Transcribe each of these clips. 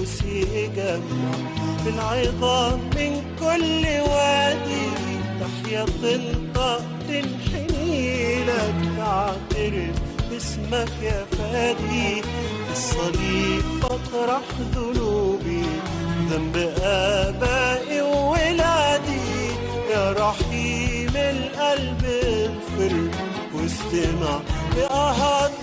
فلوس يجمع العظام من كل وادي تحيا تنطق تنحني لك تعترف باسمك يا فادي الصليب بطرح ذنوبي ذنب آبائي وولادي يا رحيم القلب اغفر واستمع لآهات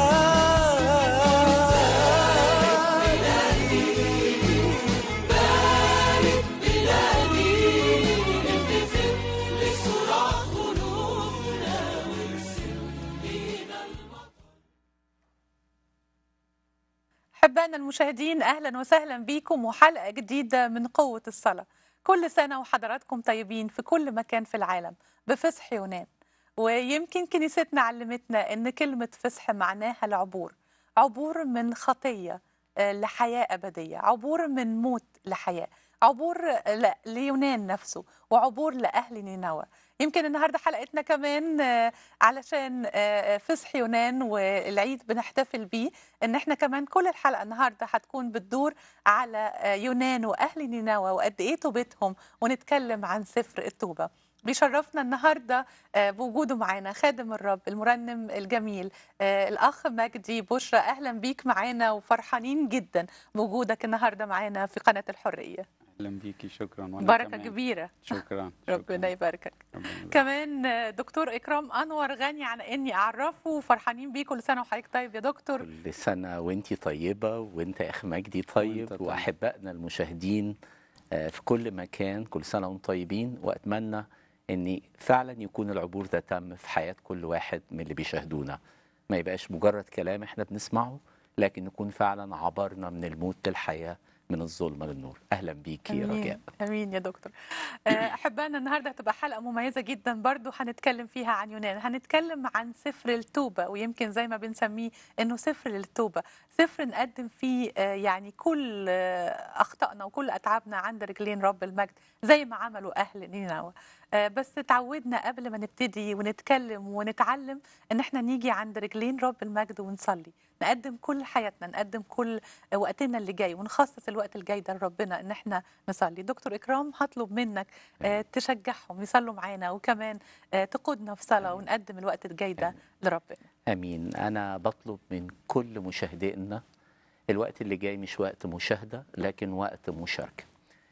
أحبائنا المشاهدين أهلا وسهلا بكم وحلقة جديدة من قوة الصلاة كل سنة وحضراتكم طيبين في كل مكان في العالم بفصح يونان ويمكن كنيستنا علمتنا أن كلمة فصح معناها العبور عبور من خطية آه، لحياة أبدية عبور من موت لحياة عبور ل- ليونان نفسه وعبور لأهل نينوى يمكن النهارده حلقتنا كمان آه، علشان آه، فصح يونان والعيد بنحتفل بيه ان احنا كمان كل الحلقه النهارده هتكون بتدور على آه، يونان واهل نينوى وقد ايه توبتهم ونتكلم عن سفر التوبه بيشرفنا النهارده آه، بوجوده معانا خادم الرب المرنم الجميل آه، الاخ مجدي بشرى اهلا بيك معانا وفرحانين جدا بوجودك النهارده معانا في قناه الحريه اهلا بيكي شكرا وانا بركه كمان. كبيره شكرا ربنا شكراً. يباركك ربنا يبارك. كمان آه، دكتور اكرام انور غني عن اني اعرفه وفرحانين بيه كل سنه وحضرتك طيب يا دكتور كل سنة وانتي طيبة وانت يا أخ مجدي طيب وانت طيب. وأحبائنا المشاهدين آه، في كل مكان كل سنة وانتم طيبين وأتمنى أن فعلا يكون العبور ده تم في حياة كل واحد من اللي بيشاهدونا ما يبقاش مجرد كلام احنا بنسمعه لكن نكون فعلا عبرنا من الموت للحياة من الظلم للنور أهلا بيكي يا رجاء امين امين يا دكتور آه، احبائنا النهارده هتبقى حلقه مميزه جدا برضو هنتكلم فيها عن يونان هنتكلم عن سفر التوبه ويمكن زي ما بنسميه انه سفر للتوبه سفر نقدم فيه آه، يعني كل آه، اخطائنا وكل اتعابنا عند رجلين رب المجد زي ما عملوا اهل نينوى آه، بس تعودنا قبل ما نبتدي ونتكلم ونتعلم ان احنا نيجي عند رجلين رب المجد ونصلي نقدم كل حياتنا نقدم كل وقتنا اللي جاي ونخصص الوقت الجاي ده لربنا ان احنا نصلي دكتور اكرام هطلب منك آه، تشجعهم يصلوا معانا وكمان آه، تقودنا في صلاه ونقدم الوقت الجاي ده لربنا امين انا بطلب من كل مشاهدينا الوقت اللي جاي مش وقت مشاهده لكن وقت مشاركه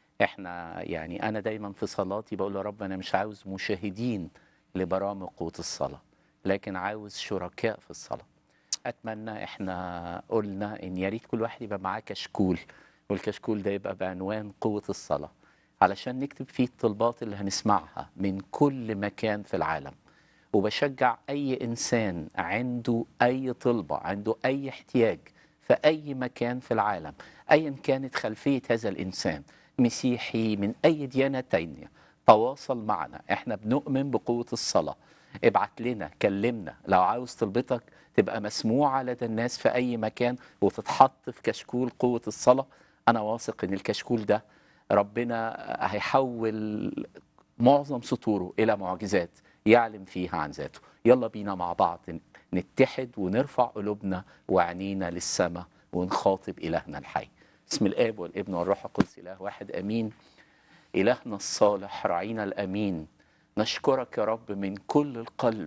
احنا يعني انا دايما في صلاتي بقول يا رب انا مش عاوز مشاهدين لبرامج قوه الصلاه لكن عاوز شركاء في الصلاه اتمنى احنا قلنا ان يا ريت كل واحد يبقى معاه كشكول والكشكول ده يبقى بعنوان قوه الصلاه علشان نكتب فيه الطلبات اللي هنسمعها من كل مكان في العالم وبشجع اي انسان عنده اي طلبه عنده اي احتياج في اي مكان في العالم ايا كانت خلفيه هذا الانسان مسيحي من اي ديانه تانية تواصل معنا احنا بنؤمن بقوه الصلاه ابعت لنا كلمنا لو عاوز طلبتك تبقى مسموعه لدى الناس في اي مكان وتتحط في كشكول قوه الصلاه انا واثق ان الكشكول ده ربنا هيحول معظم سطوره الى معجزات يعلم فيها عن ذاته يلا بينا مع بعض نتحد ونرفع قلوبنا وعينينا للسماء ونخاطب إلهنا الحي بسم الآب والابن والروح القدس إله واحد أمين إلهنا الصالح راعينا الأمين نشكرك يا رب من كل القلب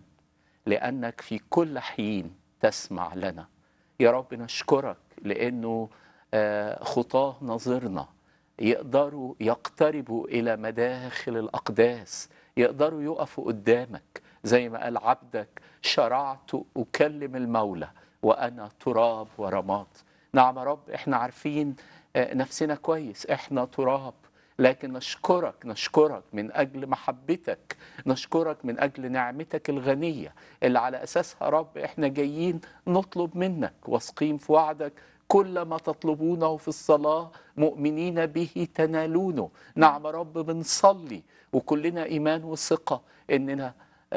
لأنك في كل حين تسمع لنا يا رب نشكرك لأنه آه، خطاه نظرنا يقدروا يقتربوا إلى مداخل الأقداس يقدروا يقفوا قدامك زي ما قال عبدك شرعت أكلم المولى وأنا تراب ورماد نعم يا رب احنا عارفين آه، نفسنا كويس احنا تراب لكن نشكرك نشكرك من أجل محبتك نشكرك من أجل نعمتك الغنية اللي على أساسها يا رب احنا جايين نطلب منك واثقين في وعدك كل ما تطلبونه في الصلاة مؤمنين به تنالونه نعم يا رب بنصلي وكلنا إيمان وثقة إننا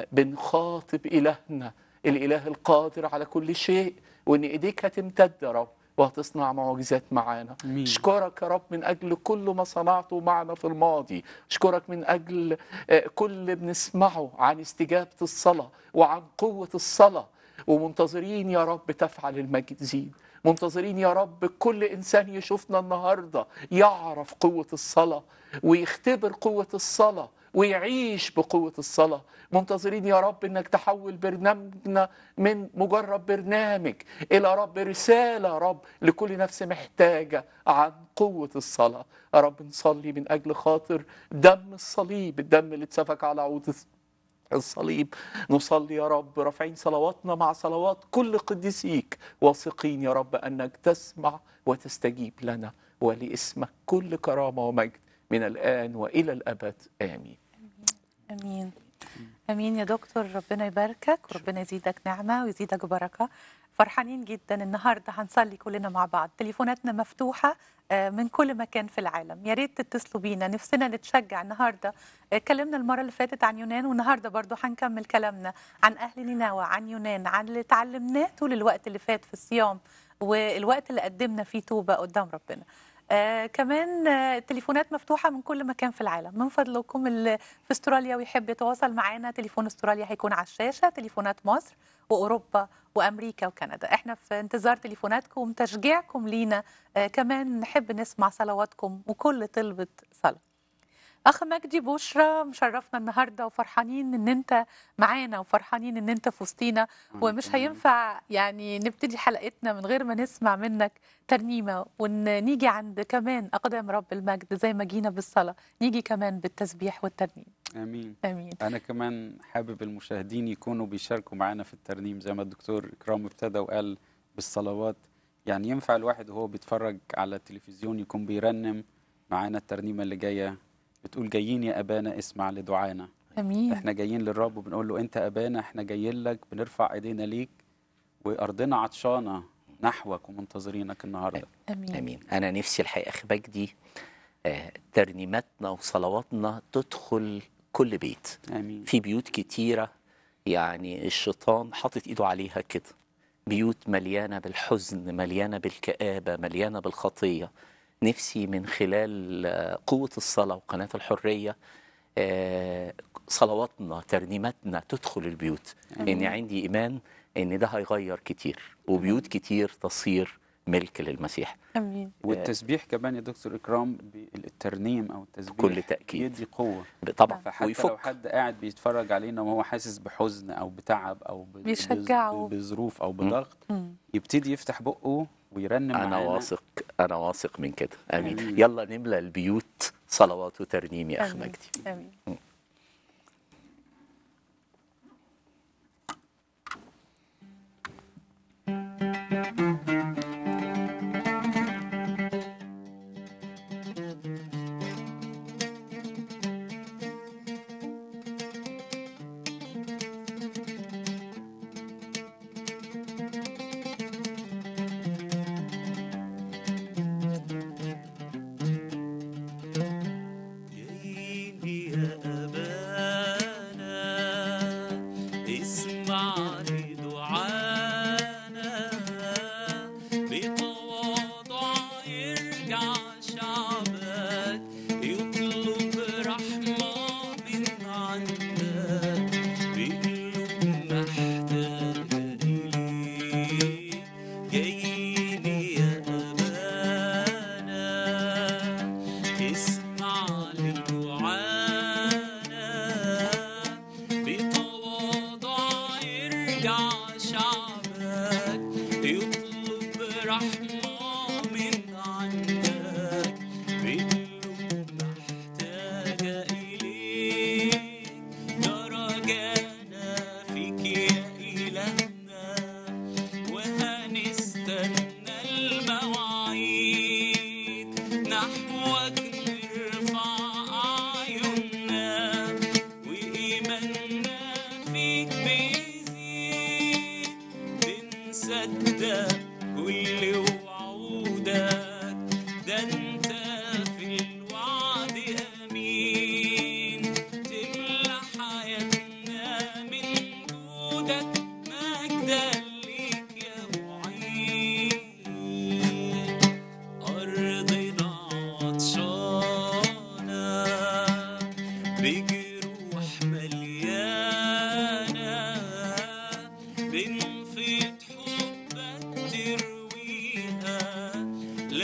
بنخاطب إلهنا الإله القادر على كل شيء وإن إيديك هتمتد يا رب وهتصنع معجزات معانا آمين. اشكرك يا رب من اجل كل ما صنعته معنا في الماضي اشكرك من اجل آه، كل اللي بنسمعه عن استجابه الصلاه وعن قوه الصلاه ومنتظرين يا رب تفعل المجيد منتظرين يا رب كل انسان يشوفنا النهارده يعرف قوه الصلاه ويختبر قوه الصلاه ويعيش بقوه الصلاه منتظرين يا رب انك تحول برنامجنا من مجرد برنامج الى رب رساله يا رب لكل نفس محتاجه عن قوه الصلاه يا رب نصلي من اجل خاطر دم الصليب الدم اللي اتسفك على عود الصليب نصلي يا رب رافعين صلواتنا مع صلوات كل قديسيك واثقين يا رب انك تسمع وتستجيب لنا ولاسمك كل كرامه ومجد من الان والى الابد امين امين امين يا دكتور ربنا يباركك وربنا يزيدك نعمه ويزيدك بركه فرحانين جدا النهارده هنصلي كلنا مع بعض تليفوناتنا مفتوحه آه، من كل مكان في العالم يا ريت تتصلوا بينا نفسنا نتشجع النهارده آه، اتكلمنا المره اللي فاتت عن يونان والنهارده برضو هنكمل كلامنا عن اهل نينوى عن يونان عن اللي اتعلمناه طول الوقت اللي فات في الصيام والوقت اللي قدمنا فيه توبه قدام ربنا آه كمان آه التليفونات مفتوحة من كل مكان في العالم من فضلكم اللي في استراليا ويحب يتواصل معنا تليفون استراليا هيكون على الشاشة تليفونات مصر وأوروبا وأمريكا وكندا احنا في انتظار تليفوناتكم وتشجيعكم لينا آه كمان نحب نسمع صلواتكم وكل طلبة صلاة اخ مجدي بشرى مشرفنا النهارده وفرحانين ان انت معانا وفرحانين ان انت في وسطينا ومش هينفع يعني نبتدي حلقتنا من غير ما نسمع منك ترنيمه ونيجي عند كمان اقدام رب المجد زي ما جينا بالصلاه نيجي كمان بالتسبيح والترنيم امين امين انا كمان حابب المشاهدين يكونوا بيشاركوا معانا في الترنيم زي ما الدكتور اكرام ابتدى وقال بالصلوات يعني ينفع الواحد وهو بيتفرج على التلفزيون يكون بيرنم معانا الترنيمه اللي جايه بتقول جايين يا ابانا اسمع لدعانا امين احنا جايين للرب وبنقول له انت ابانا احنا جايين لك بنرفع ايدينا ليك وارضنا عطشانه نحوك ومنتظرينك النهارده امين امين انا نفسي الحقيقه اخ مجدي آه، ترنيماتنا وصلواتنا تدخل كل بيت امين في بيوت كتيره يعني الشيطان حاطط ايده عليها كده بيوت مليانه بالحزن مليانه بالكآبه مليانه بالخطيه نفسي من خلال آه، قوه الصلاه وقناه الحريه آه، صلواتنا ترنيماتنا تدخل البيوت اني عندي ايمان ان ده هيغير كتير وبيوت كتير تصير ملك للمسيح امين والتسبيح كمان يا دكتور اكرام الترنيم او التسبيح بكل تأكيد. يدي قوه طبعا فحتى لو ويفك حد قاعد بيتفرج علينا وهو حاسس بحزن او بتعب او ب- بيشجعه. بز- بظروف او بضغط مم. يبتدي يفتح بقه ويرنم انا معانا. واثق انا واثق من كده امين آمين. يلا نملى البيوت صلوات وترنيم يا اخ امين مجدي امين جايين يا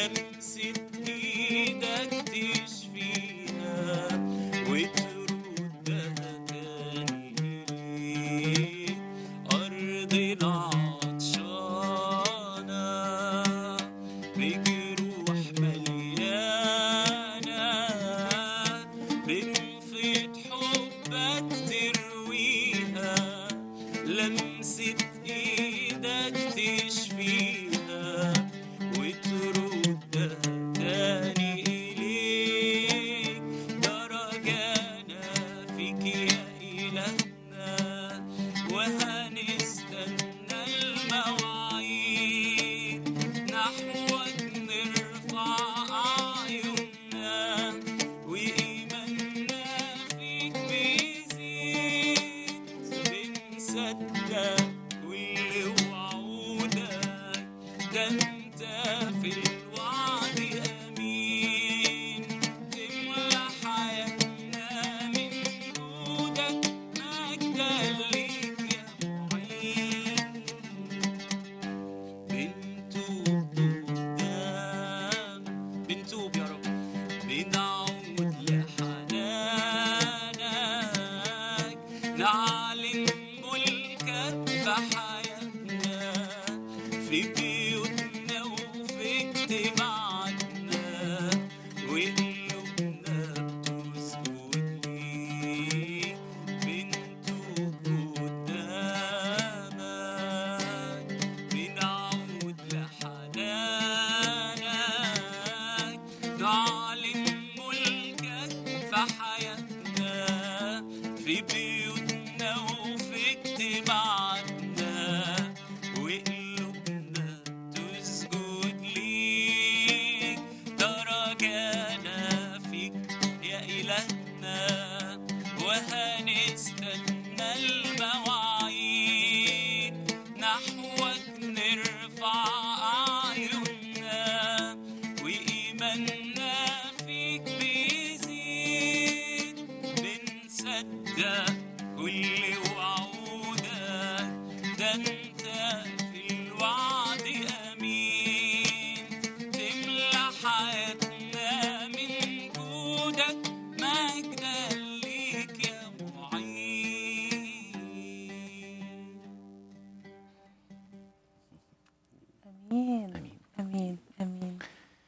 لمسة ايدك تشفيها وتردها تاني إليك أرضنا عطشانة بجروح مليانة بنفيض حبك ترويها لمسة ايدك تشفيها وتردها تاني إليك درجانا فيك يا إلهنا وهنستنى المواعيد نحوك نرفع أعيننا وإيماننا فيك بيزيد بنصدق كل وعودك ده انت في الوعد امين تملى حياتنا من جودك مجدا ليك يا معين بنتوب قدام بنتوب يا رب بنعود لحنانك نعلن ملكك في حياتنا في بيوتنا وفي اجتماعاتنا وقلوبنا بتسجد ليك بنتوب قدامك بنعود لحنانك نعلن ملكك في حياتنا في بيوتنا وفي اجتماعاتنا وقلوبنا تسجد ليك درجانا فيك يا إلهنا وهنستنى المواعيد نحوك نرفع أعيننا وإيماننا فيك بيزيد بنصدق كل وعودك ده انت في الوعد امين تملى حياتنا من جودك مجدا ليك يا معين امين امين امين امين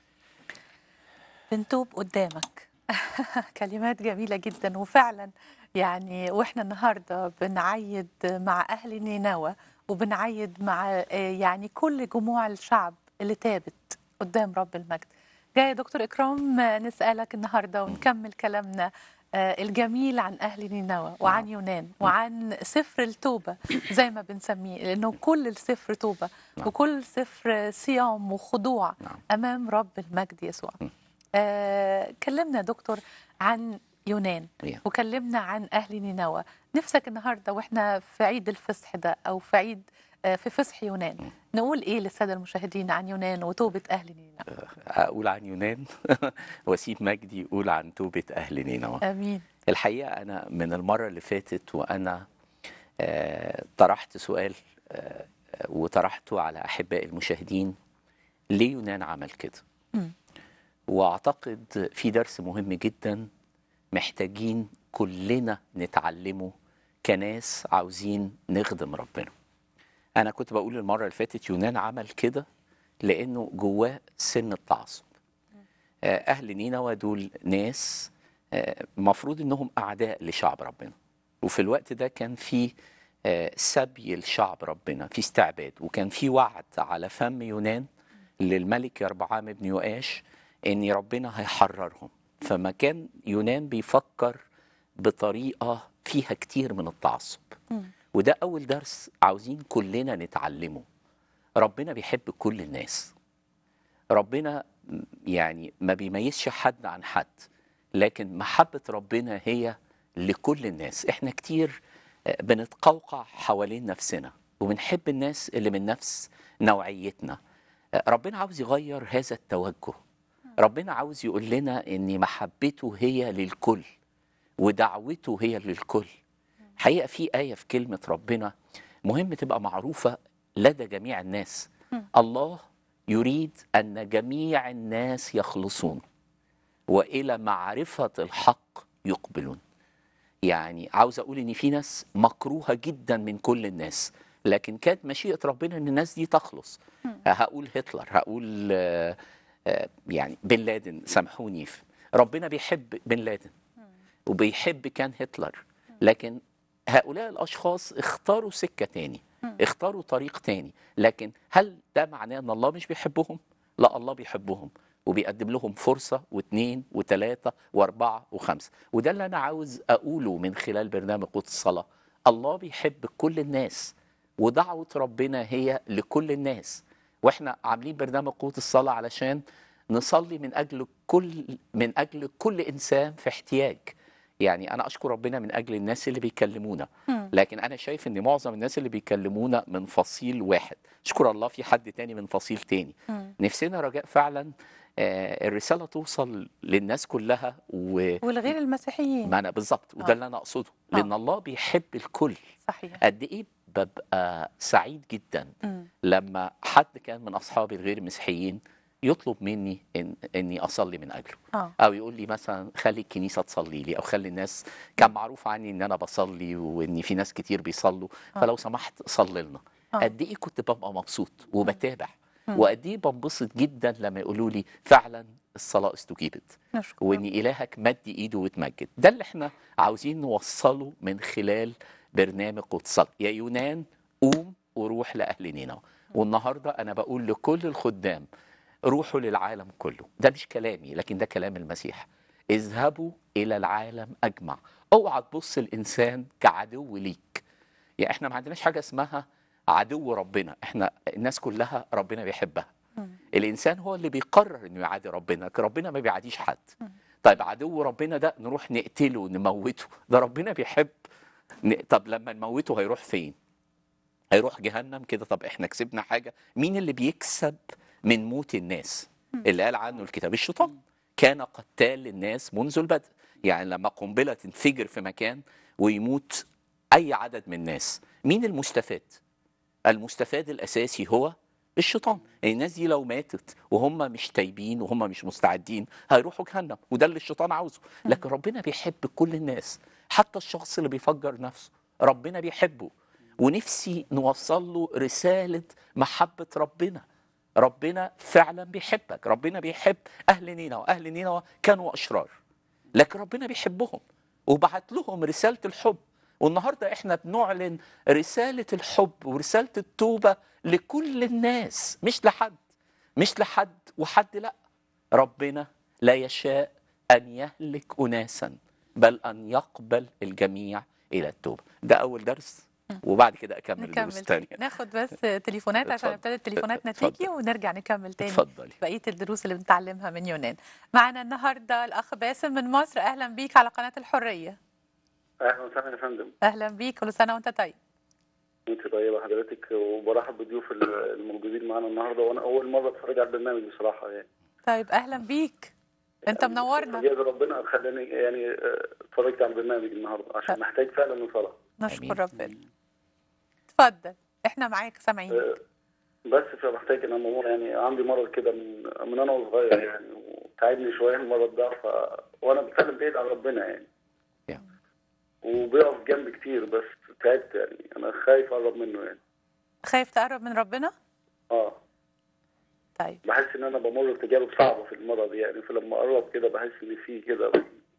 بنتوب قدامك كلمات جميله جدا وفعلا يعني واحنا النهارده بنعيد مع اهل نينوى وبنعيد مع آه، يعني كل جموع الشعب اللي تابت قدام رب المجد جاي يا دكتور اكرام آه، نسالك النهارده ونكمل كلامنا آه، الجميل عن اهل نينوى وعن يونان وعن سفر التوبه زي ما بنسميه لانه كل السفر توبه نعم. وكل سفر صيام وخضوع نعم. امام رب المجد يسوع م. آه كلمنا يا دكتور عن يونان Yeah. وكلمنا عن اهل نينوى نفسك النهارده واحنا في عيد الفصح ده او في عيد آه في فصح يونان نقول ايه للساده المشاهدين عن يونان وتوبه اهل نينوى اقول عن يونان واسيب مجدي يقول عن توبه اهل نينوى امين الحقيقه انا من المره اللي فاتت وانا آه، طرحت سؤال آه، وطرحته على احباء المشاهدين ليه يونان عمل كده مم. واعتقد في درس مهم جدا محتاجين كلنا نتعلمه كناس عاوزين نخدم ربنا انا كنت بقول المره اللي فاتت يونان عمل كده لانه جواه سن التعصب آه، اهل نينوى دول ناس المفروض انهم اعداء لشعب ربنا وفي الوقت ده كان في آه، سبي لشعب ربنا في استعباد وكان في وعد على فم يونان للملك يربعام ابن يؤاش ان ربنا هيحررهم فما كان يونان بيفكر بطريقه فيها كتير من التعصب مم. وده اول درس عاوزين كلنا نتعلمه ربنا بيحب كل الناس ربنا م- يعني ما بيميزش حد عن حد لكن محبة ربنا هي لكل الناس احنا كتير آه، بنتقوقع حوالين نفسنا وبنحب الناس اللي من نفس نوعيتنا آه، ربنا عاوز يغير هذا التوجه ربنا عاوز يقول لنا ان محبته هي للكل ودعوته هي للكل حقيقة في آية في كلمة ربنا مهم تبقى معروفة لدى جميع الناس مم. الله يريد ان جميع الناس يخلصون والى معرفه الحق يقبلون يعني عاوز اقول ان في ناس مكروهه جدا من كل الناس لكن كانت مشيئه ربنا ان الناس دي تخلص هقول هتلر هقول آه، آه، يعني بن لادن سامحوني ف- ربنا بيحب بن لادن وبيحب كان هتلر لكن هؤلاء الاشخاص اختاروا سكه تاني اختاروا طريق تاني لكن هل ده معناه ان الله مش بيحبهم لا الله بيحبهم وبيقدم لهم فرصة واثنين وثلاثة وأربعة وخمسة وده اللي أنا عاوز أقوله من خلال برنامج قدس الصلاة الله بيحب كل الناس ودعوة ربنا هي لكل الناس واحنا عاملين برنامج قوة الصلاة علشان نصلي من أجل كل من أجل كل إنسان في احتياج يعني أنا أشكر ربنا من أجل الناس اللي بيكلمونا لكن أنا شايف إن معظم الناس اللي بيكلمونا من فصيل واحد أشكر الله في حد تاني من فصيل تاني نفسنا رجاء فعلا آه، الرسالة توصل للناس كلها و والغير المسيحيين ما أنا بالظبط وده آه. اللي أنا أقصده لأن الله بيحب الكل صحيح قد ايه ببقى سعيد جدا مم. لما حد كان من اصحابي الغير مسيحيين يطلب مني إن اني اصلي من اجله اه او يقول لي مثلا خلي الكنيسه تصلي لي او خلي الناس كان معروف عني ان انا بصلي وان في ناس كتير بيصلوا آه. فلو سمحت صلي لنا آه. قد ايه كنت ببقى مبسوط وبتابع مم. وقد ايه بنبسط جدا لما يقولوا لي فعلا الصلاه استجيبت نشكر وان الهك مد ايده وتمجد ده اللي احنا عاوزين نوصله من خلال برنامج قدس صلاة. يا يونان قوم وروح لاهل نينوى والنهارده انا بقول لكل الخدام روحوا للعالم كله ده مش كلامي لكن ده كلام المسيح اذهبوا الى العالم اجمع اوعى تبص الانسان كعدو ليك يعني احنا ما عندناش حاجه اسمها عدو ربنا احنا الناس كلها ربنا بيحبها مم. الانسان هو اللي بيقرر انه يعادي ربنا لكن ربنا ما بيعاديش حد طيب عدو ربنا ده نروح نقتله نموته ده ربنا بيحب ن... طب لما نموته هيروح فين هيروح جهنم كده طب احنا كسبنا حاجه مين اللي بيكسب من موت الناس اللي قال عنه الكتاب الشيطان كان قتال للناس منذ البدء يعني لما قنبله تنفجر في مكان ويموت اي عدد من الناس مين المستفاد المستفاد الاساسي هو الشيطان الناس دي لو ماتت وهم مش تايبين وهم مش مستعدين هيروحوا جهنم وده اللي الشيطان عاوزه لكن ربنا بيحب كل الناس حتى الشخص اللي بيفجر نفسه ربنا بيحبه ونفسي نوصل له رسالة محبة ربنا ربنا فعلا بيحبك ربنا بيحب أهل نينوى أهل نينوى كانوا أشرار لكن ربنا بيحبهم وبعت لهم رسالة الحب والنهاردة احنا بنعلن رسالة الحب ورسالة التوبة لكل الناس مش لحد مش لحد وحد لا ربنا لا يشاء أن يهلك أناسا بل أن يقبل الجميع إلى التوبة ده أول درس وبعد كده أكمل الدروس نكمل الثانية تاني. ناخد بس تليفونات عشان اتفضل. ابتدت تليفوناتنا اتفضل. تيجي ونرجع نكمل تاني اتفضلي بقيه الدروس اللي بنتعلمها من يونان معنا النهارده الاخ باسم من مصر اهلا بيك على قناه الحريه اهلا وسهلا يا فندم اهلا بيك كل سنه وانت طيب انت طيبه حضرتك وبرحب بالضيوف الموجودين معانا النهارده وانا اول مره اتفرج على البرنامج بصراحه يعني طيب اهلا بيك انت منورنا جاز ربنا خلاني يعني آه، اتفرجت على البرنامج النهارده عشان محتاج فعلا صلاه نشكر آمين. ربنا اتفضل احنا معاك سامعين آه، بس فمحتاج ان انا ماما يعني عندي مرض كده من من انا وصغير يعني وتعبني شويه المرض ده ف وانا بتكلم بعيد عن ربنا يعني يا. وبيقف جنبي كتير بس تعبت يعني انا خايف اقرب منه يعني خايف تقرب من ربنا اه طيب بحس ان انا بمر بتجارب صعبه في المرض يعني فلما اقرب كده بحس ان في كده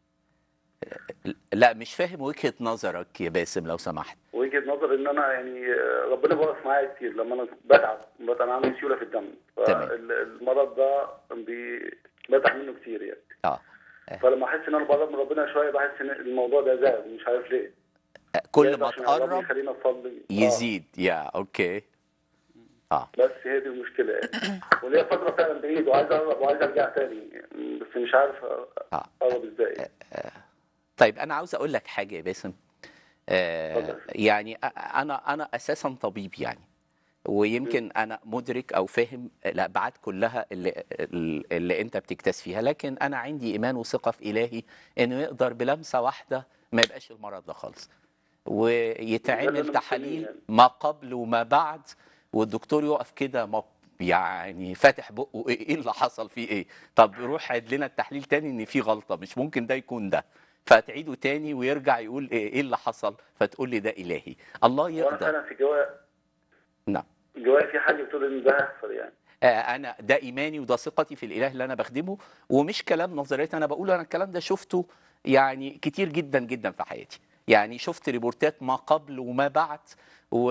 لا مش فاهم وجهة نظرك يا باسم لو سمحت وجهه نظر ان انا يعني ربنا بيقف معايا كتير لما انا بتعب بتعب انا عندي سيوله في الدم تمام. فالمرض ده بي- بتعب منه كتير يعني اه فلما احس ان انا بقرب من ربنا شويه بحس ان الموضوع ده زاد مش عارف ليه كل زاد ما عشان يقربني تقرب يخليني اصلي آه. يزيد يا اوكي اه بس هي دي المشكله يعني وليا فتره فعلا بعيد وعايز اقرب وعايز ارجع تاني بس مش عارف اه اقرب ازاي طيب انا عاوز اقول لك حاجه يا باسم آه اتفضل. يعني أ- انا انا اساسا طبيب يعني ويمكن انا مدرك او فاهم الابعاد كلها اللي اللي انت بتكتس فيها لكن انا عندي ايمان وثقه في الهي انه يقدر بلمسه واحده ما يبقاش المرض ده خالص ده اللي ويتعمل أنا تحاليل مستنيه يعني. ما قبل وما بعد والدكتور يقف كده مب- يعني فاتح بقه ايه إيه اللي حصل فيه ايه طب روح عيد لنا التحليل تاني ان في غلطه مش ممكن ده يكون ده فتعيده تاني ويرجع يقول ايه إيه اللي حصل فتقول لي ده الهي الله وانا يقدر فعلا في جوايا نعم. جوايا في حاجه بتقول ان ده هيحصل يعني آه، انا ده ايماني وده ثقتي في الاله اللي انا بخدمه ومش كلام نظريات انا بقول انا الكلام ده شفته يعني كتير جدا جدا في حياتي يعني شفت ريبورتات ما قبل وما بعد و...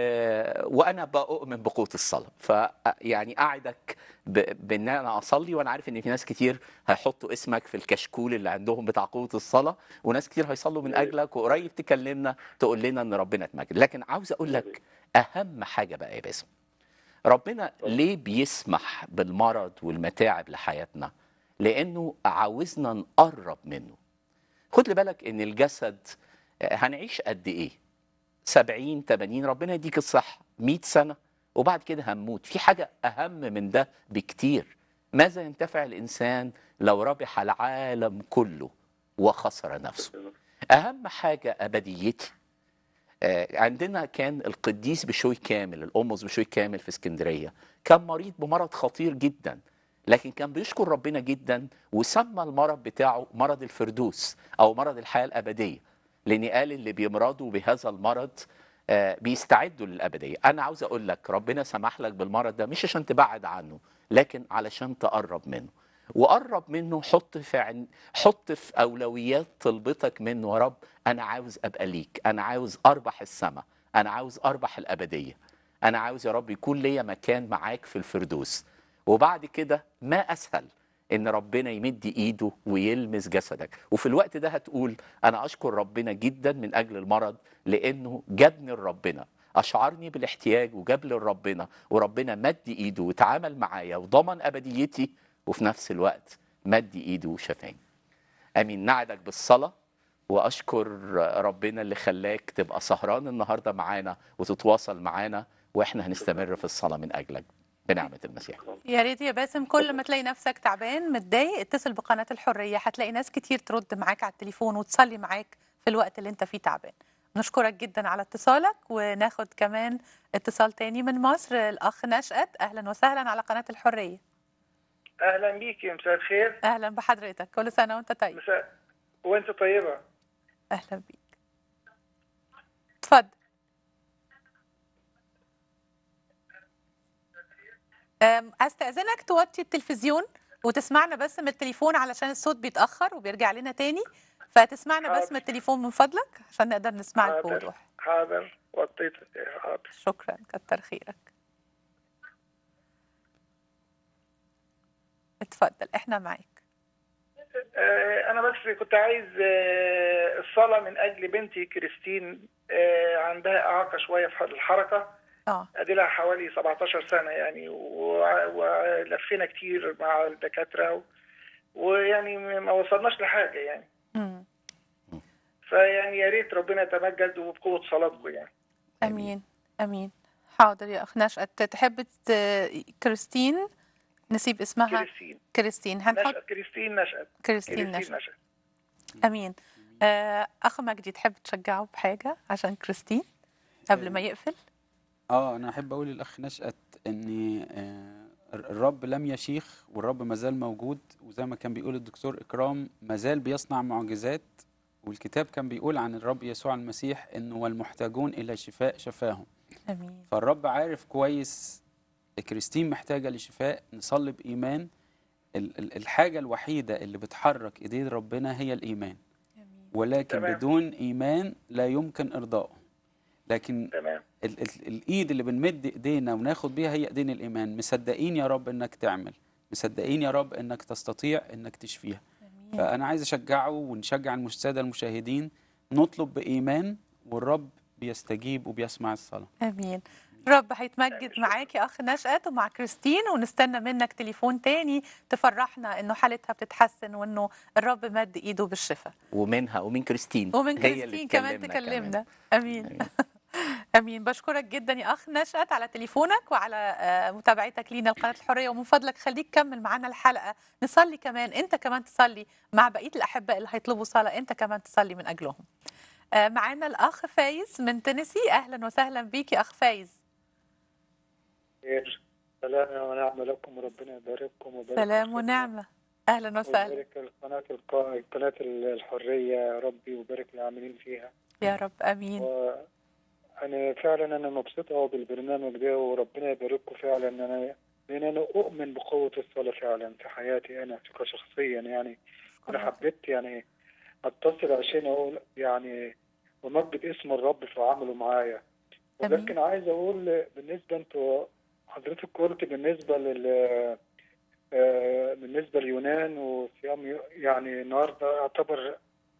وانا بؤمن بقوه الصلاه ف يعني اعدك ب... بان انا اصلي وانا عارف ان في ناس كتير هيحطوا اسمك في الكشكول اللي عندهم بتاع قوه الصلاه وناس كتير هيصلوا من اجلك وقريب تكلمنا تقول لنا ان ربنا اتمجد لكن عاوز اقول لك اهم حاجه بقى يا باسم ربنا ليه بيسمح بالمرض والمتاعب لحياتنا لانه عاوزنا نقرب منه خد لي بالك ان الجسد آه، هنعيش قد ايه 70 80 ربنا يديك الصحه 100 سنه وبعد كده هنموت في حاجه اهم من ده بكتير ماذا ينتفع الانسان لو ربح العالم كله وخسر نفسه اهم حاجه ابديتي آه، عندنا كان القديس بشوي كامل الأمس بشوي كامل في اسكندرية كان مريض بمرض خطير جدا لكن كان بيشكر ربنا جدا وسمى المرض بتاعه مرض الفردوس أو مرض الحياة الأبدية لأن قال اللي بيمرضوا بهذا المرض آه، بيستعدوا للأبدية أنا عاوز أقول لك ربنا سمح لك بالمرض ده مش عشان تبعد عنه لكن علشان تقرب منه وقرب منه حط في عن... حط في اولويات طلبتك منه يا رب انا عاوز ابقى ليك انا عاوز اربح السماء انا عاوز اربح الابديه انا عاوز يا رب يكون ليا مكان معاك في الفردوس وبعد كده ما اسهل ان ربنا يمد ايده ويلمس جسدك وفي الوقت ده هتقول انا اشكر ربنا جدا من اجل المرض لانه جابني لربنا اشعرني بالاحتياج وجاب لي لربنا وربنا مد ايده وتعامل معايا وضمن ابديتي وفي نفس الوقت مد ايده وشفاني امين نعدك بالصلاه واشكر ربنا اللي خلاك تبقى سهران النهارده معانا وتتواصل معانا واحنا هنستمر في الصلاه من اجلك بنعمه المسيح يا ريت يا باسم كل ما تلاقي نفسك تعبان متضايق اتصل بقناة الحرية هتلاقي ناس كتير ترد معاك على التليفون وتصلي معاك في الوقت اللي انت فيه تعبان نشكرك جدا على اتصالك وناخد كمان اتصال تاني من مصر الأخ نشأت أهلا وسهلا على قناة الحرية اهلا بيكي مساء الخير أهلا بحضرتك كل سنة وانت طيب مساء وانت طيبه أهلا بيك اتفضل أم، استأذنك توطي التلفزيون وتسمعنا بس من التليفون علشان الصوت بيتأخر وبيرجع لنا تاني فتسمعنا بس حاضر. من التليفون من فضلك عشان نقدر نسمعك حاضر. بوضوح حاضر وطيت حاضر شكرا كتر خيرك اتفضل احنا معاك آه، انا بس كنت عايز آه، الصلاه من اجل بنتي كريستين آه، عندها اعاقه شويه في الحركه اه ادي لها حوالي 17 سنه يعني و- ولفينا كتير مع الدكاتره و- ويعني ما وصلناش لحاجه يعني مم. فيعني يا ريت ربنا يتمجد وبقوه صلاتكم يعني امين امين حاضر يا اخ نشأت تحب ت- كريستين نسيب اسمها كريستين كريستين هنحط نشأت كريستين نشأت كريستين كريستين نشأت نشأت امين آه، اخ مجدي تحب تشجعه بحاجه عشان كريستين قبل ما يقفل اه انا احب اقول للاخ نشأت ان آه، الرب لم يشيخ والرب ما زال موجود وزي ما كان بيقول الدكتور اكرام ما زال بيصنع معجزات والكتاب كان بيقول عن الرب يسوع المسيح انه والمحتاجون الى شفاء شفاهم امين فالرب عارف كويس كريستين محتاجه لشفاء نصلي بايمان ال- ال- الحاجه الوحيده اللي بتحرك ايدين ربنا هي الايمان امين ولكن تمام. بدون ايمان لا يمكن ارضائه لكن تمام ال ال الايد اللي بنمد ايدينا وناخد بيها هي ايدين الايمان مصدقين يا رب انك تعمل مصدقين يا رب انك تستطيع انك تشفيها امين فانا عايز اشجعه ونشجع الساده المشاهدين نطلب بايمان والرب بيستجيب وبيسمع الصلاه امين رب هيتمجد معاك يا اخ نشأت ومع كريستين ونستنى منك تليفون تاني تفرحنا انه حالتها بتتحسن وانه الرب مد ايده بالشفاء ومنها ومن كريستين ومن هي اللي كريستين كمان تكلمنا تكلمنا امين امين بشكرك جدا يا اخ نشأت على تليفونك وعلى آه، متابعتك لينا لقناه الحريه ومن فضلك خليك كمل معانا الحلقه نصلي كمان انت كمان تصلي مع بقيه الاحباء اللي هيطلبوا صلاه انت كمان تصلي من اجلهم آه، معانا الاخ فايز من تينيسي اهلا وسهلا بيك يا اخ فايز خير سلام ونعم لكم وربنا يبارككم ويبارك سلام فيكم. ونعمة أهلا وسهلا ويبارك القناة القا... قناة الحرية يا ربي ويبارك العاملين فيها يا رب أمين وأنا فعلا أنا مبسوط أوي بالبرنامج ده وربنا يبارككم فعلا أنا لأن أنا أؤمن بقوة الصلاة فعلا في حياتي أنا كشخصيا يعني أنا حبيت يعني أتصل عشان أقول يعني ومجد اسم الرب في عمله معايا أمين. ولكن عايز أقول بالنسبة أنتوا حضرتك قلت بالنسبة لل آه، بالنسبة لليونان وصيام يو- يعني النهارده يعتبر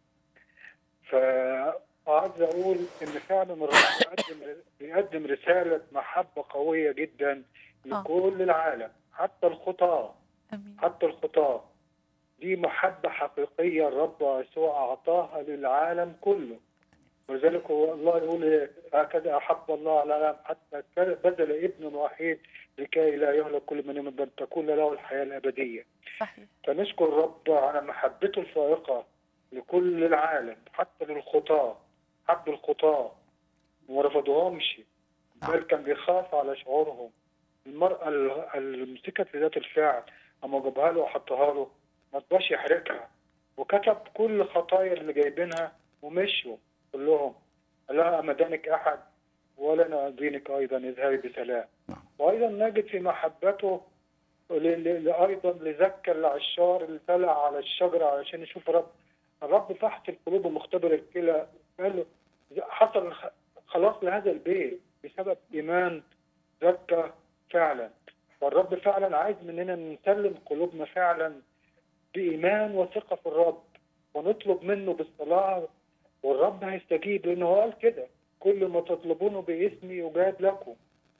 فعايز أقول إن فعلا الرب بيقدم بيقدم رسالة محبة قوية جدا آه. لكل العالم حتى الخطاة أمين حتى الخطاة دي محبة حقيقية الرب يسوع أعطاها للعالم كله ولذلك هو الله يقول هكذا أحب الله على العالم حتى بذل ابنه الوحيد لكي لا يهلك كل من يؤمن بل تكون له الحياة الأبدية صحيح فنشكر الرب على محبته الفائقة لكل العالم حتى للخطاة حب الخطاة وما رفضوهمش بل كان بيخاف على شعورهم المرأة ال- اللي مسكت في ذات الفعل أما جابها له وحطها له ما تبقاش يحرقها وكتب كل خطايا اللي جايبينها ومشوا كلهم قال لها أما دانك أحد ولا أنا أدينك أيضا اذهبي بسلام نعم. وأيضا نجد في محبته ل- ل- ل- أيضا لزكى العشار اللي طلع على الشجرة علشان يشوف رب الرب فحص القلوب ومختبر الكلى قال له حصل خ- خلاص لهذا البيت بسبب إيمان زكى فعلا والرب فعلا عايز مننا نسلم قلوبنا فعلا بإيمان وثقة في الرب ونطلب منه بالصلاة والرب هيستجيب لأنه هو قال كده كل ما تطلبونه باسمي يجاب لكم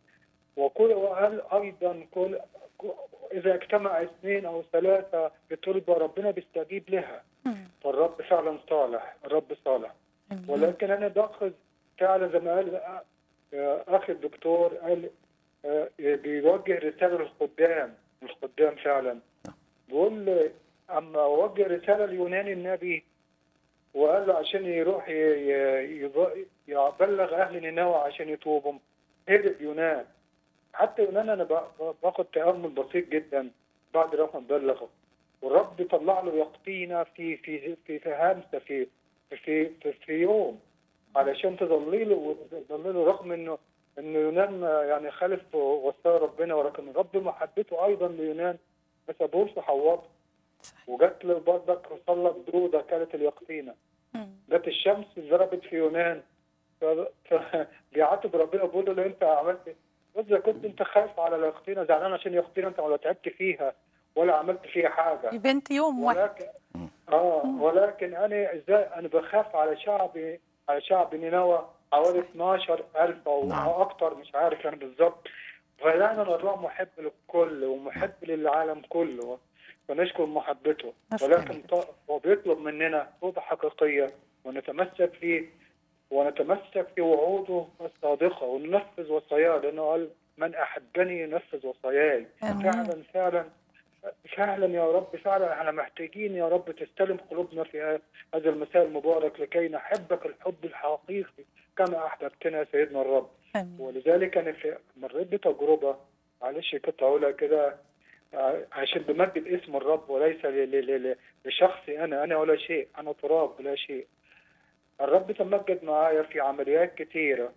وكل وقال أيضا كل إذا اجتمع اثنين أو ثلاثة بطلبة ربنا بيستجيب لها مم. فالرب فعلا صالح الرب صالح أمين. ولكن انا باخذ فعلا زي ما قال آه، اخي الدكتور قال آه، بيوجه رساله للخدام الخدام فعلا بيقول اما وجه رساله ليوناني النبي وقال له عشان يروح ي- ي- يض- يبلغ اهل نينوى عشان يتوبوا هرب يونان حتى يونان انا ب- باخد تامل بسيط جدا بعد ما بلغه والرب طلع له يقطينا في في في في همسه في في في, في يوم علشان تضلله وتضلله رغم انه ان يونان يعني خالف وصايا ربنا ولكن الرب محبته ايضا ليونان ما سابوش يحوطه وجت له برضك وصلت بروده كانت اليقطينه مم. جت الشمس ضربت في يونان ف- ف- بيعاتب ربنا بيقول له لو انت عملت اذا كنت انت خايف على اليقطينه زعلان عشان اليقطينه انت ولا تعبت فيها ولا عملت فيها حاجه دي بنت يوم واحد ولكن اه ولكن انا ازاي انا بخاف على شعبي على شعب نينوى حوالي 12000 او نعم. أو اكتر مش عارف انا بالظبط فدايما الله محب للكل ومحب للعالم كله فنشكر محبته نشكر. ولكن ط- هو بيطلب مننا توبه حقيقيه ونتمسك فيه ونتمسك في وعوده الصادقه وننفذ وصاياه لانه قال من احبني ينفذ وصاياي آمين. فعلا فعلا فعلا يا رب فعلا احنا محتاجين يا رب تستلم قلوبنا في هذا المساء المبارك لكي نحبك الحب الحقيقي كما احببتنا يا سيدنا الرب امين ولذلك انا في مريت بتجربه معلش كنت هقولها كده ع- عشان بمجد اسم الرب وليس ل- ل- ل- لشخصي انا انا ولا شيء انا تراب لا شيء الرب تمجد معايا في عمليات كتيره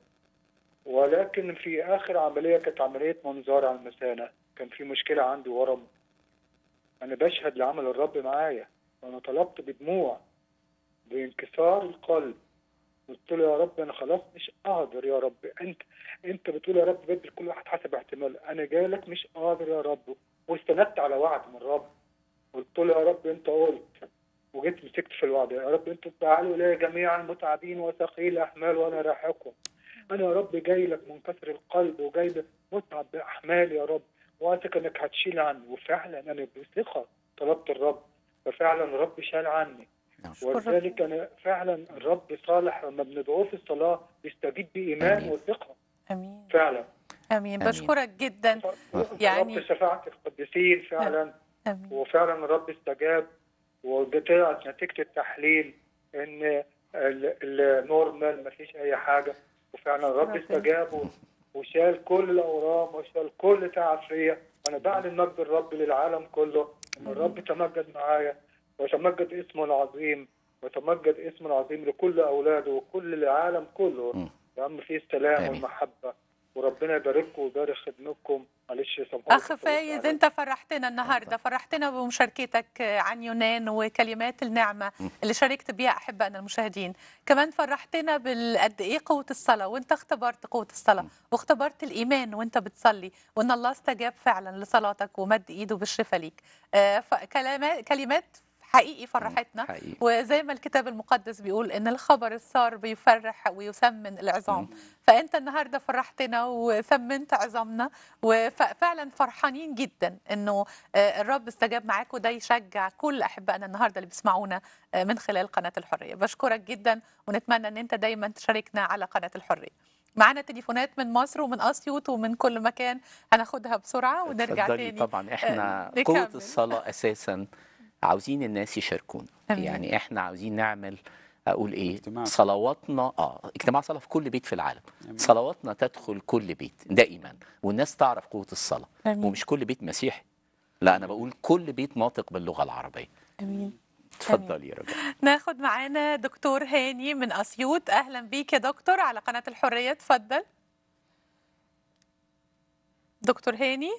ولكن في اخر عمليه كانت عمليه منظار على المثانه كان في مشكله عندي ورم انا بشهد لعمل الرب معايا وانا طلبت بدموع بانكسار القلب قلت له يا رب انا خلاص مش قادر يا رب انت انت بتقول يا رب بدل كل واحد حسب احتمال انا جاي لك مش قادر يا رب واستندت على وعد من الرب قلت له يا رب انت قلت وجيت مسكت في الوعد يا رب انتوا تعالوا الي جميعا متعبين وثقيل احمال وانا راحكم انا يا رب جاي لك منكسر القلب وجاي لك متعب باحمالي يا رب واثق انك هتشيل عني وفعلا انا بثقه طلبت الرب ففعلا الرب شال عني ولذلك انا فعلا الرب صالح لما بندعوه في الصلاه بيستجيب بايمان آمين. وثقه امين فعلا امين آمين. بشكرك جدا يعني- الرب شفاعة القديسين فعلا امين وفعلا الرب استجاب وطلعت نتيجة التحليل ان ال- النورمال ما فيش اي حاجة وفعلا الرب ربنا. استجاب و- وشال كل الاورام وشال كل تعب فيا انا بعلن مجد الرب للعالم كله ان الرب تمجد معايا وتمجد اسمه العظيم وتمجد اسمه العظيم لكل اولاده وكل العالم كله مم. يا عم فيه السلام آمين. والمحبه وربنا يبارككم ويبارك خدمتكم معلش سامحوني اخ في الطريق فايز عليكم. انت فرحتنا النهارده فرحتنا بمشاركتك عن يونان وكلمات النعمه اللي شاركت بيها احبائنا المشاهدين كمان فرحتنا بقد ايه قوه الصلاه وانت اختبرت قوه الصلاه واختبرت الايمان وانت بتصلي وان الله استجاب فعلا لصلاتك ومد ايده بالشفاء ليك آه، ف- كلمات كلمات حقيقي فرحتنا حقيقي وزي ما الكتاب المقدس بيقول ان الخبر السار بيفرح ويسمن العظام فانت النهارده فرحتنا وثمنت عظامنا وفعلا فرحانين جدا انه آه، الرب استجاب معاك وده يشجع كل احبائنا النهارده اللي بيسمعونا آه، من خلال قناه الحريه بشكرك جدا ونتمنى ان انت دايما تشاركنا على قناه الحريه معانا تليفونات من مصر ومن اسيوط ومن كل مكان هناخدها بسرعه ونرجع اتفضلي تاني طبعا احنا آه، قوة نكمل. الصلاة اساسا عاوزين الناس يشاركونا أمين. يعني احنا عاوزين نعمل اقول ايه اجتماع. صلواتنا اه اجتماع صلاة في كل بيت في العالم أمين. صلواتنا تدخل كل بيت ده ايمان والناس تعرف قوة الصلاة امين ومش كل بيت مسيحي لا انا بقول كل بيت ناطق باللغة العربية امين اتفضلي يا رجاء ناخد معانا دكتور هاني من اسيوط اهلا بيك يا دكتور على قناه الحريه اتفضل دكتور هاني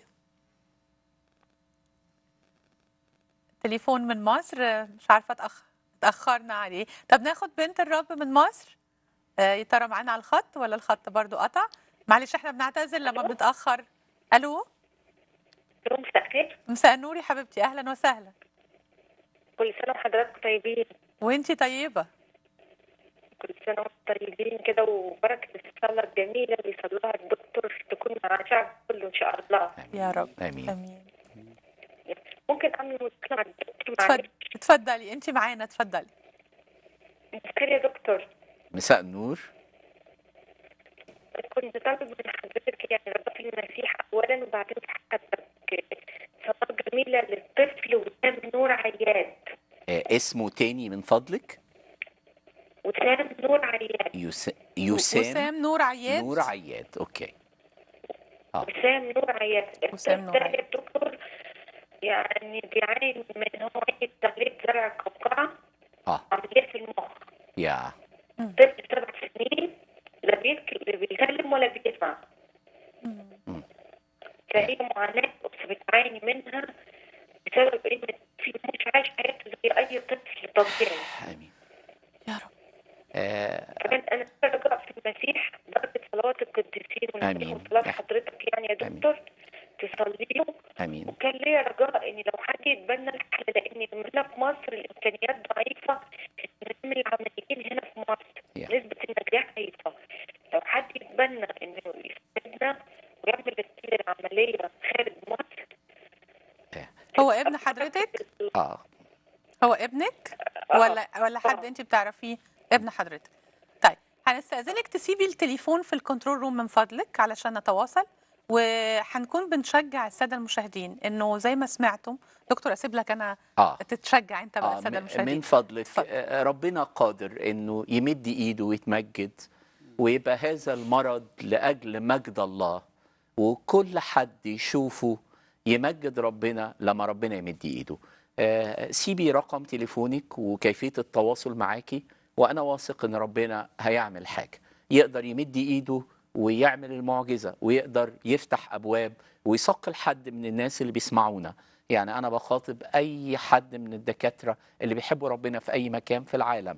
تليفون من مصر مش عارفه اتاخر اتاخرنا عليه طب ناخد بنت الرب من مصر آه، يا ترى معانا على الخط ولا الخط برضو قطع معلش احنا بنعتذر لما بنتاخر الو مساء الخير مساء النور يا حبيبتي اهلا وسهلا كل سنة وحضراتكم طيبين وانتي طيبه كل سنة وانتم طيبين كده وبركة الصلاة الجميلة اللي صلاها الدكتور تكون مع الشعب كله إن شاء الله يا رب امين امين ممكن أعمل مداخلة مع الدكتور اتفضل معلش اتفضلي انت معانا اتفضلي مساء يا دكتور مساء النور كنت طالب من حضرتك يعني رضا في المسيح أولا وبعدين في حضرتك صلاة جميلة للطفل وسام نور عياد آه اسمه تاني من فضلك وسام نور عياد يس... يسام وسام نور عياد نور عياد اوكي وسام نور عياد وسام نور الطفل ده عياد. يا دكتور يعني بيعاني من هو تقليد زرع القوقعة اه عملية في المخ يا طفل سبع سنين لا بيك- لا بيتكلم ولا بيسمع مم. فهي معاناة بتعاني منها بسبب إن في مش عايش حياته زي أي طفل طبيعي امين يا رب آه كمان أنا برجع في المسيح درجة صلوات القديسين آمين. والنبي وصلاة حضرتك يعني يا آمين. دكتور تصليهم امين وكان ليا رجاء ان لو حد يتبنى الحل لان هنا في مصر الامكانيات ضعيفه في التنظيم العمليين هنا في مصر Yeah. نسبه النجاح ضعيفه لو حد يتبنى انه يساعدنا ويعمل العمليه خارج مصر هو ابن حضرتك اه هو ابنك ولا ولا حد انت بتعرفيه ابن حضرتك طيب هنستأذنك تسيبي التليفون في الكنترول روم من فضلك علشان نتواصل وهنكون بنشجع الساده المشاهدين انه زي ما سمعتم دكتور اسيب لك انا اه تتشجع انت بقى آه الساده من- المشاهدين من فضلك اتفضل. آه، ربنا قادر انه يمد ايده ويتمجد ويبقى هذا المرض لاجل مجد الله وكل حد يشوفه يمجد ربنا لما ربنا يمد ايده آه، سيبي رقم تليفونك وكيفيه التواصل معاكي وانا واثق ان ربنا هيعمل حاجه يقدر يمد ايده ويعمل المعجزه ويقدر يفتح ابواب ويثقل حد من الناس اللي بيسمعونا يعني انا بخاطب اي حد من الدكاتره اللي بيحبوا ربنا في اي مكان في العالم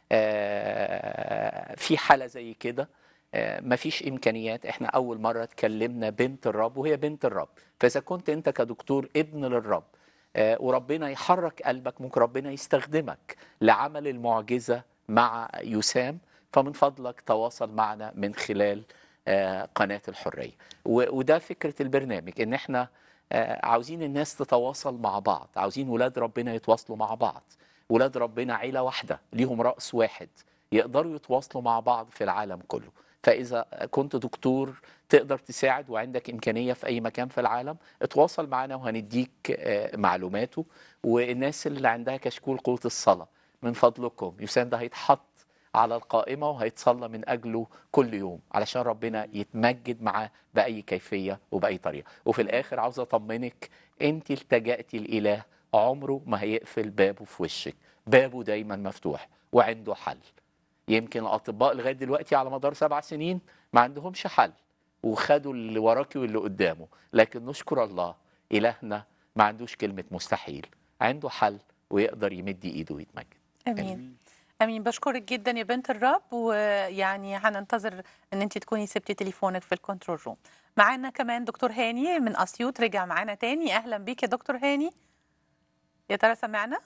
آه، في حاله زي كده آه، مفيش امكانيات احنا اول مره اتكلمنا بنت الرب وهي بنت الرب فاذا كنت انت كدكتور ابن للرب آه، وربنا يحرك قلبك ممكن ربنا يستخدمك لعمل المعجزه مع يسام فمن فضلك تواصل معنا من خلال آه، قناه الحريه و- وده فكره البرنامج ان احنا آه، عاوزين الناس تتواصل مع بعض عاوزين ولاد ربنا يتواصلوا مع بعض ولاد ربنا عيلة واحدة ليهم رأس واحد يقدروا يتواصلوا مع بعض في العالم كله فإذا كنت دكتور تقدر تساعد وعندك إمكانية في أي مكان في العالم اتواصل معنا وهنديك آه، معلوماته والناس اللي عندها كشكول قوة الصلاة من فضلكم يسام ده هيتحط على القائمه وهيتصلى من اجله كل يوم علشان ربنا يتمجد معاه باي كيفيه وباي طريقه وفي الاخر عاوز اطمنك انت التجأتي الاله عمره ما هيقفل بابه في وشك بابه دايما مفتوح وعنده حل يمكن الاطباء لغايه دلوقتي على مدار سبع سنين ما عندهمش حل وخدوا اللي وراكي واللي قدامه لكن نشكر الله الهنا ما عندوش كلمه مستحيل عنده حل ويقدر يمد ايده ويتمجد امين امين بشكرك جدا يا بنت الرب ويعني هننتظر ان انت تكوني سبتي تليفونك في الكنترول روم معانا كمان دكتور هاني من اسيوط رجع معانا تاني اهلا بيك يا دكتور هاني يا ترى سمعنا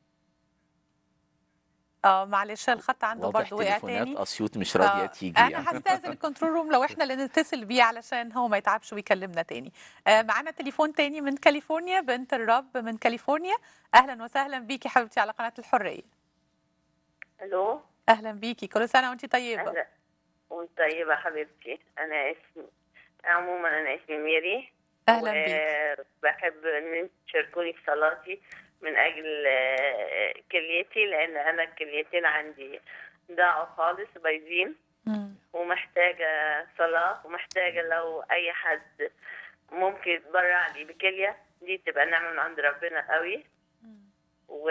اه معلش الخط عنده واضح برضه وقع تليفونات تاني اسيوط مش راضيه آه، تيجي انا يعني هستاذن الكنترول روم لو احنا اللي نتصل بيه علشان هو ما يتعبش ويكلمنا تاني آه، معانا تليفون تاني من كاليفورنيا بنت الرب من كاليفورنيا اهلا وسهلا بيكي حبيبتي على قناه الحريه الو اهلا بيكي كل سنه وانت طيبه اهلا وانت طيبة حبيبتي انا اسمي عموما انا اسمي ميري اهلا بيكي وبحب ان انتوا تشاركوني في صلاتي من اجل آه، كليتي لان انا الكليتين عندي ضاعوا خالص بايظين مم. ومحتاجة صلاة ومحتاجة لو أي حد ممكن يتبرع لي بكلية دي تبقى نعمة من عند ربنا قوي و...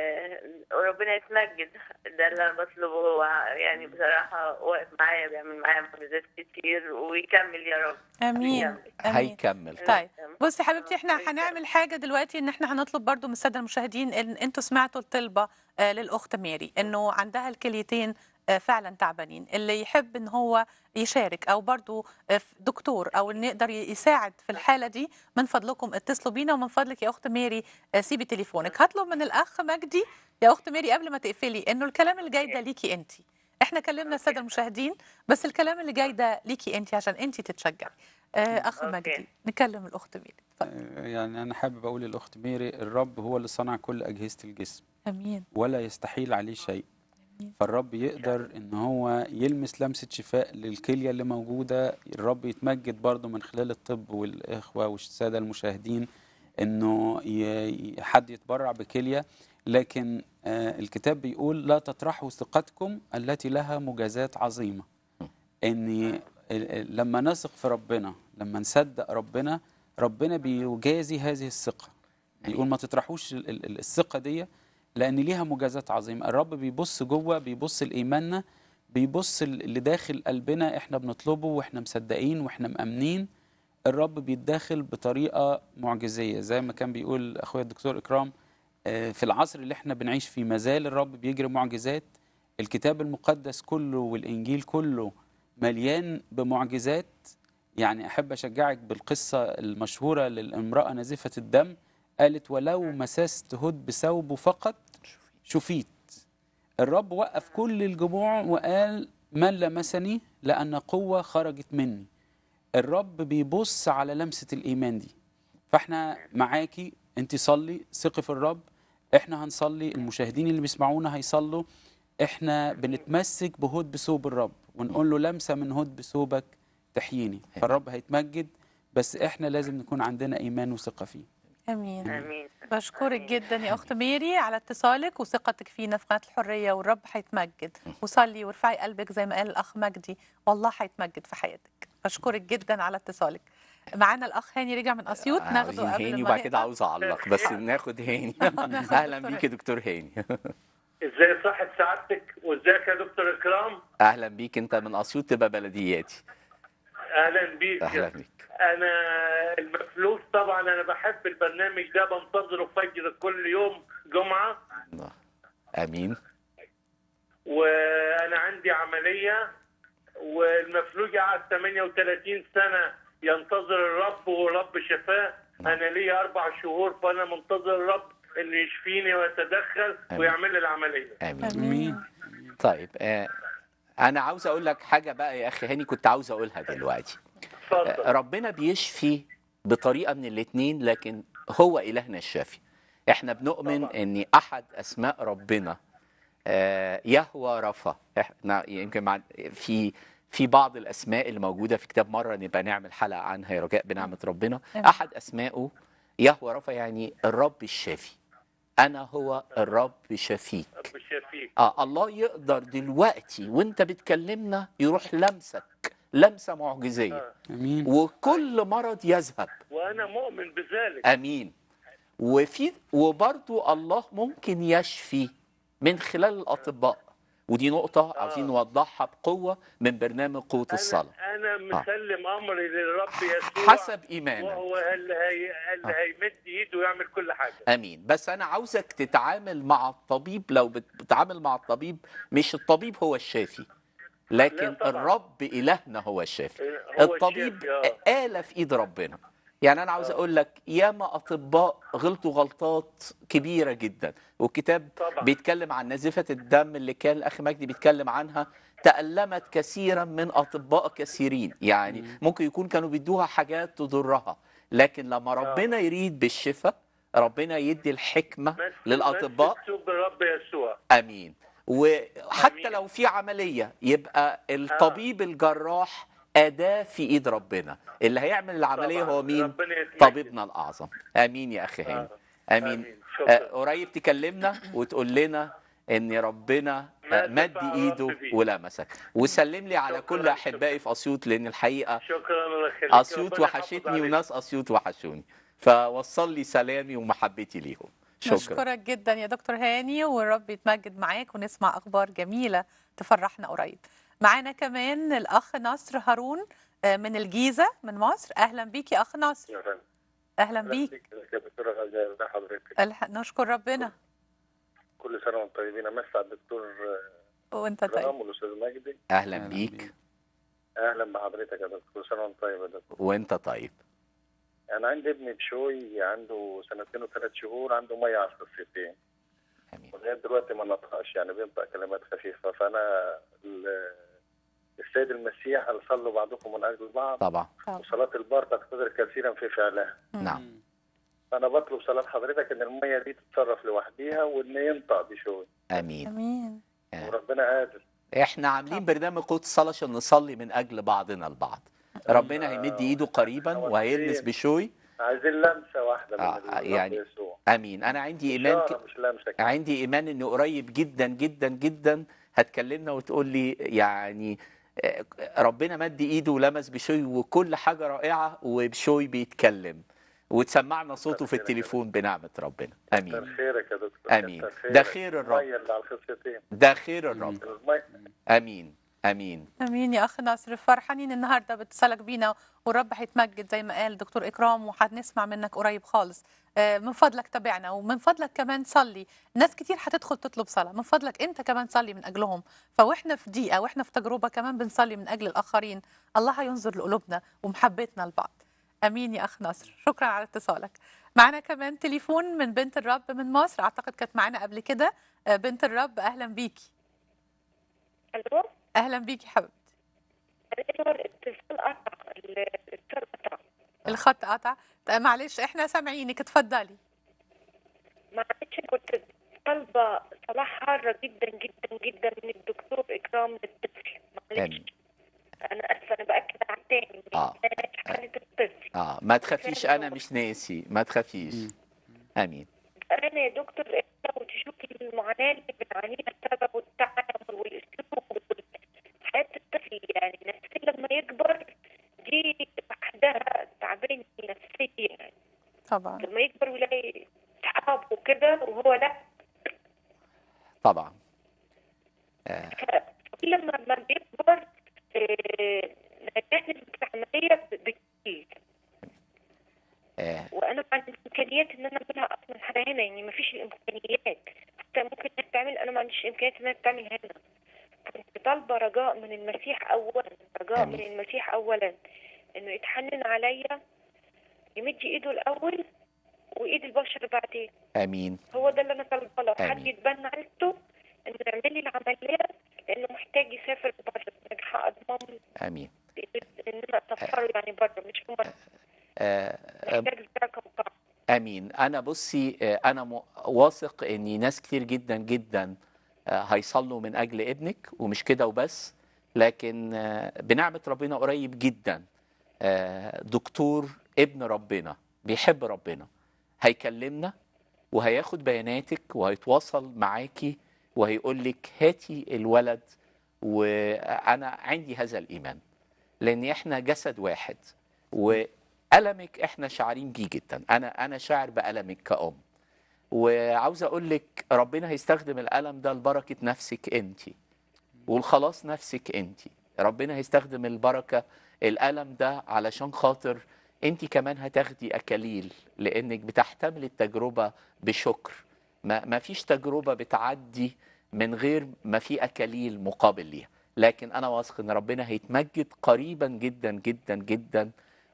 وربنا يتمجد ده اللي انا بطلبه هو يعني بصراحة واقف معايا بيعمل معايا معجزات كتير ويكمل يا رب امين امين هيكمل طيب بصي حبيبتي احنا هنعمل حاجه دلوقتي ان احنا هنطلب برضو من الساده المشاهدين ان انتوا سمعتوا الطلبه آه، للاخت ماري انه عندها الكليتين آه، فعلا تعبانين اللي يحب ان هو يشارك او برضو آه، ف- دكتور او ان يقدر ي- يساعد في الحاله دي من فضلكم اتصلوا بينا ومن فضلك يا اخت ماري آه، سيبي تليفونك هطلب من الاخ مجدي يا اخت ماري قبل ما تقفلي انه الكلام اللي جاي ده ليكي انت احنا كلمنا الساده المشاهدين بس الكلام اللي جاي ده ليكي انت عشان انت تتشجعي آه، اخ أوكي. مجدي نكلم الاخت ماري اتفضل. يعني أنا حابب أقول للأخت ميري الرب هو اللي صنع كل أجهزة الجسم امين ولا يستحيل عليه شيء فالرب يقدر ان هو يلمس لمسة شفاء للكلية اللي موجودة الرب يتمجد برضه من خلال الطب والإخوة والسادة المشاهدين انه ي- ي- حد يتبرع بكلية لكن آه، الكتاب بيقول لا تطرحوا ثقتكم التي لها مجازات عظيمة ان ال- ال- لما نثق في ربنا لما نصدق ربنا ربنا بيجازي هذه الثقة بيقول ما تطرحوش ال- ال- الثقة دي لان ليها مجازات عظيمه الرب بيبص جوه بيبص لايماننا بيبص اللي داخل قلبنا احنا بنطلبه واحنا مصدقين واحنا مامنين الرب بيتداخل بطريقه معجزيه زي ما كان بيقول اخويا الدكتور اكرام آه، في العصر اللي احنا بنعيش فيه مازال الرب بيجري معجزات الكتاب المقدس كله والانجيل كله مليان بمعجزات يعني احب اشجعك بالقصه المشهوره للامراه نازفه الدم قالت ولو مسست هد بثوبه فقط شفيت الرب وقف كل الجموع وقال من لمسني لأن قوة خرجت مني الرب بيبص على لمسة الإيمان دي فاحنا معاكي انت صلي ثقي في الرب احنا هنصلي المشاهدين اللي بيسمعونا هيصلوا احنا بنتمسك بهود بثوب الرب ونقول له لمسة من هود بثوبك تحييني فالرب هيتمجد بس احنا لازم نكون عندنا إيمان وثقة فيه امين امين بشكرك جدا يا اخت ميري على اتصالك وثقتك فينا في قناه الحريه والرب هيتمجد وصلي وارفعي قلبك زي ما قال الاخ مجدي والله هيتمجد في حياتك بشكرك جدا على اتصالك معانا الاخ هاني رجع من اسيوط ناخده عاوزين قبل هاني ما وبعد كده نقطع. عاوز اعلق بس ناخد هاني ناخد اهلا دكتور بيك يا دكتور هاني ازاي صحة سعادتك وازيك يا دكتور اكرام اهلا بيك انت من اسيوط تبقى بلدياتي اهلا بيك اهلا بيك انا المفلوس طبعا انا بحب البرنامج ده بنتظره فجر كل يوم جمعة الله. امين وانا عندي عملية والمفلوج قعد 38 سنة ينتظر الرب والرب شفاه انا ليا اربع شهور فانا منتظر الرب انه يشفيني ويتدخل آمين. ويعمل لي العملية امين امين طيب آه انا عاوز اقول لك حاجه بقى يا اخي هاني كنت عاوز اقولها دلوقتي اتفضل آه، ربنا بيشفي بطريقه من الاثنين لكن هو الهنا الشافي احنا بنؤمن طبعا. ان احد اسماء ربنا آه، يهوى رفا احنا يمكن مع في في بعض الاسماء اللي موجوده في كتاب مره نبقى نعمل حلقه عنها يا رجاء بنعمه ربنا آمين. احد اسمائه يهوى رفا يعني الرب الشافي انا هو الرب شفيك رب شفيك اه الله يقدر دلوقتي وانت بتكلمنا يروح لمسك لمسه معجزيه امين وكل مرض يذهب وانا مؤمن بذلك امين وفي وبرضو الله ممكن يشفي من خلال الاطباء ودي نقطه عاوزين نوضحها بقوه من برنامج قوه الصلاه انا مسلم امري للرب يسوع حسب ايمانك وهو اللي هي اللي آه. هيمد ايده ويعمل كل حاجه امين بس انا عاوزك تتعامل مع الطبيب لو بت- بتتعامل مع الطبيب مش الطبيب هو الشافي لكن لا طبعاً. الرب الهنا هو الشافي هو الطبيب الشافي، آه. آلة في ايد ربنا يعني انا عاوز اقول لك ياما اطباء غلطوا غلطات كبيره جدا والكتاب طبعاً. بيتكلم عن نزفه الدم اللي كان الاخ مجدي بيتكلم عنها تألمت كثيرا من اطباء كثيرين يعني ممكن يكون كانوا بيدوها حاجات تضرها لكن لما ربنا يريد بالشفاء ربنا يدي الحكمه بس- للاطباء بس تسوق بالرب يسوع امين وحتى أمين. لو في عمليه يبقى الطبيب الجراح اداه في ايد ربنا اللي هيعمل العمليه طبعاً. هو مين ربنا يتمجد. طبيبنا الاعظم امين يا اخي هاني آه. امين آمين. شكراً. آه، قريب تكلمنا وتقول لنا ان ربنا آه، ما مد شفع ايده الرب فيك. ولمسك وسلم لي على شكراً. كل احبائي في اسيوط لان الحقيقه شكرا الله يخليك اسيوط ربنا يحافظ وحشتني عليك. وناس اسيوط وحشوني فوصل لي سلامي ومحبتي ليهم شكرا نشكرك جدا يا دكتور هاني والرب يتمجد معاك ونسمع اخبار جميله تفرحنا قريب معانا كمان الاخ نصر هارون آه، من الجيزه من مصر اهلا بيك يا اخ نصر يا فندم اهلا بيك يا دكتور غزال ازي حضرتك الح- نشكر ربنا كل سنه وانتم طيبين امسي على الدكتور وانت طيب رام والاستاذ مجدي اهلا أهلاً بيك بيك. اهلا بحضرتك يا دكتور كل سنه وانت طيب يا دكتور وانت طيب انا عندي ابني بشوي عنده سنتين وثلاث شهور عنده ميه على الصفتين امين ولغايه دلوقتي ما نطقش يعني بينطق كلمات خفيفه فانا ال- السيد المسيح قال صلوا بعضكم من اجل بعض طبعا وصلاه البار تقتدر كثيرا في فعلها نعم فانا بطلب صلاه حضرتك ان الميه دي تتصرف لوحديها وان ينطق بشوي امين امين وربنا قادر احنا عاملين برنامج قوة الصلاة عشان نصلي من أجل بعضنا البعض ربنا هيمد إيده قريبا وهيلمس بشوي عايزين لمسه واحده من آه، الرب يعني يسوع أمين أنا عندي إيمان إشارة ك... مش لمسه كده. عندي إيمان إنه قريب جدا جدا جدا هتكلمنا وتقول لي يعني آه، ربنا مد إيده ولمس بشوي وكل حاجة رائعة وبشوي بيتكلم وتسمعنا صوته في التليفون بنعمة ربنا كتر أمين خيرك يا دكتور آمين. كتر خيرك. ده خير الرب. الميه اللي على الخصيتين ده خير الرب المية- أمين أمين امين يا اخ نصر فرحانين النهارده باتصالك بينا والرب هيتمجد زي ما قال دكتور اكرام وهنسمع منك قريب خالص آه، من فضلك تابعنا ومن فضلك كمان صلي ناس كتير هتدخل تطلب صلاه من فضلك انت كمان صلي من اجلهم فواحنا في ضيقه واحنا في تجربه كمان بنصلي من اجل الاخرين الله هينظر لقلوبنا ومحبتنا لبعض امين يا اخ نصر شكرا على اتصالك معنا كمان تليفون من بنت الرب من مصر اعتقد كانت معانا قبل كده آه، بنت الرب اهلا بيكي الو اهلا بيكي حبيبتي ايوه الاتصال قطع الاتصال قطع الخط قطع طيب معلش احنا سامعينك اتفضلي معلش كنت طالبه صلاة حارة جدا جدا جدا من الدكتور إكرام للطفل معلش آمين أنا آسفة أنا بأكد على التاني آه. حالة الطفل اه ما تخافيش انا مش ناسي ما تخافيش امين أنا يا دكتور إنت وتشوفي المعاناة اللي بنعانيها بسبب التعامل والأسلوب حياة الطفل يعني نفسيا لما يكبر دي وحدها تعبانة نفسيا يعني طبعا لما يكبر ويلاقي أصحاب وكده وهو لا طبعا كل ما ما بيكبر آه، نجاح العملية بتزيد آه وانا ما عندي امكانيات ان انا اعملها اصلا حاجه هنا يعني ما فيش الامكانيات حتى ممكن انها تعمل انا ما عنديش امكانيات انها تعمل هنا كنت طالبه رجاء من المسيح اولا رجاء آمين. من المسيح اولا انه يتحنن عليا يمد ايده الاول وايد البشر بعدين امين هو ده اللي انا طالبه لو حد آمين. يتبنى عيلته انه يعمل لي العمليه لانه محتاج يسافر بره نجح اضمن امين ان انا اسفره يعني بره مش في مصر آه آه، محتاج البركه وقع امين انا بصي آه، انا م- واثق ان ناس كتير جدا جدا آه، هيصلوا من اجل ابنك ومش كده وبس لكن آه، بنعمه ربنا قريب جدا آه، دكتور ابن ربنا بيحب ربنا هيكلمنا وهياخد بياناتك وهيتواصل معاكي وهيقول لك هاتي الولد وانا عندي هذا الايمان لان احنا جسد واحد والمك احنا شاعرين بيه جدا انا انا شاعر بالمك كأم وعاوز اقول لك ربنا هيستخدم الالم ده لبركه نفسك انت والخلاص نفسك انت ربنا هيستخدم البركه الالم ده علشان خاطر انت كمان هتاخدي اكاليل لانك بتحتمل التجربه بشكر ما ما فيش تجربه بتعدي من غير ما في اكاليل مقابل ليها لكن انا واثق ان ربنا هيتمجد قريبا جدا جدا جدا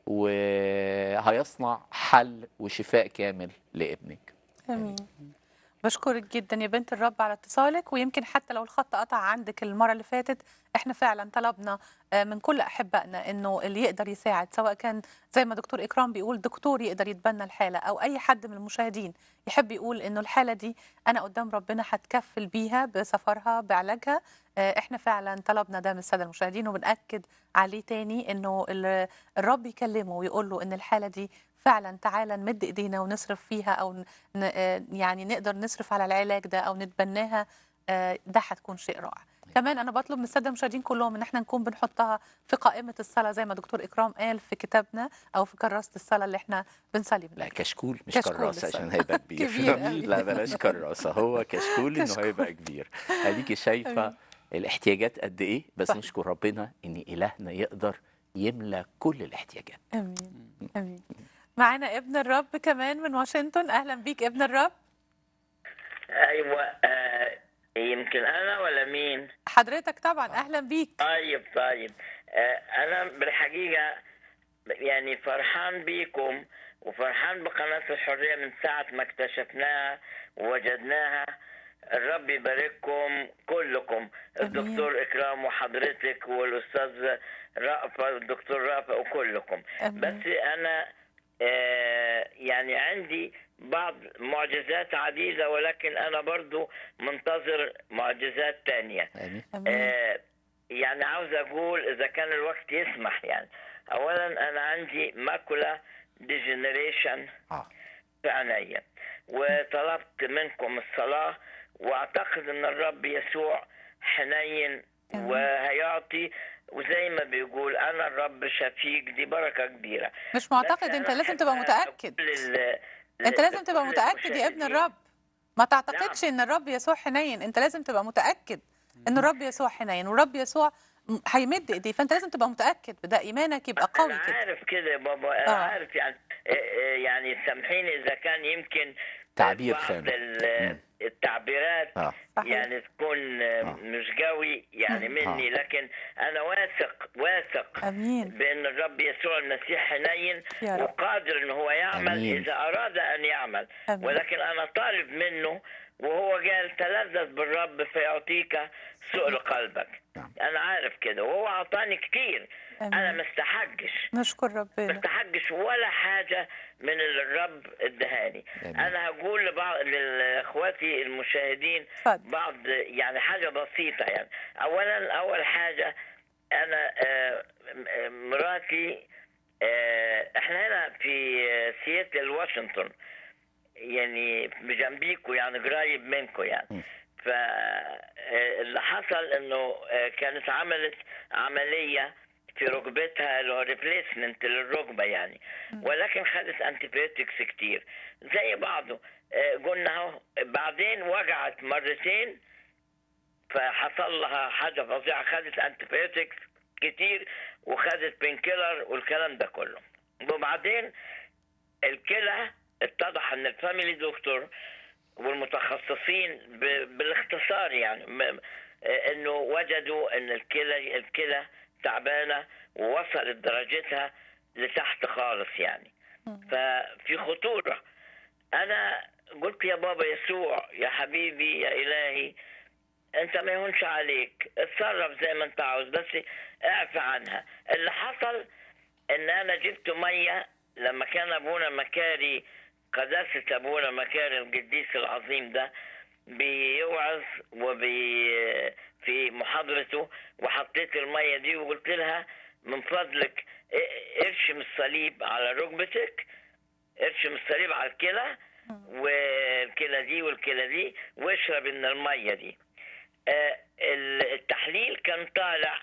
وهيصنع حل وشفاء كامل لابنك امين بشكرك جدا يا بنت الرب على اتصالك ويمكن حتى لو الخط قطع عندك المره اللي فاتت احنا فعلا طلبنا آه، من كل احبائنا انه اللي يقدر يساعد سواء كان زي ما دكتور اكرام بيقول دكتور يقدر يتبنى الحاله او اي حد من المشاهدين يحب يقول انه الحاله دي انا قدام ربنا هتكفل بيها بسفرها بعلاجها آه، احنا فعلا طلبنا ده من الساده المشاهدين وبناكد عليه تاني انه ال- الرب يكلمه ويقول له ان الحاله دي فعلا تعالى نمد ايدينا ونصرف فيها او ن- آه، يعني نقدر نصرف على العلاج ده او نتبناها آه، ده هتكون شيء رائع كمان انا بطلب من الساده المشاهدين كلهم ان احنا نكون بنحطها في قائمه الصلاه زي ما دكتور اكرام قال في كتابنا او في كراسه الصلاه اللي احنا بنصلي لا بيها كشكول مش كشكول كراسه لسه. عشان هيبقى كبير كبير أوي. لا بلاش كراسه هو كشكول انه كشكول. هيبقى كبير اديكي شايفه أمين. الاحتياجات قد ايه بس صح. نشكر ربنا ان الهنا يقدر يملى كل الاحتياجات امين امين معانا ابن الرب كمان من واشنطن اهلا بيك ابن الرب ايوه آه يمكن انا ولا مين حضرتك طبعا اهلا بيك طيب طيب آه انا بالحقيقه يعني فرحان بيكم وفرحان بقناه الحريه من ساعه ما اكتشفناها ووجدناها الرب يبارككم كلكم الدكتور اكرام وحضرتك والاستاذ رأفة والدكتور رأفة وكلكم أمين. بس انا آه، يعني عندي بعض معجزات عديدة ولكن أنا برضو منتظر معجزات تانية امين آه، يعني عاوز أقول إذا كان الوقت يسمح يعني أولا أنا عندي ماكولا ديجنريشن اه في عينيا وطلبت منكم الصلاة وأعتقد أن الرب يسوع حنين أمين. وهيعطي وزي ما بيقول أنا الرب شفيق دي بركة كبيرة مش معتقد بس انت أنا لازم أحب تبقى متاكد أقول لل- انت لازم لكل تبقى متاكد يا ابن المشاهدين. الرب ما تعتقدش ان الرب يسوع حنين انت لازم تبقى متاكد ان الرب يسوع حنين والرب يسوع م- هيمد ايديه فانت لازم تبقى متاكد بده ايمانك يبقى قوي انا كده عارف كده يا بابا انا آه. عارف يعني إيه إيه يعني سامحيني اذا كان يمكن تعبير بعض خام. ال- مم. التعبيرات اه صحيح. يعني تكون آه، آه. مش قوي يعني مم. مني لكن انا واثق واثق امين بان الرب يسوع المسيح حنين يا رب وقادر ان هو يعمل آمين. اذا اراد ان يعمل امين ولكن انا طالب منه وهو قال تلذذ بالرب فيعطيك سؤل قلبك نعم. انا عارف كده وهو اعطاني كتير انا امين ما استحقش نشكر ما ربنا استحقش ولا حاجه من اللي الرب ادهاني آمين. انا هقول لبعض لاخواتي المشاهدين اتفضل بعض يعني حاجه بسيطه يعني اولا اول حاجه انا آه، م- آه، مراتي آه، احنا هنا في آه، سياتل واشنطن يعني بجنبيكوا يعني قريب منكم يعني م. فاللي حصل انه آه، كانت عملت عمليه في ركبتها اللي هو ريبليسمنت للركبه يعني ولكن خدت انتيبيوتكس كتير زي بعضه آه، قلنا اهو بعدين وجعت مرتين فحصل لها حاجه فظيعه خدت انتيبيوتكس كتير وخدت بينكيلر والكلام ده كله وبعدين الكلى اتضح ان الفاميلي دكتور والمتخصصين ب- بالاختصار يعني م- آه، انه وجدوا ان الكلى الكلى تعبانه ووصلت درجتها لتحت خالص يعني ففي خطوره انا قلت يا بابا يسوع يا حبيبي يا الهي انت ما يهونش عليك اتصرف زي ما انت عاوز بس اعفى عنها اللي حصل ان انا جبت ميه لما كان ابونا مكاري قداسة ابونا مكاري القديس العظيم ده بيوعظ وبي في محاضرته وحطيت الميه دي وقلت لها من فضلك ا- ارشم الصليب على ركبتك ارشم الصليب على الكلى والكلى دي والكلى دي واشرب من الميه دي آه، ال- التحليل كان طالع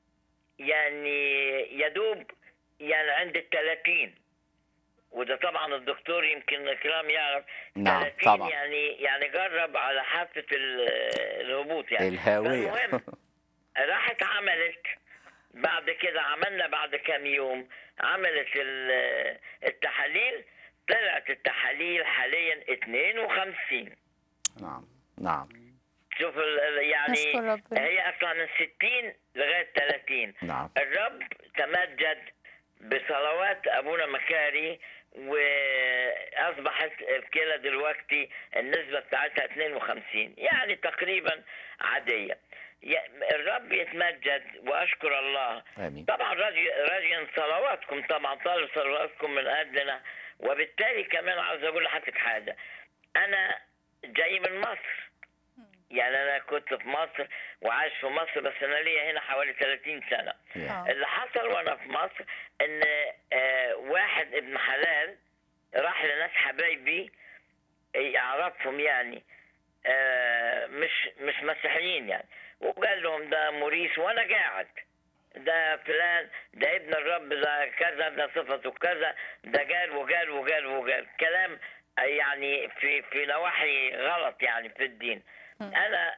يعني يدوب يعني عند الثلاثين وده طبعا الدكتور يمكن اكرام يعرف نعم 30 طبعا يعني يعني جرب على حافه ال- الهبوط يعني الهاوية فالمهم راحت عملت بعد كده عملنا بعد كام يوم عملت ال- التحاليل طلعت التحاليل حاليا 52 نعم نعم شوف ال- يعني نشكر ربنا هي اصلا من 60 لغايه 30 نعم الرب تمجد بصلوات ابونا مكاري واصبحت الكلى دلوقتي النسبه بتاعتها 52 يعني تقريبا عاديه يا- الرب يتمجد واشكر الله آمين طبعا راجي راجيا صلواتكم طبعا طالب صلواتكم من اجلنا وبالتالي كمان عاوز اقول لحضرتك حاجه انا جاي من مصر يعني انا كنت في مصر وعايش في مصر بس انا ليا هنا حوالي 30 سنه يا. اللي حصل وانا في مصر ان آه، واحد ابن حلال راح لناس حبايبي يعرفهم يعني آه، مش مش مسيحيين يعني وقال لهم ده موريس وانا قاعد ده فلان ده ابن الرب ده كذا ده صفته كذا ده قال وقال وقال وقال كلام يعني في في نواحي غلط يعني في الدين انا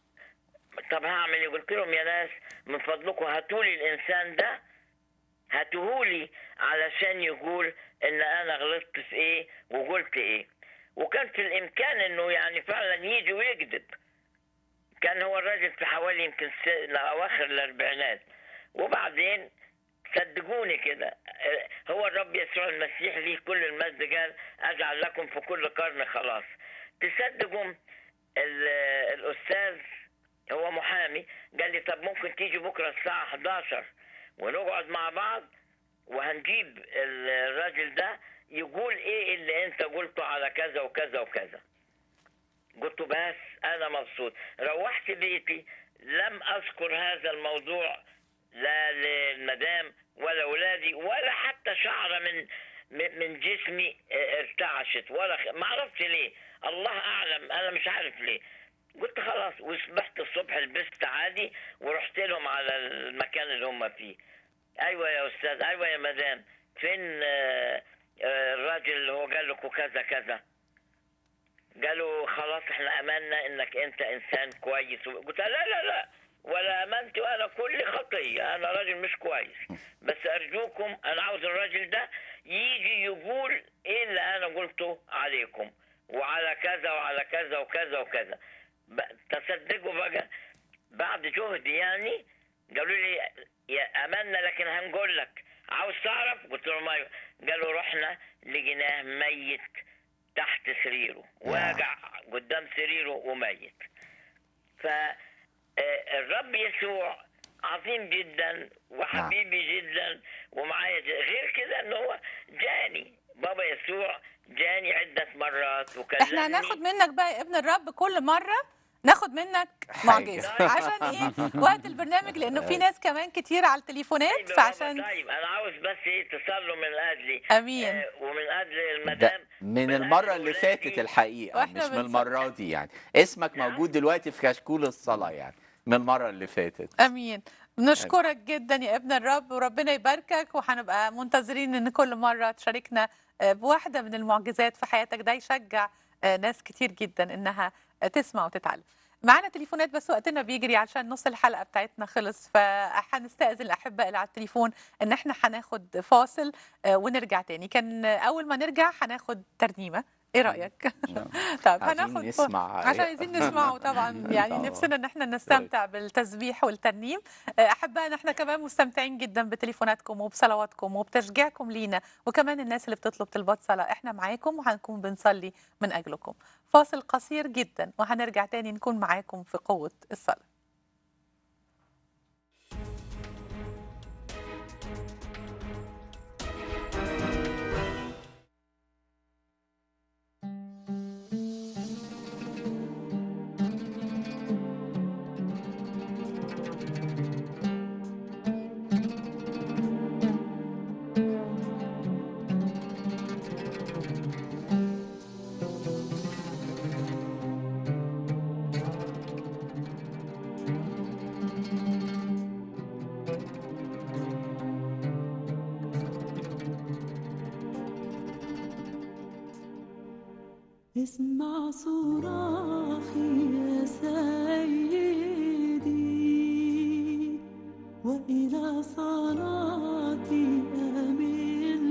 طب هعمل ايه قلت لهم يا ناس من فضلكم هاتوا لي الانسان ده هاتوهولي علشان يقول ان انا غلطت في ايه وقلت ايه وكان في الامكان انه يعني فعلا يجي ويكذب كان هو الراجل في حوالي يمكن س- اواخر الاربعينات وبعدين صدقوني كده آه، هو الرب يسوع المسيح ليه كل المجد قال اجعل لكم في كل قرن خلاص تصدقوا ال- الاستاذ هو محامي قال لي طب ممكن تيجي بكره الساعه 11 ونقعد مع بعض وهنجيب ال- الراجل ده يقول ايه اللي انت قلته على كذا وكذا وكذا قلت له بس انا مبسوط روحت بيتي لم اذكر هذا الموضوع لا للمدام ولا اولادي ولا حتى شعره من من من جسمي اه، ارتعشت ولا خ... ما اعرفش ليه الله اعلم انا مش عارف ليه قلت خلاص وصبحت الصبح لبست عادي ورحت لهم على المكان اللي هم فيه ايوه يا استاذ ايوه يا مدام فين اه، اه، الراجل اللي هو قال لكم كذا كذا قالوا خلاص احنا امنا انك انت انسان كويس قلت لا لا لا ولا امنت وانا كل خطيه انا راجل مش كويس بس ارجوكم انا عاوز الراجل ده يجي يقول ايه اللي انا قلته عليكم وعلى كذا وعلى كذا وكذا وكذا ب- تصدقوا بقى بعد جهد يعني قالوا لي يا امنا لكن هنقول لك عاوز تعرف قلت لهم ايوه قالوا رحنا لقيناه ميت تحت سريره واقع قدام سريره وميت فالرب يسوع عظيم جدا وحبيبي جدا ومعايا ج- غير كده ان هو جاني بابا يسوع جاني عدة مرات وكلمني احنا هناخد منك بقى يا ابن الرب كل مره ناخد منك معجزه حاجة. عشان ايه وقت البرنامج لانه في ناس كمان كتير على التليفونات طيب يا بابا، فعشان طيب انا عاوز بس ايه تصلوا من اجلي امين آه، ومن اجل ده المدام من المرة اللي فاتت الحقيقة وإحنا مش من بنصلي. المرة دي يعني اسمك موجود دلوقتي في كشكول الصلاة يعني من المرة اللي فاتت امين بنشكرك جدا يا ابن الرب وربنا يباركك وهنبقى منتظرين ان كل مره تشاركنا آه، بواحده من المعجزات في حياتك ده يشجع آه، ناس كتير جدا انها آه، تسمع وتتعلم معانا تليفونات بس وقتنا بيجري علشان نص الحلقه بتاعتنا خلص فهنستاذن الاحباء اللي على التليفون ان احنا هناخد فاصل آه، ونرجع تاني كان آه، اول ما نرجع هناخد ترنيمه ايه رايك طيب عايزين هناخد نسمع عشان عايزين نسمعه طبعا يعني طبعاً. نفسنا ان احنا نستمتع بالتسبيح والترنيم احبائنا احنا كمان مستمتعين جدا بتليفوناتكم وبصلواتكم وبتشجيعكم لينا وكمان الناس اللي بتطلب طلبات صلاه احنا معاكم وهنكون بنصلي من اجلكم فاصل قصير جدا وهنرجع تاني نكون معاكم في قوه الصلاه صراخي يا سيدي وإلى صلاتي أميل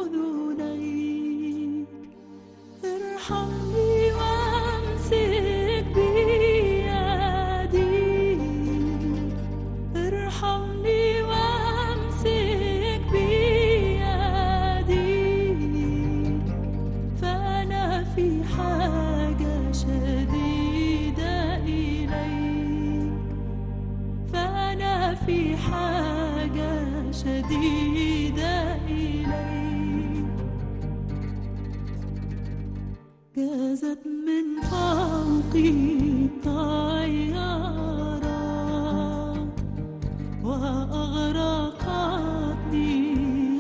أذنيك ارحمني وامسك بيدي ارحمني وامسك بيدي فأنا في حاجة شديدة إليك فأنا في حاجة شديدة إليك جازت من فوقي طيارة وأغرقتني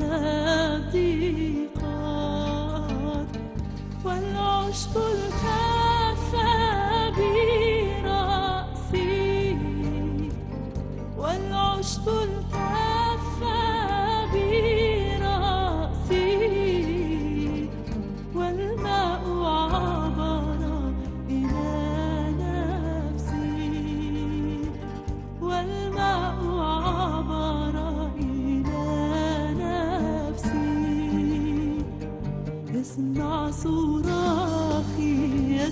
الضيقات والعشب الكف برأسي والعشب الكف برأسي والماء عبر إلى نفسي والماء عبر إلى نفسي اسمع صراخي يا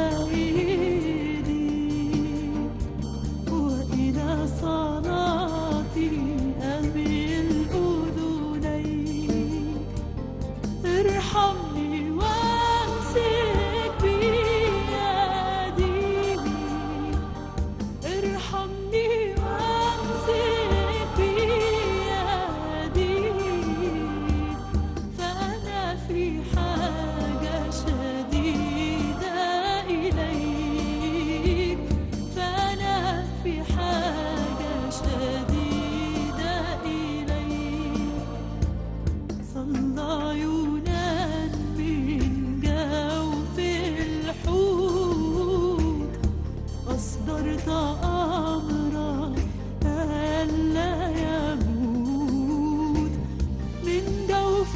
سيدي وإلى صلاتي أميل أذنيك ارحمني وامسك بيدي ارحمني وامسك بيدي فأنا في حاجة شديدة إليك فأنا في حاجة شديدة إليك صلى يونان من جوف الحوت أصدرت أمرا ألا يموت من جوف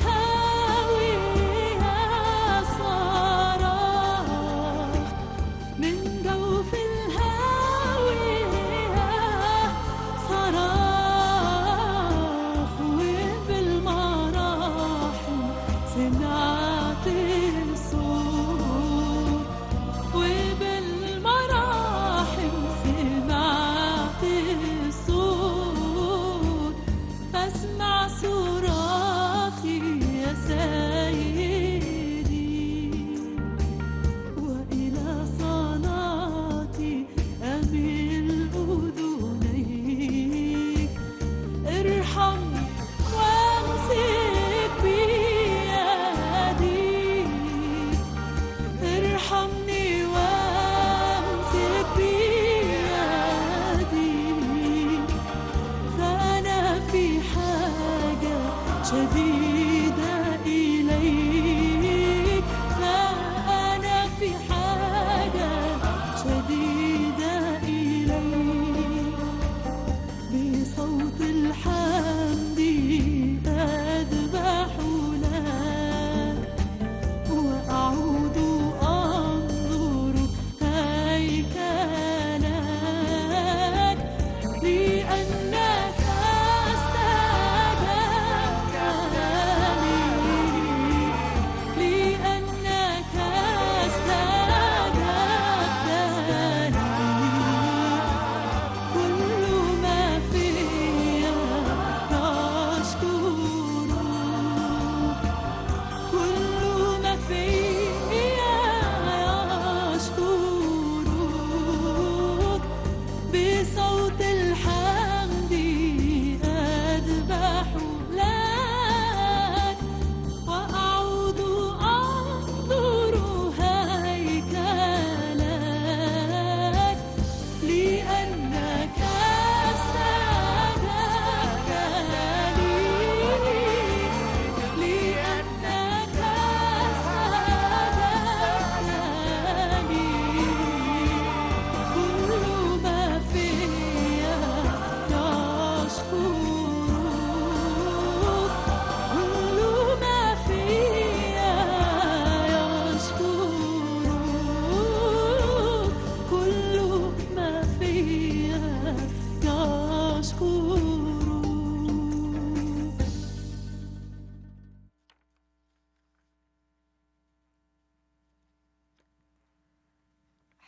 الهاوية صرخ من جوف الهاوية صرخ وبالمراحل سمعت الصوت وبالمراحل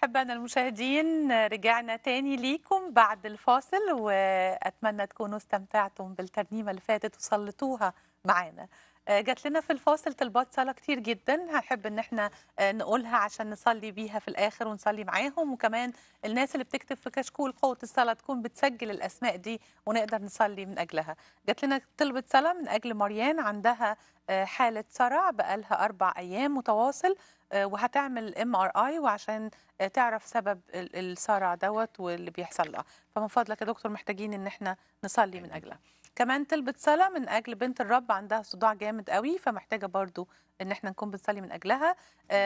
أحبائنا المشاهدين رجعنا تاني ليكم بعد الفاصل وأتمنى تكونوا استمتعتم بالترنيمة اللي فاتت وصلتوها معانا آه، جات لنا في الفاصل طلبات صلاة كتير جدا هنحب ان احنا آه، نقولها عشان نصلي بيها في الاخر ونصلي معاهم وكمان الناس اللي بتكتب في كشكول قوة الصلاة تكون بتسجل الاسماء دي ونقدر نصلي من اجلها جات لنا طلبة صلاة من اجل مريان عندها آه، حالة صرع بقالها اربع ايام متواصل آه، وهتعمل ام ار اي وعشان آه، تعرف سبب ال- الصرع دوت واللي بيحصل لها فمن فضلك يا دكتور محتاجين ان احنا نصلي من اجلها كمان طلبت صلاة من أجل بنت الرب عندها صداع جامد قوي فمحتاجة برضو إن احنا نكون بنصلي من أجلها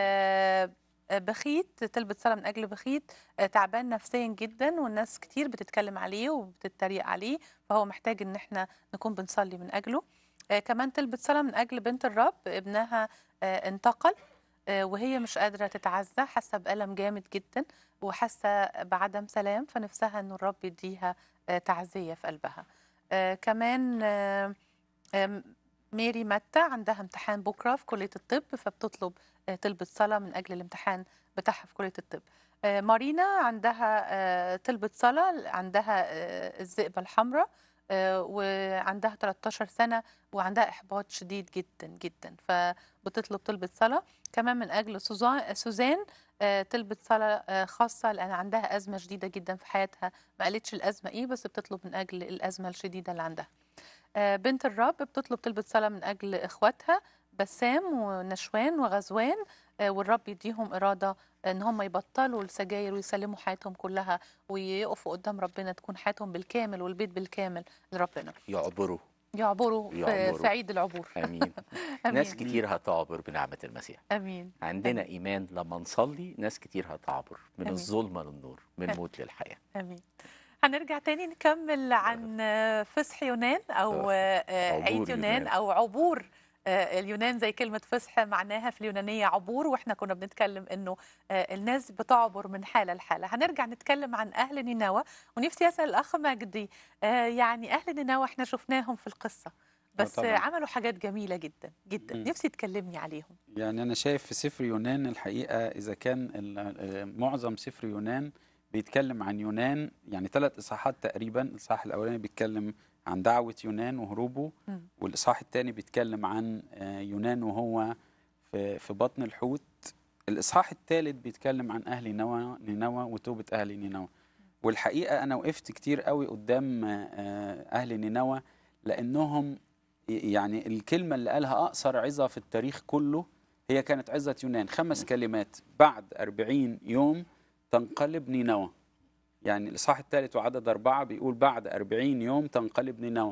آه، آه، بخيت طلبت صلاة من أجل بخيت آه، تعبان نفسيا جدا والناس كتير بتتكلم عليه وبتتريق عليه فهو محتاج إن احنا نكون بنصلي من أجله آه، كمان طلبت صلاة من أجل بنت الرب ابنها آه، انتقل آه، وهي مش قادرة تتعزى حاسة بألم جامد جدا وحاسة بعدم سلام فنفسها إنه الرب يديها آه، تعزية في قلبها آه، كمان آه، آم، ميري متى عندها امتحان بكرة في كلية الطب فبتطلب آه، طلبة صلاة من أجل الامتحان بتاعها في كلية الطب آه، مارينا عندها آه، طلبة صلاة عندها آه، الذئبة الحمراء آه، وعندها 13 سنة وعندها إحباط شديد جدا جدا فبتطلب طلبة صلاة كمان من أجل سوزان سوزان آه، طلبة صلاة آه، خاصة لأن عندها أزمة شديدة جدا في حياتها ما قالتش الأزمة إيه بس بتطلب من أجل الأزمة الشديدة اللي عندها آه، بنت الرب بتطلب طلبة صلاة من أجل إخواتها بسام ونشوان وغزوان آه، والرب يديهم إرادة إن هم يبطلوا السجاير ويسلموا حياتهم كلها ويقفوا قدام ربنا تكون حياتهم بالكامل والبيت بالكامل لربنا يعبروا يعبروا في, يعبروا. في عيد العبور امين ناس كتير هتعبر بنعمه المسيح امين عندنا ايمان لما نصلي ناس كتير هتعبر من آمين. الظلمه للنور من آمين. الموت للحياه امين هنرجع تاني نكمل عن آه، فصح يونان او آه، آه، عبور عيد يونان يونان. او عبور آه، اليونان زي كلمة فصح معناها في اليونانية عبور واحنا كنا بنتكلم انه آه، الناس بتعبر من حالة لحالة هنرجع نتكلم عن اهل نينوى ونفسي اسأل الاخ مجدي آه، يعني اهل نينوى احنا شفناهم في القصة بس طبعاً. آه، عملوا حاجات جميلة جدا جدا مم. نفسي تكلمني عليهم يعني أنا شايف في سفر يونان الحقيقة إذا كان ال- آه، معظم سفر يونان بيتكلم عن يونان يعني ثلاث إصحاحات تقريبا الإصحاح الأولاني بيتكلم عن دعوة يونان وهروبه مم. والإصحاح الثاني بيتكلم عن آه، يونان وهو في في بطن الحوت الإصحاح الثالث بيتكلم عن أهل نينوى نينوى وتوبة أهل نينوى والحقيقة أنا وقفت كتير قوي قدام آه، أهل نينوى لأنهم يعني الكلمة اللي قالها أقصر عظة في التاريخ كله هي كانت عظة يونان خمس كلمات بعد أربعين يوم تنقلب نينوى يعني الإصحاح الثالث وعدد أربعة بيقول بعد أربعين يوم تنقلب نينوى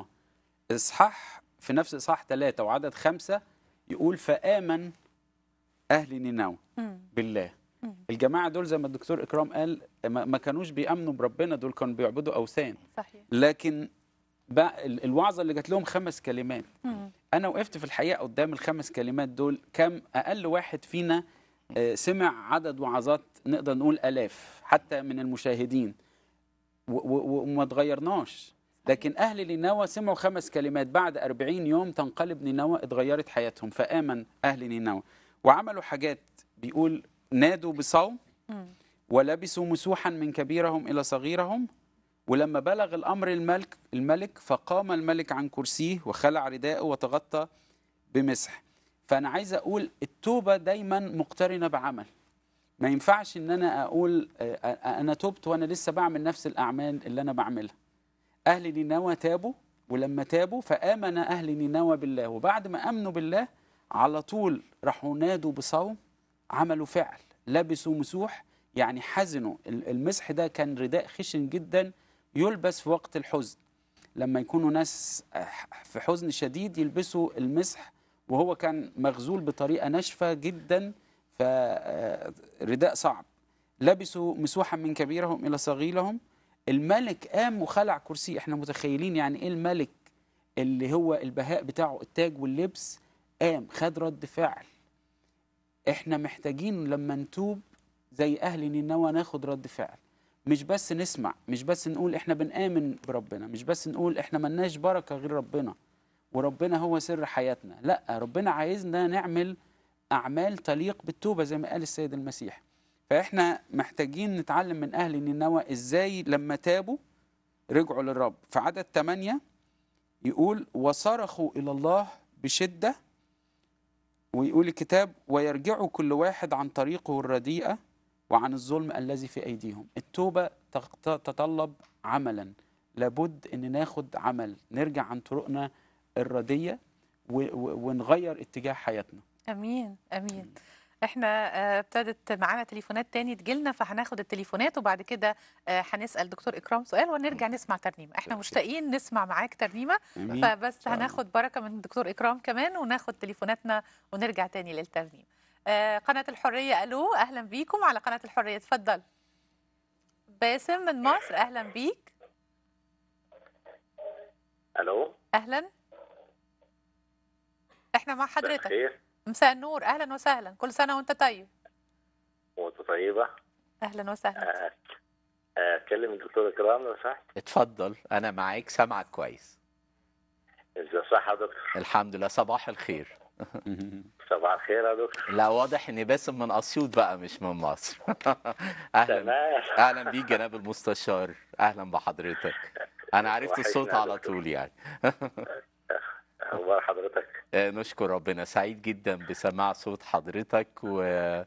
إصحاح في نفس إصحاح ثلاثة وعدد خمسة يقول فآمن أهل نينوى مم. بالله مم. الجماعة دول زي ما الدكتور إكرام قال ما ما كانوش بيأمنوا بربنا دول كانوا بيعبدوا أوثان صحيح لكن بقى ال- الوعظة اللي جات لهم خمس كلمات مم. انا وقفت في الحقيقه قدام الخمس كلمات دول كم اقل واحد فينا آه، سمع عدد وعظات نقدر نقول الاف حتى من المشاهدين و- و- وما تغيرناش لكن اهل نينوى سمعوا خمس كلمات بعد أربعين يوم تنقلب نينوى اتغيرت حياتهم فامن اهل نينوى وعملوا حاجات بيقول نادوا بصوم مم. ولبسوا مسوحا من كبيرهم الى صغيرهم ولما بلغ الامر الملك الملك فقام الملك عن كرسيه وخلع رداءه وتغطى بمسح فانا عايز اقول التوبه دايما مقترنه بعمل ما ينفعش ان انا اقول آه، آه، انا تبت وانا لسه بعمل نفس الاعمال اللي انا بعملها اهل نينوى تابوا ولما تابوا فامن اهل نينوى بالله وبعد ما امنوا بالله على طول راحوا نادوا بصوم عملوا فعل لبسوا مسوح يعني حزنوا ال- المسح ده كان رداء خشن جدا يلبس في وقت الحزن لما يكونوا ناس في حزن شديد يلبسوا المسح وهو كان مغزول بطريقة ناشفة جدا فرداء صعب لبسوا مسوحا من كبيرهم إلى صغيرهم الملك قام وخلع كرسي احنا متخيلين يعني ايه الملك اللي هو البهاء بتاعه التاج واللبس قام خد رد فعل احنا محتاجين لما نتوب زي اهل نينوى ناخد رد فعل مش بس نسمع مش بس نقول احنا بنآمن بربنا مش بس نقول احنا ملناش بركة غير ربنا وربنا هو سر حياتنا لا ربنا عايزنا نعمل أعمال تليق بالتوبة زي ما قال السيد المسيح فاحنا محتاجين نتعلم من اهل نينوى ازاي لما تابوا رجعوا للرب في عدد 8 يقول وصرخوا الى الله بشده ويقول الكتاب ويرجعوا كل واحد عن طريقه الرديئه وعن الظلم الذي في ايديهم التوبه تقت- تتطلب عملا لابد ان ناخد عمل نرجع عن طرقنا الرديه و- و- ونغير اتجاه حياتنا امين امين احنا آه، ابتدت معانا تليفونات تاني تجيلنا فهناخد التليفونات وبعد كده آه، هنسال دكتور اكرام سؤال ونرجع نسمع ترنيمه احنا مشتاقين نسمع معاك ترنيمه آمين. فبس هناخد بركه من الدكتور اكرام كمان وناخد تليفوناتنا ونرجع تاني للترنيم آه، قناه الحريه الو اهلا بيكم على قناه الحريه اتفضل باسم من مصر اهلا بيك الو اهلا احنا مع حضرتك خير مساء النور اهلا وسهلا كل سنه وانت طيب وانت طيبه اهلا وسهلا آه، آه، اكلم الدكتور اكرام لو سمحت اتفضل انا معاك سامعك كويس ازي صح يا دكتور الحمد لله صباح الخير صباح الخير يا دكتور لا واضح ان باسم من اسيوط بقى مش من مصر اهلا تمام. اهلا بيك جناب المستشار اهلا بحضرتك انا عرفت وحشنا الصوت يا على دكتور. طول يعني اخبار حضرتك آه، نشكر ربنا سعيد جدا بسماع صوت حضرتك و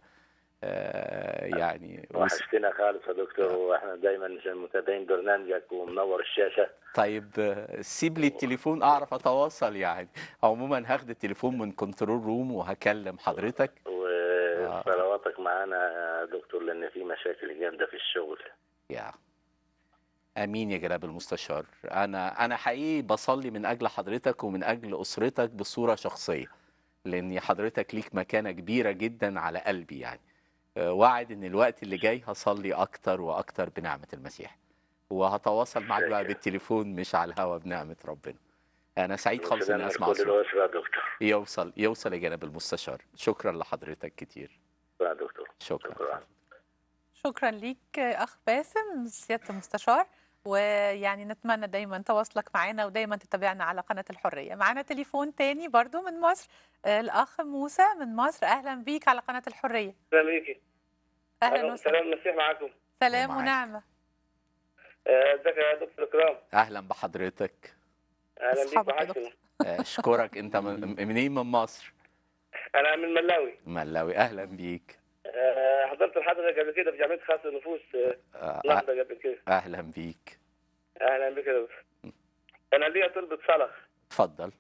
آه، يعني وس- وحشتنا خالص يا دكتور واحنا دايما متابعين برنامجك ومنور الشاشه طيب آه، سيب لي التليفون اعرف اتواصل يعني عموما هاخد التليفون من كنترول روم وهكلم حضرتك وصلواتك معانا يا دكتور لان في مشاكل جامده في الشغل يا امين يا جناب المستشار انا انا حقيقي بصلي من اجل حضرتك ومن اجل اسرتك بصوره شخصيه لان حضرتك ليك مكانه كبيره جدا على قلبي يعني آه، وعد ان الوقت اللي جاي هصلي اكتر واكتر بنعمه المسيح وهتواصل معاك بقى بالتليفون مش على الهوا بنعمه ربنا انا سعيد خالص اني وسلام اسمع لكل صوتك الاسره يا دكتور يوصل يوصل يا جناب المستشار شكرا لحضرتك كتير يا دكتور شكرا شكرا ليك اخ باسم سياده المستشار ويعني نتمنى دايما تواصلك معنا ودايما تتابعنا على قناه الحريه معنا تليفون تاني برضو من مصر آه، الاخ موسى من مصر اهلا بيك على قناه الحريه السلام عليكم اهلا وسهلا سلام المسيح معاكم سلام ومعاك. ونعمه آه، ازيك يا دكتور اكرام اهلا بحضرتك اهلا بيك أصحابك يا وحشني اشكرك انت من منين من مصر انا من ملاوي ملاوي اهلا بيك آه، حضرت الحضره قبل كده في جامعه خاص النفوس آه، آه، لحظه قبل كده اهلا بيك اهلا بك يا دكتور انا ليا طلبة صلاه اتفضل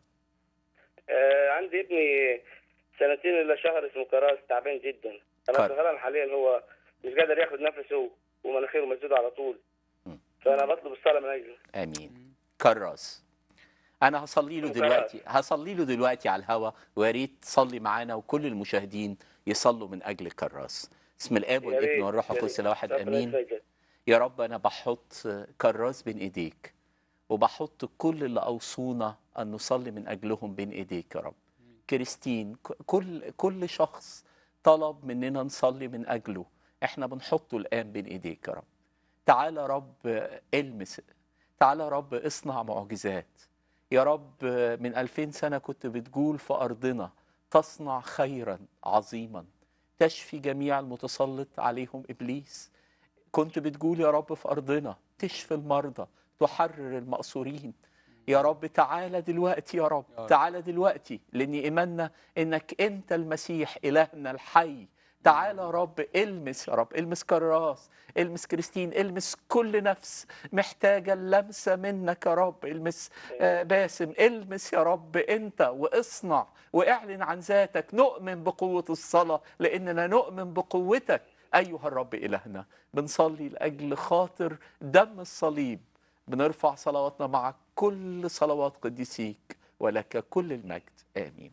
آه، عندي ابني سنتين الا شهر اسمه كراس تعبان جدا انا كر- شغال حاليا هو مش قادر ياخد نفسه ومناخيره مسدوده على طول فانا بطلب الصلاه من اجله امين كراس انا هصلي له كراس. دلوقتي هصلي له دلوقتي على الهوا ويا ريت تصلي معانا وكل المشاهدين يصلوا من اجل كراس اسم الاب يا والابن ريت، والروح يا القدس ريت. الواحد ربنا امين يسعدك. يا رب انا بحط كراس بين ايديك وبحط كل اللي اوصونا ان نصلي من اجلهم بين ايديك يا رب كريستين ك- كل كل شخص طلب مننا نصلي من اجله احنا بنحطه الان بين ايديك يا رب تعالى يا رب المس تعالى يا رب اصنع معجزات يا رب من ألفين سنة كنت بتقول في أرضنا تصنع خيرا عظيما تشفي جميع المتسلط عليهم إبليس كنت بتقول يا رب في أرضنا تشفي المرضى تحرر المأسورين يا رب تعالى دلوقتي يا رب تعالى دلوقتي لأن إيماننا إنك أنت المسيح إلهنا الحي تعالى يا رب المس يا رب المس كراس المس كريستين المس كل نفس محتاجة اللمسة منك يا رب المس آه، باسم المس يا رب أنت واصنع واعلن عن ذاتك نؤمن بقوة الصلاة لأننا نؤمن بقوتك أيها الرب إلهنا بنصلي لأجل خاطر دم الصليب بنرفع صلواتنا مع كل صلوات قديسيك ولك كل المجد آمين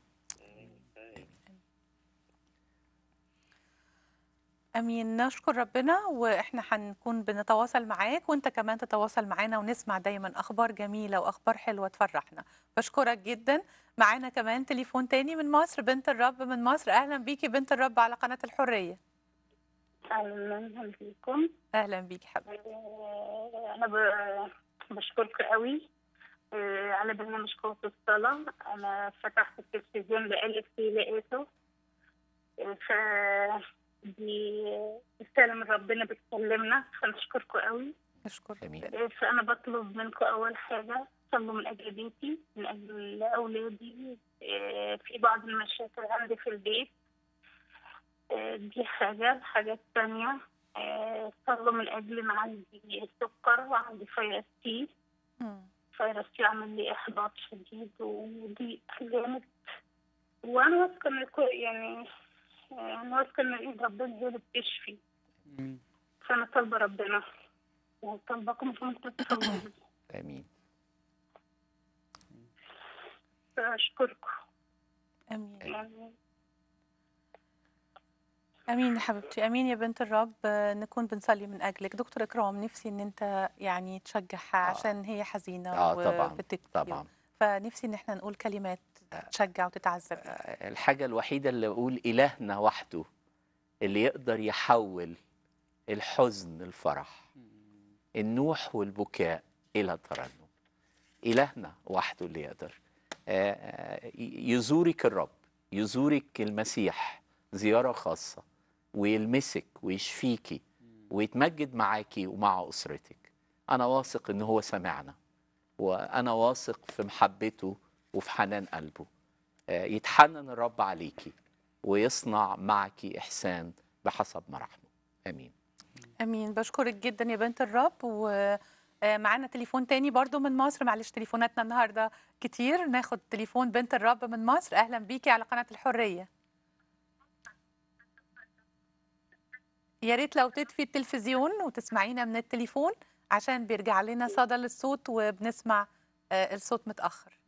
امين نشكر ربنا واحنا هنكون بنتواصل معاك وانت كمان تتواصل معانا ونسمع دايما اخبار جميله واخبار حلوه تفرحنا بشكرك جدا معانا كمان تليفون تاني من مصر بنت الرب من مصر اهلا بيكي بنت الرب على قناه الحريه اهلا بيكم اهلا بيكي حبيبي آه، انا ب- بشكرك قوي آه، على برنامج قوة الصلاة أنا فتحت التلفزيون بقلب فيه لقيته آه، ف دي رسالة من ربنا بتكلمنا فنشكركم قوي نشكر آه، فأنا بطلب منكم أول حاجة صلوا من أجل بيتي من أجل أولادي آه، في بعض المشاكل عندي في البيت آه، دي حاجة الحاجة التانية آه، صلوا من أجل إن عندي سكر وعندي فيروس تي فيروس تي عمل لي إحباط شديد ودي جامد وأنا واثقة إن الكو- يعني آه، أنا واثقة إن إيد ربنا هي اللي بتشفي فأنا طالبة ربنا وطالباكم إنكم انتوا تصلوا لي. امين فأشكركم امين يعني امين يا حبيبتي امين يا بنت الرب آه، نكون بنصلي من اجلك دكتور اكرام نفسي ان انت يعني تشجعها عشان هي حزينه اه طبعا وبتبكي طبعا فنفسي ان احنا نقول كلمات تشجع وتتعذب الحاجة الوحيدة اللي أقول إلهنا وحده اللي يقدر يحول الحزن الفرح النوح والبكاء إلى ترنم إلهنا وحده اللي يقدر آه، آه، يزورك الرب يزورك المسيح زيارة خاصة ويلمسك ويشفيكي ويتمجد معاكي ومع أسرتك أنا واثق إن هو سمعنا وأنا واثق في محبته وفي حنان قلبه آه، يتحنن الرب عليكي ويصنع معك إحسان بحسب مراحمه آمين امين بشكرك جدا يا بنت الرب ومعانا تليفون تاني برضو من مصر معلش تليفوناتنا النهارده كتير ناخد تليفون بنت الرب من مصر اهلا بيكي على قناه الحريه يا ريت لو تطفي التلفزيون وتسمعينا من التليفون عشان بيرجع لنا صدى للصوت وبنسمع آه، الصوت متاخر